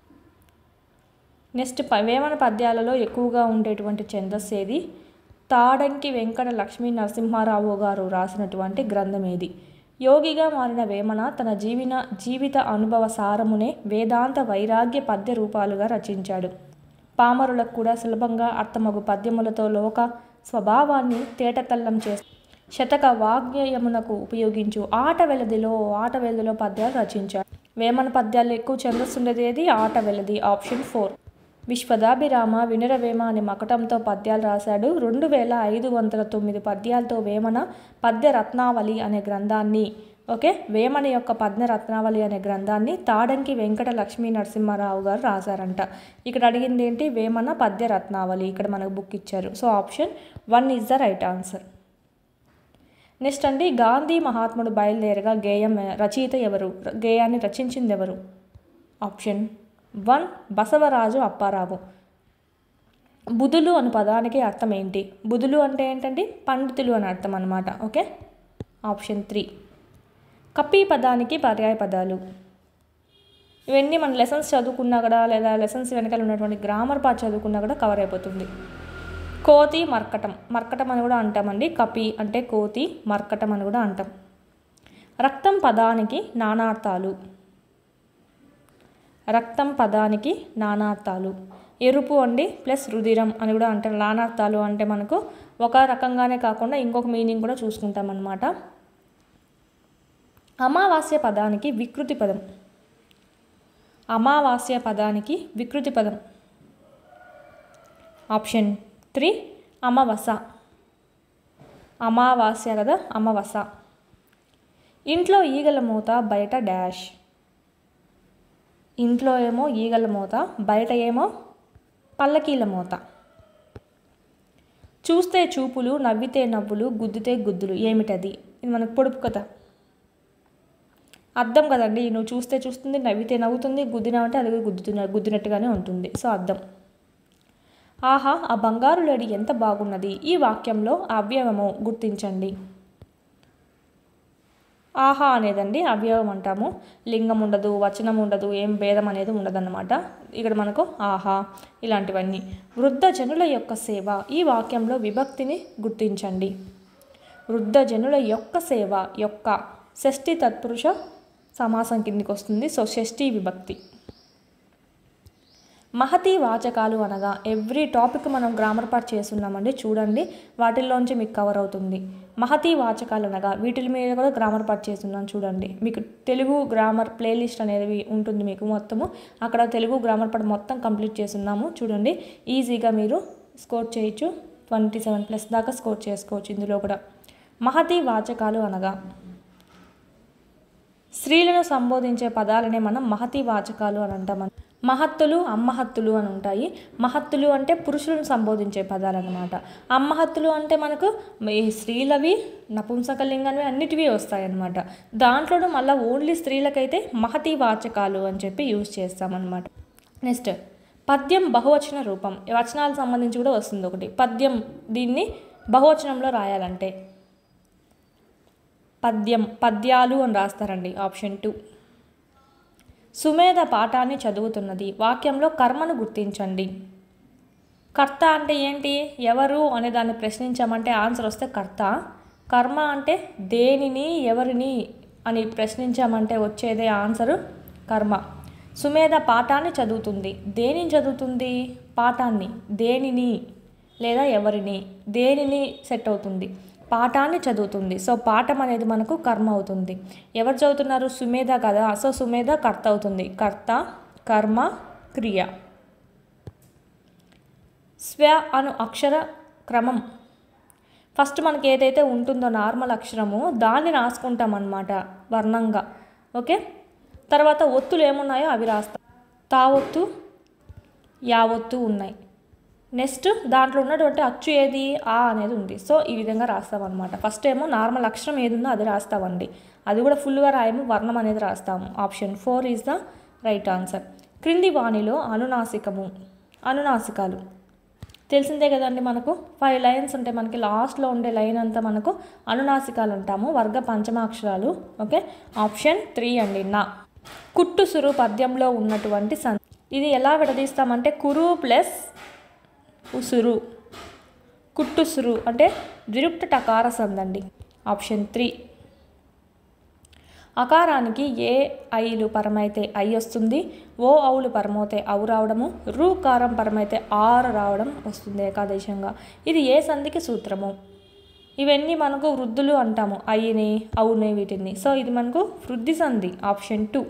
next Vemana పద్యాలలో ఎక్కువగా ఉండేటువంటి ఛందస్సు ఏది తాడంకి వెంకట లక్ష్మీ నరసింహారావు గారు రాసినటువంటి గ్రంథం ఏది యోగిగా మారిన వేమన తన జీవిన జీవిత అనుభవ సారమునే వేదాంత వైరాగ్య పద్య రూపాలుగా రచించాడు పామరులకు కూడా సులభంగా అర్థమగు పద్యములతో లోక స్వభావాన్ని తేటతల్లం చేస్తూ శతక వాగ్యయమునకు ఉపయోగించు ఆట వెలదిలో ఆట వెలదిలో పద్యాలు రచించాడు వేమన పద్యాలు ఎక్కువ ఛందస్సుండేది ఏది ఆట వెలది ఆప్షన్ ఫోర్ విశ్వదాభిరామ వినరవేమ అనే మకటంతో పద్యాలు రాశాడు రెండు వేల ఐదు వందల తొమ్మిది పద్యాలతో వేమన పద్య రత్నావళి అనే గ్రంథాన్ని ఓకే వేమన యొక్క పద్య రత్నావళి అనే గ్రంథాన్ని తాడంకి వెంకట లక్ష్మీ నరసింహారావు గారు రాశారంట ఇక్కడ అడిగింది ఏంటి వేమన పద్య రత్నావళి ఇక్కడ మనకు బుక్ ఇచ్చారు so option one is the right answer next అండి గాంధీ మహాత్ముడు బయలుదేరగా గేయం రచయిత ఎవరు గేయాన్ని రచించింది ఎవరు ఆప్షన్ వన్ బసవరాజు అప్పారావు బుధులు అనే పదానికి అర్థం ఏంటి బుధులు అంటే ఏంటంటే పండితులు అని అర్థం అనమాట ఓకే ఆప్షన్ త్రీ కపి పదానికి పర్యాయ పదాలు ఇవన్నీ మన లెసన్స్ చదువుకున్నా కూడా లేదా లెసన్స్ వెనకాల ఉన్నటువంటి గ్రామర్ పార్ట్ చదువుకున్నా కూడా కవర్ అయిపోతుంది కోతి మర్కటం మర్కటం అని కూడా అంటామండి కపి అంటే కోతి మర్కటం అని కూడా అంటాం రక్తం పదానికి నానార్థాలు రక్తం పదానికి నానార్థాలు ఎరుపు అండి ప్లస్ రుధిరం అని కూడా అంటారు నానార్థాలు అంటే మనకు ఒక రకంగానే కాకుండా ఇంకొక మీనింగ్ కూడా చూసుకుంటాం అన్నమాట అమావాస్య పదానికి వికృతి పదం అమావాస్య పదానికి వికృతి పదం ఆప్షన్ త్రీ అమావస అమావాస్య కదా అమావస ఇంట్లో ఈగల మూత బయట డాష్ ఇంట్లో ఏమో ఈగల మూత బయట ఏమో పల్లకీల మూత చూస్తే చూపులు నవ్వితే నవ్వులు గుద్దితే గుద్దులు ఏమిటది ఇది మనకు పొడుపు కదా అర్థం కదండి నువ్వు చూస్తే చూస్తుంది నవ్వితే నవ్వుతుంది గుద్దినావంటే అది గుద్దుతున్న గుద్దినట్టుగానే ఉంటుంది సో అర్థం ఆహా ఆ బంగారు లేడి ఎంత బాగున్నది ఈ వాక్యంలో అవ్యవము గుర్తించండి ఆహా అనేదండి అవ్యవం అంటాము లింగం ఉండదు వచనం ఉండదు ఏం భేదం అనేది ఉండదన్నమాట ఇక్కడ మనకు ఆహా ఇలాంటివన్నీ వృద్ధ జనుల యొక్క సేవ ఈ వాక్యంలో విభక్తిని గుర్తించండి వృద్ధ జనుల యొక్క సేవ యొక్క షష్ఠి తత్పురుష సమాసం కిందికి వస్తుంది సో షష్ఠి విభక్తి మహతి వాచకాలు అనగా ఎవ్రీ టాపిక్ మనం గ్రామర్ పార్ట్ చేస్తున్నామండి చూడండి వాటిల్లోంచి మీకు కవర్ అవుతుంది మహతి వాచకాలు అనగా వీటి మీద కూడా గ్రామర్ పార్ట్ చేస్తున్నాను చూడండి మీకు తెలుగు గ్రామర్ ప్లేలిస్ట్ అనేది ఉంటుంది మీకు మొత్తము అక్కడ తెలుగు గ్రామర్ పార్ట్ మొత్తం కంప్లీట్ చేస్తున్నాము చూడండి ఈజీగా మీరు స్కోర్ చేయొచ్చు ట్వంటీ సెవెన్ ప్లస్ దాకా స్కోర్ చేసుకోవచ్చు ఇందులో కూడా మహతి వాచకాలు అనగా స్త్రీలను సంబోధించే పదాలనే మనం మహతి వాచకాలు అని అంటాం మహత్తులు అమ్మహత్తులు అని ఉంటాయి మహత్తులు అంటే పురుషులను సంబోధించే పదాలు అనమాట అమ్మహత్తులు అంటే మనకు ఈ స్త్రీలవి నపుంసకలింగవి అన్నిటివి వస్తాయి అన్నమాట దాంట్లోనూ మళ్ళీ ఓన్లీ స్త్రీలకైతే మహతి వాచకాలు అని చెప్పి యూజ్ చేస్తామన్నమాట నెక్స్ట్ పద్యం బహువచన రూపం ఈ వచనాలకు సంబంధించి కూడా వస్తుంది ఒకటి పద్యం దీన్ని బహువచనంలో రాయాలంటే పద్యం పద్యాలు అని రాస్తారండి ఆప్షన్ టూ సుమేధ పాఠాన్ని చదువుతున్నది వాక్యంలో కర్మను గుర్తించండి కర్త అంటే ఏంటి ఎవరు అనే దాన్ని ప్రశ్నించామంటే ఆన్సర్ వస్తే కర్త కర్మ అంటే దేనిని ఎవరిని అని ప్రశ్నించామంటే వచ్చేదే ఆన్సరు కర్మ సుమేధ పాఠాన్ని చదువుతుంది దేనిని చదువుతుంది పాఠాన్ని దేనిని లేదా ఎవరిని దేనిని సెట్ అవుతుంది పాఠాన్ని చదువుతుంది సో పాఠం అనేది మనకు కర్మ అవుతుంది ఎవరు చదువుతున్నారు సుమేధ కదా సో సుమేధ కర్త అవుతుంది కర్త కర్మ క్రియ స్వ అను అక్షర క్రమం ఫస్ట్ మనకి ఏదైతే ఉంటుందో నార్మల్ అక్షరము దాన్ని రాసుకుంటాం అన్నమాట వర్ణంగా ఓకే తర్వాత ఒత్తులు ఏమున్నాయో అవి రాస్తాం తావొత్తు యావొత్తు ఉన్నాయి నెక్స్ట్ దాంట్లో ఉన్నటువంటి అచ్చు ఏది ఆ అనేది ఉంది సో ఈ విధంగా రాస్తామన్నమాట ఫస్ట్ ఏమో నార్మల్ అక్షరం ఏది ఉందో అది రాస్తామండి అది కూడా ఫుల్గా రాయము వర్ణం అనేది రాస్తాము option four is the right answer క్రింది వాణిలో అనునాసికము అనునాసికాలు తెలిసిందే కదండి మనకు ఫైవ్ లైన్స్ ఉంటాయి మనకి లాస్ట్లో ఉండే లైన్ అంతా మనకు అనునాసికాలు అంటాము వర్గ పంచమాక్షరాలు ఓకే ఆప్షన్ త్రీ అండి నా కుట్టుసురు పద్యంలో ఉన్నటువంటి సన్ ఇది ఎలా విడదీస్తామంటే కురు ప్లస్ ఉసురు కుట్టుసురు అంటే విరుక్త టకార సందండి ఆప్షన్ త్రీ అకారానికి ఏ ఐలు పరమైతే ఐ వస్తుంది ఓ ఔలు పరమైతే ఔ రావడము రు కారం పరమైతే ఆర్ రావడం వస్తుంది ఏకాదేశంగా ఇది ఏ సంధికి సూత్రము ఇవన్నీ మనకు వృద్ధులు అంటాము ఐని అవుని వీటిని సో ఇది మనకు వృద్ధి సంధి ఆప్షన్ టూ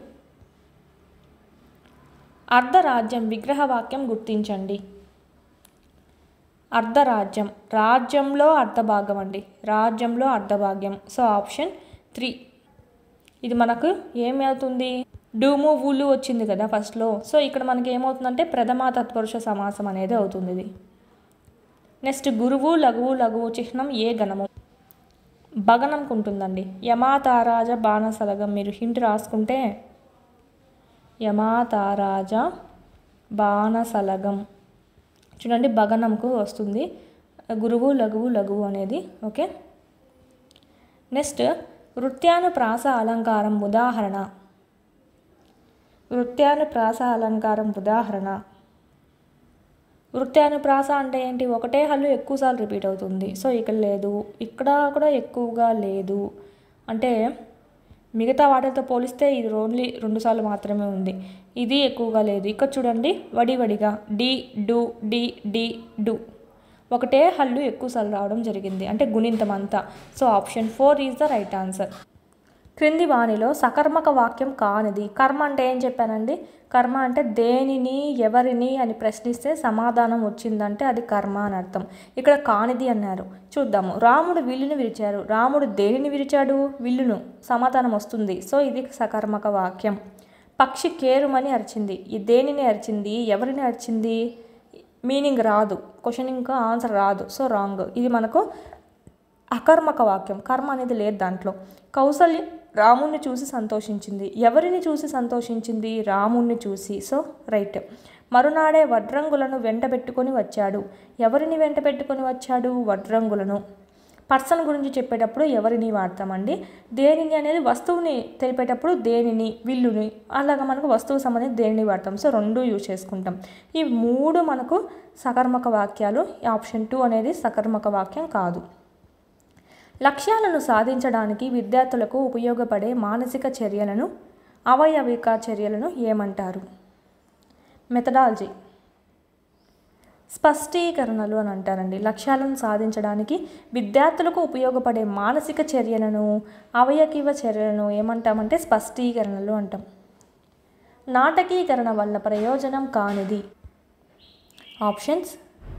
అర్ధరాజ్యం విగ్రహవాక్యం గుర్తించండి అర్ధరాజ్యం రాజ్యంలో అర్ధభాగం అండి రాజ్యంలో అర్ధభాగ్యం సో ఆప్షన్ త్రీ ఇది మనకు ఏమవుతుంది డూము ఊలు వచ్చింది కదా ఫస్ట్లో సో ఇక్కడ మనకి ఏమవుతుందంటే ప్రథమా తత్పురుష సమాసం అనేది అవుతుంది ఇది నెక్స్ట్ గురువు లఘువు లఘువు చిహ్నం ఏ గణము భగనంకు ఉంటుందండి యమాతారాజ బాణసలగం మీరు హింట్ రాసుకుంటే యమాతారాజ బాణసలగం చూడండి భగనంకు వస్తుంది గురువు లఘువు లఘువు అనేది ఓకే నెక్స్ట్ వృత్యానుప్రాస అలంకారం ఉదాహరణ వృత్యానుప్రాస అలంకారం ఉదాహరణ వృత్యానుప్రాస అంటే ఏంటి ఒకటే హల్లు ఎక్కువసార్లు రిపీట్ అవుతుంది సో ఇక్కడ లేదు ఇక్కడ కూడా ఎక్కువగా లేదు అంటే మిగతా వాటితో పోలిస్తే ఇది ఓన్లీ రెండుసార్లు మాత్రమే ఉంది ఇది ఎక్కువగా లేదు ఇక్కడ చూడండి వడి వడిగా డి డు డి డి డు ఒకటే హల్లు ఎక్కువసార్లు రావడం జరిగింది అంటే గుణింతం అంతా so option four is the right answer క్రింది వాణిలో సకర్మక వాక్యం కానిది కర్మ అంటే ఏం చెప్పానండి కర్మ అంటే దేనిని ఎవరిని అని ప్రశ్నిస్తే సమాధానం వచ్చిందంటే అది కర్మ అని అర్థం ఇక్కడ కానిది అన్నారు చూద్దాము రాముడు విల్లును విరిచారు రాముడు దేనిని విరిచాడు విల్లును సమాధానం వస్తుంది సో ఇది సకర్మక వాక్యం పక్షి కేరుమని అరిచింది ఈ దేనిని అరిచింది ఎవరిని అరిచింది మీనింగ్ రాదు క్వశ్చన్ ఇంకా ఆన్సర్ రాదు సో రాంగ్ ఇది మనకు అకర్మక వాక్యం కర్మ అనేది లేదు దాంట్లో కౌసల్య రాముణ్ణి చూసి సంతోషించింది ఎవరిని చూసి సంతోషించింది రాముణ్ణి చూసి సో రైట్ మరునాడే వడ్రంగులను వెంట పెట్టుకొని వచ్చాడు ఎవరిని వెంట పెట్టుకొని వచ్చాడు వడ్రంగులను పర్సన్ గురించి చెప్పేటప్పుడు ఎవరిని వాడతామండి దేనిని అనేది వస్తువుని తెలిపేటప్పుడు దేనిని విల్లుని అలాగా మనకు వస్తువు సంబంధించి దేనిని వాడతాం సో రెండు యూజ్ చేసుకుంటాం ఈ మూడు మనకు సకర్మక వాక్యాలు ఆప్షన్ టూ అనేది సకర్మక వాక్యం కాదు లక్ష్యాలను సాధించడానికి విద్యార్థులకు ఉపయోగపడే మానసిక చర్యలను అవయవిక చర్యలను ఏమంటారు మెథడాలజీ స్పష్టీకరణలు అని అంటారండి లక్ష్యాలను సాధించడానికి విద్యార్థులకు ఉపయోగపడే మానసిక చర్యలను అవయకివ చర్యలను ఏమంటామంటే స్పష్టీకరణలు అంటాం నాటకీకరణ వల్ల ప్రయోజనం కానిది ఆప్షన్స్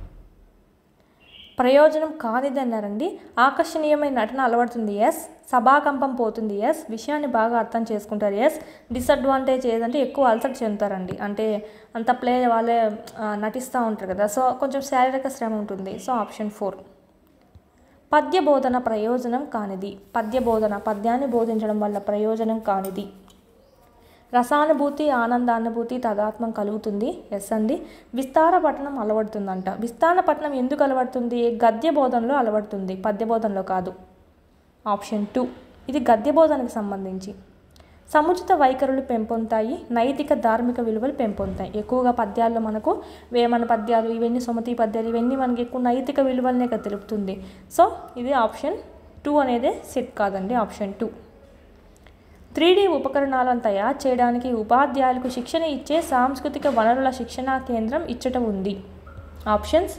ప్రయోజనం కానిది అన్నారండి ఆకర్షణీయమైన నటన అలవడుతుంది ఎస్ సభాకంపం పోతుంది ఎస్ విషయాన్ని బాగా అర్థం చేసుకుంటారు ఎస్ డిసడ్వాంటేజ్ ఏదంటే ఎక్కువ అలసట చెందుతారండి అంటే అంత ప్లే వాళ్ళే ఆ, నటిస్తూ ఉంటారు కదా సో కొంచెం శారీరక శ్రమ ఉంటుంది సో ఆప్షన్ ఫోర్ పద్య బోధన ప్రయోజనం కానిది పద్య బోధన పద్యాన్ని బోధించడం వల్ల ప్రయోజనం కానిది రసానుభూతి ఆనందానుభూతి తదాత్మం కలుగుతుంది ఎస్ అండి విస్తార పఠనం అలవడుతుందంట విస్తార పఠనం ఎందుకు అలవడుతుంది గద్య బోధనలో అలవడుతుంది పద్య బోధనలో కాదు ఆప్షన్ టూ ఇది గద్య బోధనకు సంబంధించి సముచిత వైఖరులు పెంపొందుతాయి నైతిక ధార్మిక విలువలు పెంపొందుతాయి ఎక్కువగా పద్యాల్లో మనకు వేమన పద్యాలు ఇవన్నీ సుమతి పద్యాలు ఇవన్నీ మనకి ఎక్కువ నైతిక విలువలనే కదా తెలుపుతుంది సో ఇది ఆప్షన్ టూ అనేది సెట్ కాదండి ఆప్షన్ టూ త్రీ డీ ఉపకరణాలను తయారు చేయడానికి ఉపాధ్యాయులకు శిక్షణ ఇచ్చే సాంస్కృతిక వనరుల శిక్షణా కేంద్రం ఇచ్చట ఉంది ఆప్షన్స్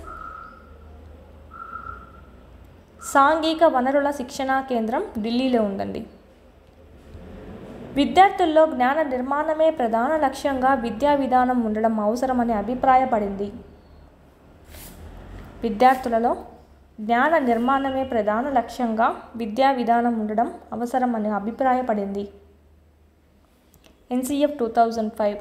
సాంఘిక వనరుల శిక్షణా కేంద్రం ఢిల్లీలో ఉందండి విద్యార్థుల్లో జ్ఞాన నిర్మాణమే ప్రధాన లక్ష్యంగా విద్యా విధానం ఉండడం అవసరమని అభిప్రాయపడింది విద్యార్థులలో జ్ఞాన నిర్మాణమే ప్రధాన లక్ష్యంగా విద్యా విధానం ఉండడం అవసరమని అభిప్రాయపడింది ఎన్సీఎఫ్ టూ థౌజండ్ ఫైవ్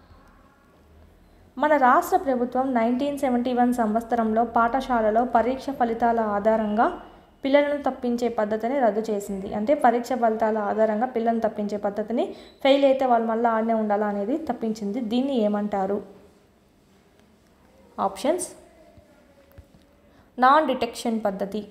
మన రాష్ట్ర ప్రభుత్వం నైన్టీన్ సెవెంటీ వన్ సంవత్సరంలో పాఠశాలలో పరీక్ష ఫలితాల ఆధారంగా పిల్లలను తప్పించే పద్ధతిని రద్దు చేసింది అంటే పరీక్ష ఫలితాల ఆధారంగా పిల్లలను తప్పించే పద్ధతిని ఫెయిల్ అయితే వాళ్ళు మళ్ళీ ఆడనే ఉండాలా అనేది తప్పించింది దీన్ని ఏమంటారు ఆప్షన్స్ నాన్ డిటెక్షన్ పద్ధతి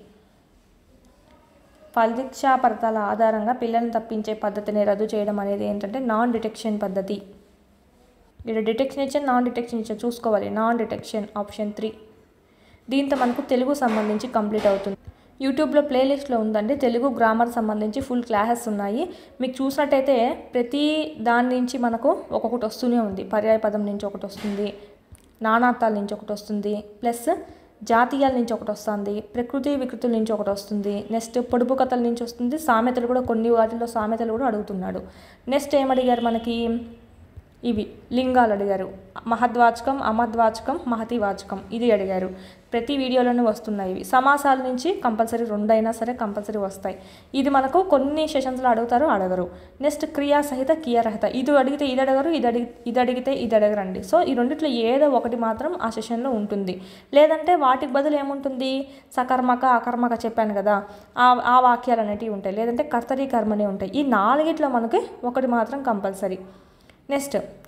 పరీక్షా ఫలితాల ఆధారంగా పిల్లల్ని తప్పించే పద్ధతిని రద్దు చేయడం అనేది ఏంటంటే నాన్ డిటెక్షన్ పద్ధతి ఇక్కడ డిటెక్షన్ ఇచ్చాను నాన్ డిటెక్షన్ ఇచ్చాను చూసుకోవాలి నాన్ డిటెక్షన్ ఆప్షన్ త్రీ దీంతో మనకు తెలుగు సంబంధించి కంప్లీట్ అవుతుంది యూట్యూబ్లో ప్లేలిస్ట్లో ఉందండి తెలుగు గ్రామర్ సంబంధించి ఫుల్ క్లాసెస్ ఉన్నాయి మీకు చూసినట్టయితే ప్రతి దాని నుంచి మనకు ఒక్కొక్కటి వస్తూనే ఉంది పర్యాయ పదం నుంచి ఒకటి వస్తుంది నానార్థాల నుంచి ఒకటి వస్తుంది ప్లస్ జాతీయాల నుంచి ఒకటి వస్తుంది ప్రకృతి వికృతుల నుంచి ఒకటి వస్తుంది నెక్స్ట్ పొడుపు కథల నుంచి వస్తుంది సామెతలు కూడా కొన్ని వాటిల్లో సామెతలు కూడా అడుగుతున్నాడు నెక్స్ట్ ఏమడిగారు మనకి ఇవి లింగాలు అడిగారు మహద్వాచకం అమద్వాచకం మహతివాచకం ఇది అడిగారు ప్రతి వీడియోలోనూ వస్తున్నాయి ఇవి సమాసాల నుంచి కంపల్సరీ రెండైనా సరే కంపల్సరీ వస్తాయి ఇది మనకు కొన్ని సెషన్స్లో అడుగుతారు అడగరు నెక్స్ట్ క్రియా సహిత క్రియారహిత ఇది అడిగితే ఇది అడగరు ఇది అడిగి ఇది అడిగితే ఇది అడగరండి సో ఈ రెండిట్లో ఏదో ఒకటి మాత్రం ఆ సెషన్లో ఉంటుంది లేదంటే వాటికి బదులు ఏముంటుంది సకర్మక అకర్మక చెప్పాను కదా ఆ ఆ వాక్యాలు అనేటివి ఉంటాయి లేదంటే కర్తరీ కర్మనే ఉంటాయి ఈ నాలుగిట్లో మనకి ఒకటి మాత్రం కంపల్సరీ నెక్స్ట్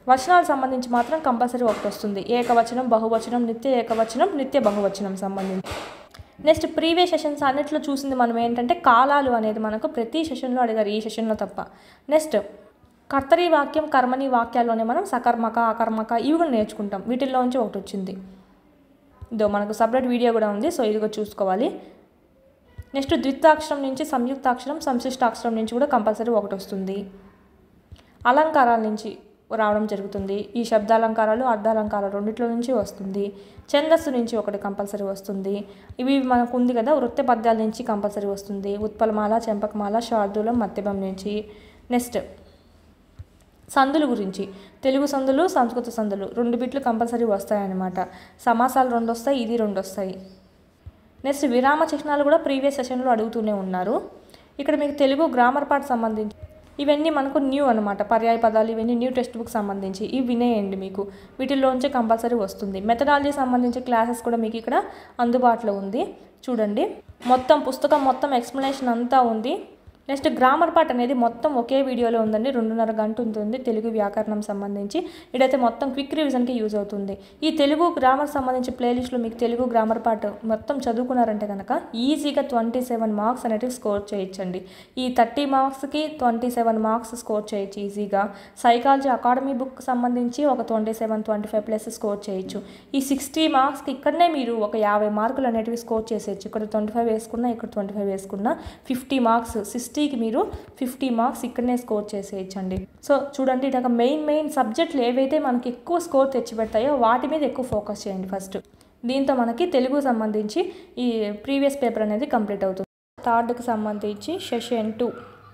వచనాలకు సంబంధించి మాత్రం కంపల్సరీ ఒకటి వస్తుంది ఏకవచనం బహువచనం నిత్య ఏకవచనం నిత్య బహువచనం సంబంధించి నెక్స్ట్ ప్రీవియస్ సెషన్స్ అన్నిట్లో చూసింది మనం ఏంటంటే కాలాలు అనేది మనకు ప్రతి సెషన్లో అడిగారు ఈ సెషన్లో తప్ప నెక్స్ట్ కర్తరి వాక్యం కర్మని వాక్యాల్లోనే మనం సకర్మక అకర్మక ఇవి కూడా నేర్చుకుంటాం వీటిల్లోంచి ఒకటి వచ్చింది ఇదో మనకు సపరేట్ వీడియో కూడా ఉంది సో ఇది కూడా చూసుకోవాలి నెక్స్ట్ ద్వితాక్షరం నుంచి సంయుక్తాక్షరం సంశిష్టాక్షరం నుంచి కూడా కంపల్సరీ ఒకటి వస్తుంది అలంకారాల నుంచి రావడం జరుగుతుంది ఈ శబ్దాలంకారాలు అర్ధాలంకారాలు రెండిట్లో నుంచి వస్తుంది ఛందస్సు నుంచి ఒకటి కంపల్సరీ వస్తుంది ఇవి మనకు ఉంది కదా వృత్త పద్యాల నుంచి కంపల్సరీ వస్తుంది ఉత్పలమాల చెంపకమాల శార్దూలం మధ్యమం నుంచి నెక్స్ట్ సందుల గురించి తెలుగు సందులు సంస్కృత సందులు రెండు బిట్లు కంపల్సరీ వస్తాయన్నమాట సమాసాలు రెండు వస్తాయి ఇది రెండు వస్తాయి నెక్స్ట్ విరామ చిహ్నాలు కూడా ప్రీవియస్ సెషన్లో అడుగుతూనే ఉన్నారు ఇక్కడ మీకు తెలుగు గ్రామర్ పార్ట్ సంబంధించి ఇవన్నీ మనకు న్యూ అనమాట పర్యాయ పదాలు ఇవన్నీ న్యూ టెక్స్ట్ బుక్ సంబంధించి ఇవి వినేయండి మీకు వీటిల్లోంచి కంపల్సరీ వస్తుంది మెథడాలజీ సంబంధించి క్లాసెస్ కూడా మీకు ఇక్కడ అందుబాటులో ఉంది చూడండి మొత్తం పుస్తకం మొత్తం ఎక్స్ప్లెనేషన్ అంతా ఉంది నెక్స్ట్ గ్రామర్ పార్ట్ అనేది మొత్తం ఒకే వీడియోలో ఉందండి రెండున్నర గంట ఉంటుంది తెలుగు వ్యాకరణం సంబంధించి ఇదైతే మొత్తం క్విక్ రివిజన్కి యూజ్ అవుతుంది ఈ తెలుగు గ్రామర్ సంబంధించి ప్లేలిస్ట్లో మీకు తెలుగు గ్రామర్ పార్ట్ మొత్తం చదువుకున్నారంటే కనుక ఈజీగా ట్వంటీ సెవెన్ మార్క్స్ అనేటివి స్కోర్ చేయొచ్చండి ఈ థర్టీ మార్క్స్కి ట్వంటీ సెవెన్ మార్క్స్ స్కోర్ చేయొచ్చు ఈజీగా సైకాలజీ అకాడమీ బుక్ సంబంధించి ఒక twenty seven twenty five plus score చేయొచ్చు ఈ సిక్స్టీ మార్క్స్కి ఇక్కడనే మీరు ఒక యాభై మార్కులు అనేటివి స్కోర్ చేసేయచ్చు ఇక్కడ ట్వంటీ ఫైవ్ వేసుకున్నా ఇక్కడ ట్వంటీ ఫైవ్ వేసుకున్నా ఫిఫ్టీ మార్క్స్ సిక్స్టీకి మీరు ఫిఫ్టీ మార్క్స్ ఇక్కడనే స్కోర్ చేసేయచ్చండి సో చూడండి ఇలాగ మెయిన్ మెయిన్ సబ్జెక్టులు ఏవైతే మనకి ఎక్కువ స్కోర్ తెచ్చిపెడతాయో వాటి మీద ఎక్కువ ఫోకస్ చేయండి ఫస్ట్ దీంతో మనకి తెలుగు సంబంధించి ఈ ప్రీవియస్ పేపర్ అనేది కంప్లీట్ అవుతుంది థర్డ్కి సంబంధించి సెషన్ టూ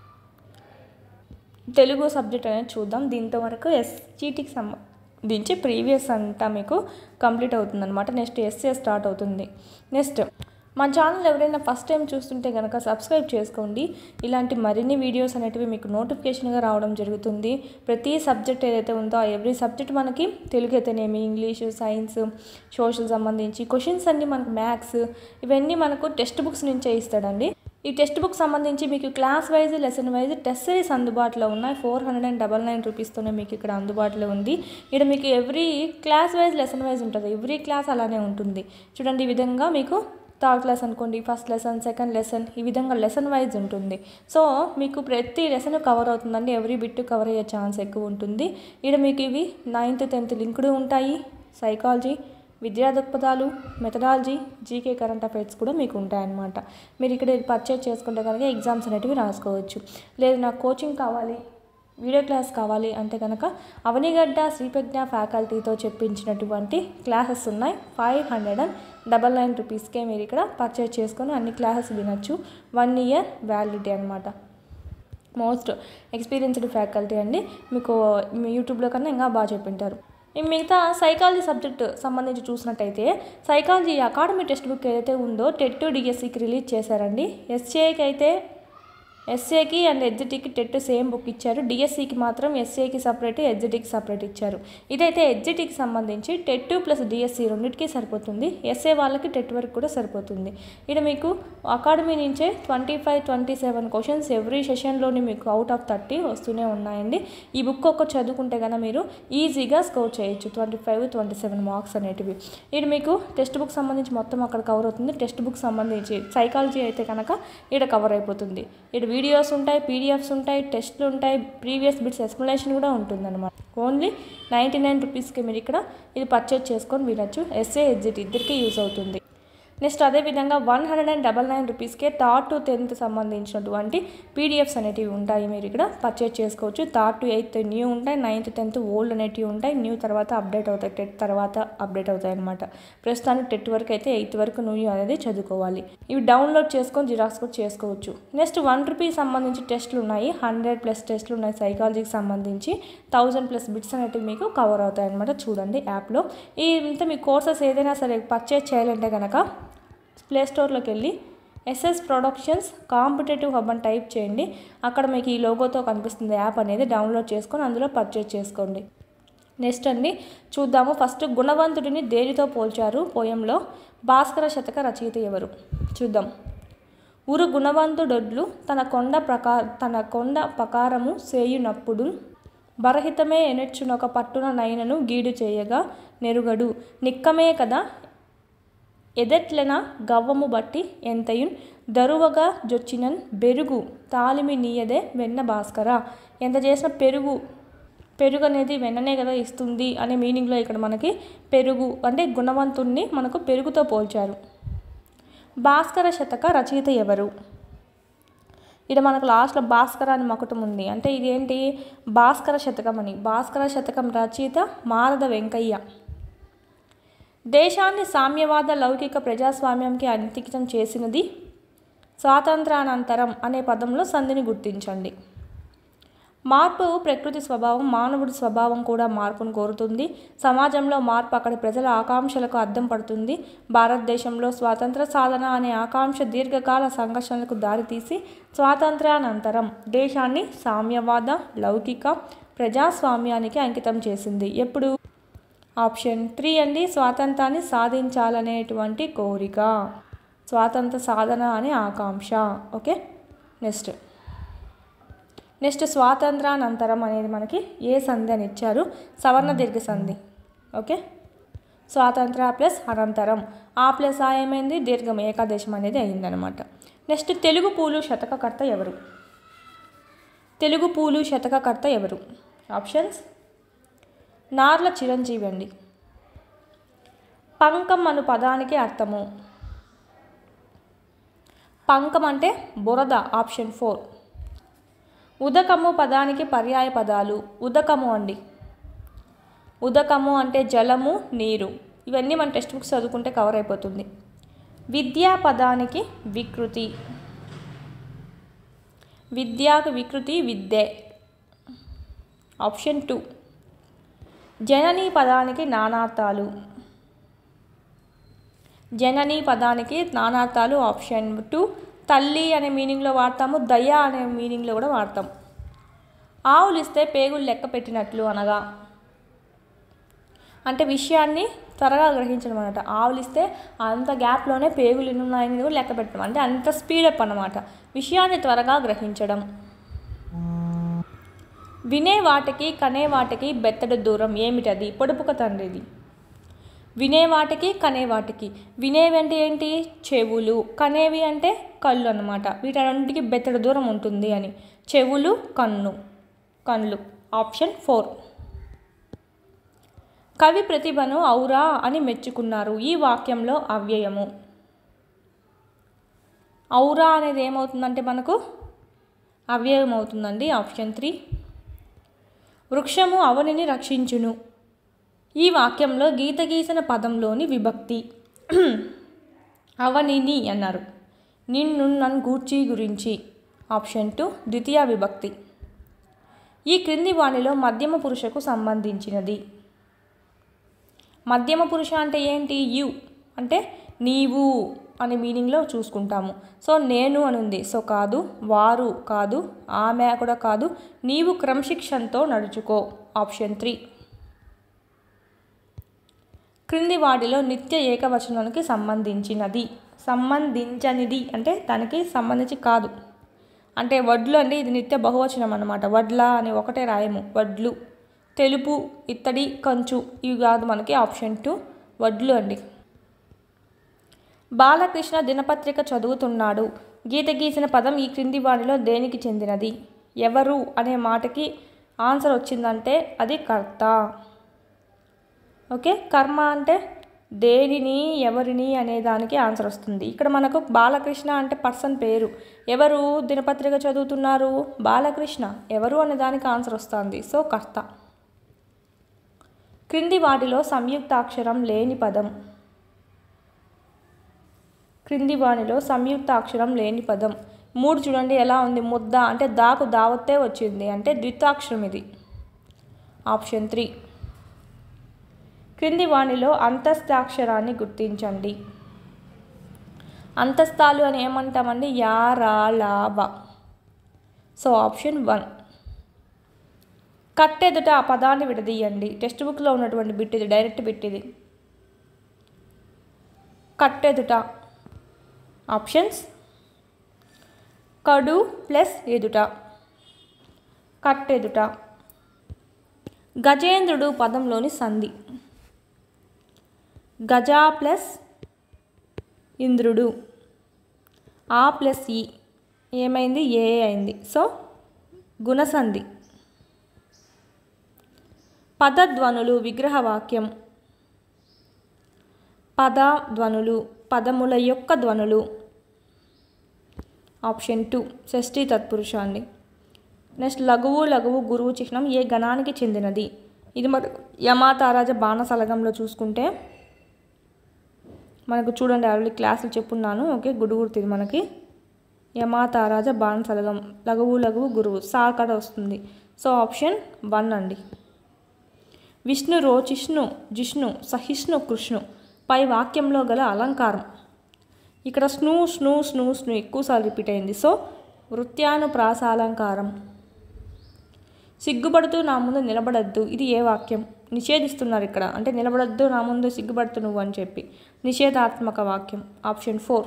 తెలుగు సబ్జెక్ట్ అనేది చూద్దాం దీంతో వరకు ఎస్జీటీకి సంబంధించి ప్రీవియస్ అంతా మీకు కంప్లీట్ అవుతుంది అనమాట నెక్స్ట్ ఎస్ఏ స్టార్ట్ అవుతుంది నెక్స్ట్ మా ఛానల్ ఎవరైనా ఫస్ట్ టైం చూస్తుంటే కనుక సబ్స్క్రైబ్ చేసుకోండి ఇలాంటి మరిన్ని వీడియోస్ అనేటివి మీకు నోటిఫికేషన్గా రావడం జరుగుతుంది ప్రతి సబ్జెక్ట్ ఏదైతే ఉందో ఆ ఎవ్రీ సబ్జెక్ట్ మనకి తెలుగు అయితేనేమి ఇంగ్లీష్ సైన్స్ సోషల్ సంబంధించి క్వశ్చన్స్ అన్నీ మనకు మ్యాథ్స్ ఇవన్నీ మనకు టెక్స్ట్ బుక్స్ నుంచే ఇస్తాడండి ఈ టెక్స్ట్ బుక్ సంబంధించి మీకు class wise lesson wise test series అందుబాటులో ఉన్నాయి four hundred and double nine రూపీస్తోనే మీకు ఇక్కడ అందుబాటులో ఉంది ఇక్కడ మీకు every class wise lesson wise ఉంటుంది ఎవ్రీ క్లాస్ అలానే ఉంటుంది చూడండి ఈ విధంగా మీకు థర్డ్ క్లాస్ అనుకోండి ఫస్ట్ లెసన్ సెకండ్ లెసన్ ఈ విధంగా లెసన్ వైజ్ ఉంటుంది సో మీకు ప్రతి లెసన్ కవర్ అవుతుందండి ఎవ్రీ బిట్ కవర్ అయ్యే ఛాన్స్ ఎక్కువ ఉంటుంది ఇక్కడ మీకు ఇవి నైన్త్ టెన్త్ లింక్డ్ ఉంటాయి సైకాలజీ విద్యా దృక్పథాలు మెథడాలజీ జీకే కరెంట్ అఫైర్స్ కూడా మీకు ఉంటాయన్నమాట మీరు ఇక్కడ పర్చేజ్ చేసుకుంటే కనుక ఎగ్జామ్స్ అనేటివి రాసుకోవచ్చు లేదు నాకు కోచింగ్ కావాలి వీడియో క్లాస్ కావాలి అంటే కనుక అవనిగడ్డ శ్రీప్రజ్ఞ ఫ్యాకల్టీతో చెప్పించినటువంటి క్లాసెస్ ఉన్నాయి five hundred and double nine రూపీస్కే మీరు ఇక్కడ పర్చేజ్ చేసుకొని అన్ని క్లాసెస్ వినొచ్చు వన్ ఇయర్ వ్యాలిడిటీ అనమాట మోస్ట్ ఎక్స్పీరియన్స్డ్ ఫ్యాకల్టీ అండి మీకు మీ యూట్యూబ్లో కన్నా ఇంకా బాగా చెప్పింటారు ఈ మిగతా సైకాలజీ సబ్జెక్ట్ సంబంధించి చూసినట్టయితే సైకాలజీ అకాడమీ టెక్స్ట్ బుక్ ఏదైతే ఉందో టెట్ డిఎస్సికి రిలీజ్ చేశారండి ఎస్ఏకి అయితే ఎస్ఏకి అండ్ ఎడ్జిటీకి టెట్ సేమ్ బుక్ ఇచ్చారు డిఎస్సికి మాత్రం ఎస్ఏకి సపరేట్ ఎడ్జిటీకి సపరేట్ ఇచ్చారు ఇదైతే ఎడ్జిటీకి సంబంధించి టెట్ ప్లస్ డిఎస్సి రెండింటికి సరిపోతుంది ఎస్ఏ వాళ్ళకి టెట్ వరకు కూడా సరిపోతుంది ఇక్కడ మీకు అకాడమీ నుంచే twenty five twenty seven questions every సెషన్లోని మీకు అవుట్ ఆఫ్ థర్టీ వస్తూనే ఉన్నాయండి ఈ బుక్ ఒక్క చదువుకుంటే కనుక మీరు ఈజీగా స్కోర్ చేయొచ్చు twenty five twenty seven marks అనేటివి ఇది మీకు టెక్స్ట్ బుక్ సంబంధించి మొత్తం అక్కడ కవర్ అవుతుంది టెక్స్ట్ బుక్ సంబంధించి సైకాలజీ అయితే కనుక ఇక్కడ కవర్ అయిపోతుంది ఇక్కడ వీడియోస్ ఉంటాయి పీడిఎఫ్స్ ఉంటాయి టెస్ట్లు ఉంటాయి ప్రీవియస్ బిట్స్ ఎక్స్ప్లెనేషన్ కూడా ఉంటుందన్నమాట ఓన్లీ నైంటీ నైన్ రూపీస్కి మీరు ఇక్కడ ఇది పర్చేజ్ చేసుకొని వినొచ్చు ఎస్ఏ ఎగ్జిట్ ఇద్దరికి యూజ్ అవుతుంది నెక్స్ట్ అదేవిధంగా one hundred and double nine రూపీస్కే థర్డ్ టు టెన్త్ సంబంధించినటువంటి పీడిఎఫ్స్ అనేటివి ఉంటాయి మీరు ఇక్కడ పర్చేజ్ చేసుకోవచ్చు థర్డ్ టు ఎయిత్ న్యూ ఉంటాయి నైన్త్ టెన్త్ ఓల్డ్ అనేటివి ఉంటాయి న్యూ తర్వాత అప్డేట్ అవుతాయి టెట్ తర్వాత అప్డేట్ అవుతాయి అనమాట ప్రస్తుతానికి టెట్ వరకు అయితే ఎయిత్ వరకు న్యూ అనేది చదువుకోవాలి ఇవి డౌన్లోడ్ చేసుకొని జిరాక్స్ కూడా చేసుకోవచ్చు నెక్స్ట్ వన్ రూపీ సంబంధించి టెస్ట్లు ఉన్నాయి హండ్రెడ్ ప్లస్ టెస్ట్లు ఉన్నాయి సైకాలజీకి సంబంధించి థౌజండ్ ప్లస్ బిట్స్ అనేటివి మీకు కవర్ అవుతాయి అనమాట చూడండి యాప్లో ఈ ఇంత మీ కోర్సెస్ ఏదైనా సరే పర్చేజ్ చేయాలంటే కనుక ప్లే స్టోర్లోకి వెళ్ళి ఎస్ఎస్ ప్రొడక్షన్స్ కాంపిటేటివ్ హబ్ అని టైప్ చేయండి అక్కడ మీకు ఈ లోగోతో కనిపిస్తుంది యాప్ అనేది డౌన్లోడ్ చేసుకొని అందులో పర్చేజ్ చేసుకోండి నెక్స్ట్ అండి చూద్దాము ఫస్ట్ గుణవంతుడిని దేనితో పోల్చారు పోయంలో భాస్కర శతక రచయిత ఎవరు చూద్దాం ఊరు గుణవంతుడొడ్లు తన కొండ ప్రకా తన కొండ ప్రకారము సేయునప్పుడు బరహితమే ఎనెచ్చునొక పట్టున నైనను గీడు చేయగా నెరుగడు నిక్కమే కదా ఎదెట్లెన గవ్వము బట్టి ఎంతయున్ దరువగా జొచ్చినన్ బెరుగు తాలిమి నీయదే వెన్న భాస్కర ఎంత చేసిన పెరుగు పెరుగు అనేది వెన్ననే కదా ఇస్తుంది అనే మీనింగ్లో ఇక్కడ మనకి పెరుగు అంటే గుణవంతుణ్ణి మనకు పెరుగుతో పోల్చారు భాస్కర శతక రచయిత ఎవరు ఇక్కడ మనకు లాస్ట్లో భాస్కర అని మకుటం ఉంది అంటే ఇదేంటి భాస్కర శతకం అని భాస్కర శతకం రచయిత మారద వెంకయ్య దేశాన్ని సామ్యవాద లౌకిక ప్రజాస్వామ్యంకి అంకితం చేసినది స్వాతంత్రానంతరం అనే పదంలో సంధిని గుర్తించండి మార్పు ప్రకృతి స్వభావం మానవుడి స్వభావం కూడా మార్పును కోరుతుంది సమాజంలో మార్పు అక్కడి ప్రజల ఆకాంక్షలకు అద్దం పడుతుంది భారతదేశంలో స్వాతంత్ర సాధన అనే ఆకాంక్ష దీర్ఘకాల సంఘర్షణలకు దారితీసి స్వాతంత్ర్యానంతరం దేశాన్ని సామ్యవాద లౌకిక ప్రజాస్వామ్యానికి అంకితం చేసింది ఎప్పుడు ఆప్షన్ త్రీ అండి స్వాతంత్రాన్ని సాధించాలనేటువంటి కోరిక స్వాతంత్ర సాధన అనే ఆకాంక్ష ఓకే నెక్స్ట్ నెక్స్ట్ స్వాతంత్రానంతరం అనేది మనకి ఏ సంధి అని ఇచ్చారు సవర్ణ దీర్ఘ సంధి ఓకే స్వాతంత్ర ప్లస్ అనంతరం ఆ ప్లస్ ఆ ఏమైంది దీర్ఘం ఏకాదేశం అనేది అయిందనమాట నెక్స్ట్ తెలుగు పూలు శతకకర్త ఎవరు తెలుగు పూలు శతకకర్త ఎవరు ఆప్షన్స్ నార్ల చిరంజీవి అండి పంకం అను పదానికి అర్థము పంకం అంటే బురద ఆప్షన్ ఫోర్ ఉదకము పదానికి పర్యాయ పదాలు ఉదకము అండి ఉదకము అంటే జలము నీరు ఇవన్నీ మన టెక్స్ట్ బుక్స్ చదువుకుంటే కవర్ అయిపోతుంది విద్యా పదానికి వికృతి విద్యాకు వికృతి విద్యే ఆప్షన్ టూ జనని పదానికి నానార్థాలు జనని పదానికి నానార్థాలు ఆప్షన్ టూ తల్లి అనే మీనింగ్లో వాడతాము దయ అనే మీనింగ్లో కూడా వాడతాం ఆవులు ఇస్తే పేగులు లెక్క పెట్టినట్లు అనగా అంటే విషయాన్ని త్వరగా గ్రహించడం అనమాట ఆవులు ఇస్తే అంత గ్యాప్లోనే పేగులు ఎన్ని ఉన్నాయని కూడా లెక్క పెట్టడం అంటే అంత స్పీడప్ అనమాట విషయాన్ని త్వరగా గ్రహించడం వినే వాటికి కనే వాటికి బెత్తడి దూరం ఏమిటది పొడుపుక తండ్రిది వినే వాటికి కనే వాటికి వినేవి అంటే ఏంటి చెవులు కనేవి అంటే కళ్ళు అన్నమాట వీటన్నింటికి బెత్తడి దూరం ఉంటుంది అని చెవులు కన్ను కళ్ళు ఆప్షన్ ఫోర్ కవి ప్రతిభను ఔరా అని మెచ్చుకున్నారు ఈ వాక్యంలో అవ్యయము ఔరా అనేది ఏమవుతుందంటే మనకు అవ్యయం అవుతుందండి ఆప్షన్ త్రీ వృక్షము అవనిని రక్షించును ఈ వాక్యంలో గీత గీసిన పదంలోని విభక్తి అవనిని అన్నారు నిన్ను నన్ను గూర్చి గురించి ఆప్షన్ టూ ద్వితీయ విభక్తి ఈ క్రింది వాణిలో మధ్యమ పురుషకు సంబంధించినది మధ్యమ పురుష అంటే ఏంటి యు అంటే నీవు అనే మీనింగ్లో చూసుకుంటాము సో నేను అని ఉంది సో కాదు వారు కాదు ఆమె కూడా కాదు నీవు క్రమశిక్షణతో నడుచుకో ఆప్షన్ త్రీ క్రింది వాటిలో నిత్య ఏకవచనానికి సంబంధించినది సంబంధించనిది అంటే దానికి సంబంధించి కాదు అంటే వడ్లు అండి ఇది నిత్య బహువచనం అన్నమాట వడ్ల అని ఒకటే రాయము వడ్లు తెలుపు ఇత్తడి కంచు ఇవి కాదు మనకి ఆప్షన్ టూ వడ్లు అండి బాలకృష్ణ దినపత్రిక చదువుతున్నాడు గీత గీసిన పదం ఈ క్రింది వాటిలో దేనికి చెందినది ఎవరు అనే మాటకి ఆన్సర్ వచ్చిందంటే అది కర్త ఓకే కర్మ అంటే దేనిని ఎవరిని అనే దానికి ఆన్సర్ వస్తుంది ఇక్కడ మనకు బాలకృష్ణ అంటే పర్సన్ పేరు ఎవరు దినపత్రిక చదువుతున్నారు బాలకృష్ణ ఎవరు అనే దానికి ఆన్సర్ వస్తుంది సో కర్త క్రింది వాటిలో సంయుక్తాక్షరం లేని పదం క్రింది వాణిలో సంయుక్త అక్షరం లేని పదం మూడు చూడండి ఎలా ఉంది ముద్ద అంటే దాకు దావత్తే వచ్చింది అంటే ద్వితాక్షరం ఇది ఆప్షన్ త్రీ క్రింది వాణిలో అంతస్తాక్షరాన్ని గుర్తించండి అంతస్తాలు అని ఏమంటామండి యా రా లా బ సో ఆప్షన్ వన్ కట్టెదుట ఆ పదాన్ని విడదీయండి టెక్స్ట్ బుక్లో ఉన్నటువంటి బిట్ ఇది డైరెక్ట్ బిట్ ఇది కట్టెదుట ఆప్షన్స్ కడు ప్లస్ ఎదుట కట్టెదుట గజేంద్రుడు పదంలోని సంధి గజ ప్లస్ ఇంద్రుడు ఆ ప్లస్ ఈ ఏమైంది ఏ అయింది సో గుణసంధి పదధ్వనులు విగ్రహవాక్యం పద ధ్వనులు పదముల యొక్క ధ్వనులు ఆప్షన్ టూ షష్ఠీ తత్పురుష అండి నెక్స్ట్ లఘువు లఘువు గురువు చిహ్నం ఏ గణానికి చెందినది ఇది మన యమాతారాజ బాణసలగంలో చూసుకుంటే మనకు చూడండి ఆల్రెడీ క్లాసులు చెప్పున్నాను ఓకే గుడుగుర్తి ఇది మనకి యమాతారాజ బాణసలగం లఘువు లఘువు గురువు సా కడ వస్తుంది సో ఆప్షన్ వన్ అండి విష్ణు రోచిష్ణు జిష్ణు సహిష్ణు కృష్ణు పై వాక్యంలో గల అలంకారం ఇక్కడ స్ను స్ను స్ను స్ను ఎక్కువసార్లు రిపీట్ అయింది సో వృత్యానుప్రాసాలంకారం సిగ్గుపడుతూ నా ముందు నిలబడద్దు ఇది ఏ వాక్యం నిషేధిస్తున్నారు ఇక్కడ అంటే నిలబడద్దు నా ముందు సిగ్గుపడుతూ నువ్వు అని చెప్పి నిషేధాత్మక వాక్యం ఆప్షన్ ఫోర్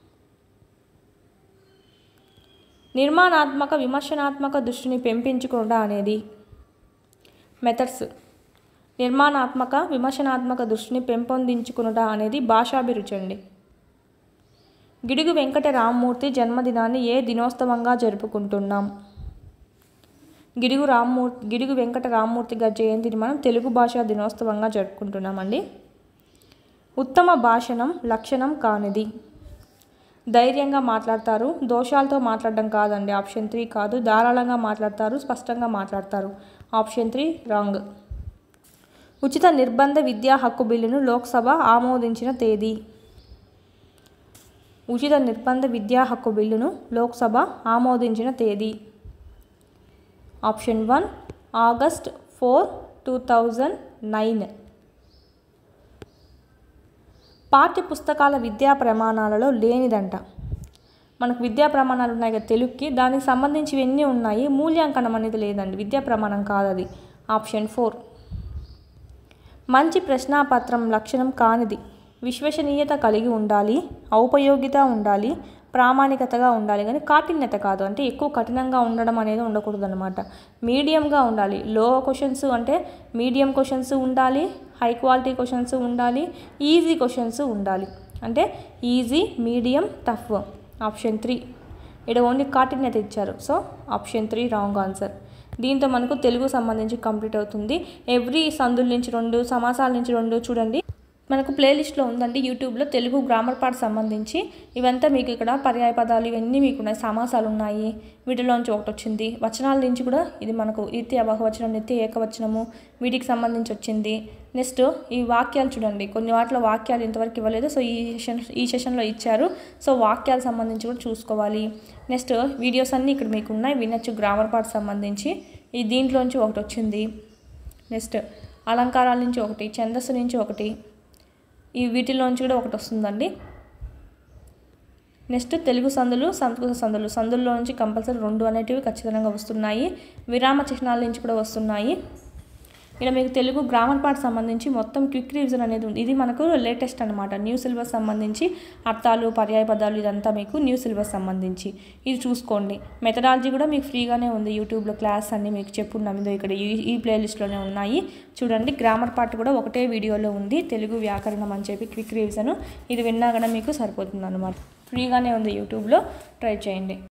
నిర్మాణాత్మక విమర్శనాత్మక దృష్టిని పెంపించుకోవడం అనేది మెథడ్స్ నిర్మాణాత్మక విమర్శనాత్మక దృష్టిని పెంపొందించుకునుట అనేది భాషాభిరుచి అండి గిడుగు వెంకట రామ్మూర్తి జన్మదినాన్ని ఏ దినోత్సవంగా జరుపుకుంటున్నాం గిడుగు రామ్మూర్తి గిడుగు వెంకట రామ్మూర్తి గారి జయంతిని మనం తెలుగు భాషా దినోత్సవంగా జరుపుకుంటున్నామండి ఉత్తమ భాషణం లక్షణం కానిది ధైర్యంగా మాట్లాడతారు దోషాలతో మాట్లాడడం కాదండి ఆప్షన్ త్రీ కాదు ధారాళంగా మాట్లాడతారు స్పష్టంగా మాట్లాడతారు ఆప్షన్ త్రీ రాంగ్ ఉచిత నిర్బంధ విద్యా హక్కు బిల్లును లోక్సభ ఆమోదించిన తేదీ ఉచిత నిర్బంధ విద్యా హక్కు బిల్లును లోక్సభ ఆమోదించిన తేదీ option one August four two thousand nine పాఠ్య పుస్తకాల విద్యా ప్రమాణాలలో లేనిదంట మనకు విద్యా ప్రమాణాలు ఉన్నాయి కదా తెలుగుకి దానికి సంబంధించి ఇవన్నీ ఉన్నాయి మూల్యాంకనం అనేది లేదండి విద్యా ప్రమాణం కాదు అది ఆప్షన్ ఫోర్ మంచి ప్రశ్నాపత్రం లక్షణం కానిది విశ్వసనీయత కలిగి ఉండాలి ఔపయోగిత ఉండాలి ప్రామాణికతగా ఉండాలి కానీ కాఠిన్యత కాదు అంటే ఎక్కువ కఠినంగా ఉండడం అనేది ఉండకూడదు అనమాట మీడియంగా ఉండాలి లో క్వశ్చన్స్ అంటే మీడియం క్వశ్చన్స్ ఉండాలి హై క్వాలిటీ క్వశ్చన్స్ ఉండాలి ఈజీ క్వశ్చన్స్ ఉండాలి అంటే easy medium tough option three ఇక్కడ ఓన్లీ కాఠిన్యత ఇచ్చారు so option three wrong answer దీంతో మనకు తెలుగు సంబంధించి కంప్లీట్ అవుతుంది ఎవ్రీ సందుల నుంచి రెండు సమాసాల నుంచి రెండు చూడండి మనకు ప్లేలిస్ట్లో ఉందండి యూట్యూబ్లో తెలుగు గ్రామర్ పార్ట్ సంబంధించి ఇవంతా మీకు ఇక్కడ పర్యాయ పదాలు ఇవన్నీ మీకు ఉన్నాయి సమాసాలు ఉన్నాయి వీటిలోంచి ఒకటి వచ్చింది వచనాల నుంచి కూడా ఇది మనకు నిత్య బహువచనం నిత్య ఏకవచనము వీటికి సంబంధించి వచ్చింది నెక్స్ట్ ఈ వాక్యాలు చూడండి కొన్ని వాటిలో వాక్యాలు ఇంతవరకు ఇవ్వలేదు సో ఈ సెషన్ ఈ సెషన్లో ఇచ్చారు సో వాక్యాలకు సంబంధించి కూడా చూసుకోవాలి నెక్స్ట్ వీడియోస్ అన్నీ ఇక్కడ మీకు ఉన్నాయి వినొచ్చు గ్రామర్ పార్ట్ సంబంధించి ఈ దీంట్లోంచి ఒకటి వచ్చింది నెక్స్ట్ అలంకారాల నుంచి ఒకటి ఛందస్సు నుంచి ఒకటి ఈ వీటిలోంచి కూడా ఒకటి వస్తుందండి నెక్స్ట్ తెలుగు సందులు సంస్కృత సందులు సందుల్లో నుంచి కంపల్సరీ రెండు అనేటివి ఖచ్చితంగా వస్తున్నాయి విరామ చిహ్నాల నుంచి కూడా వస్తున్నాయి ఇక్కడ మీకు తెలుగు గ్రామర్ పార్ట్ సంబంధించి మొత్తం క్విక్ రివిజన్ అనేది ఉంది ఇది మనకు లేటెస్ట్ అనమాట న్యూ సిలబస్ సంబంధించి అర్థాలు పర్యాయ పదాలు ఇదంతా మీకు న్యూ సిలబస్ సంబంధించి ఇది చూసుకోండి మెథడాలజీ కూడా మీకు ఫ్రీగానే ఉంది యూట్యూబ్లో క్లాస్ అన్ని మీకు చెప్పున్నాం ఇదో ఇక్కడ ఈ ఈ ప్లేలిస్ట్లోనే ఉన్నాయి చూడండి గ్రామర్ పార్ట్ కూడా ఒకటే వీడియోలో ఉంది తెలుగు వ్యాకరణం అని చెప్పి క్విక్ రివిజన్ ఇది విన్నా కూడా మీకు సరిపోతుంది అనమాట ఫ్రీగానే ఉంది యూట్యూబ్లో ట్రై చేయండి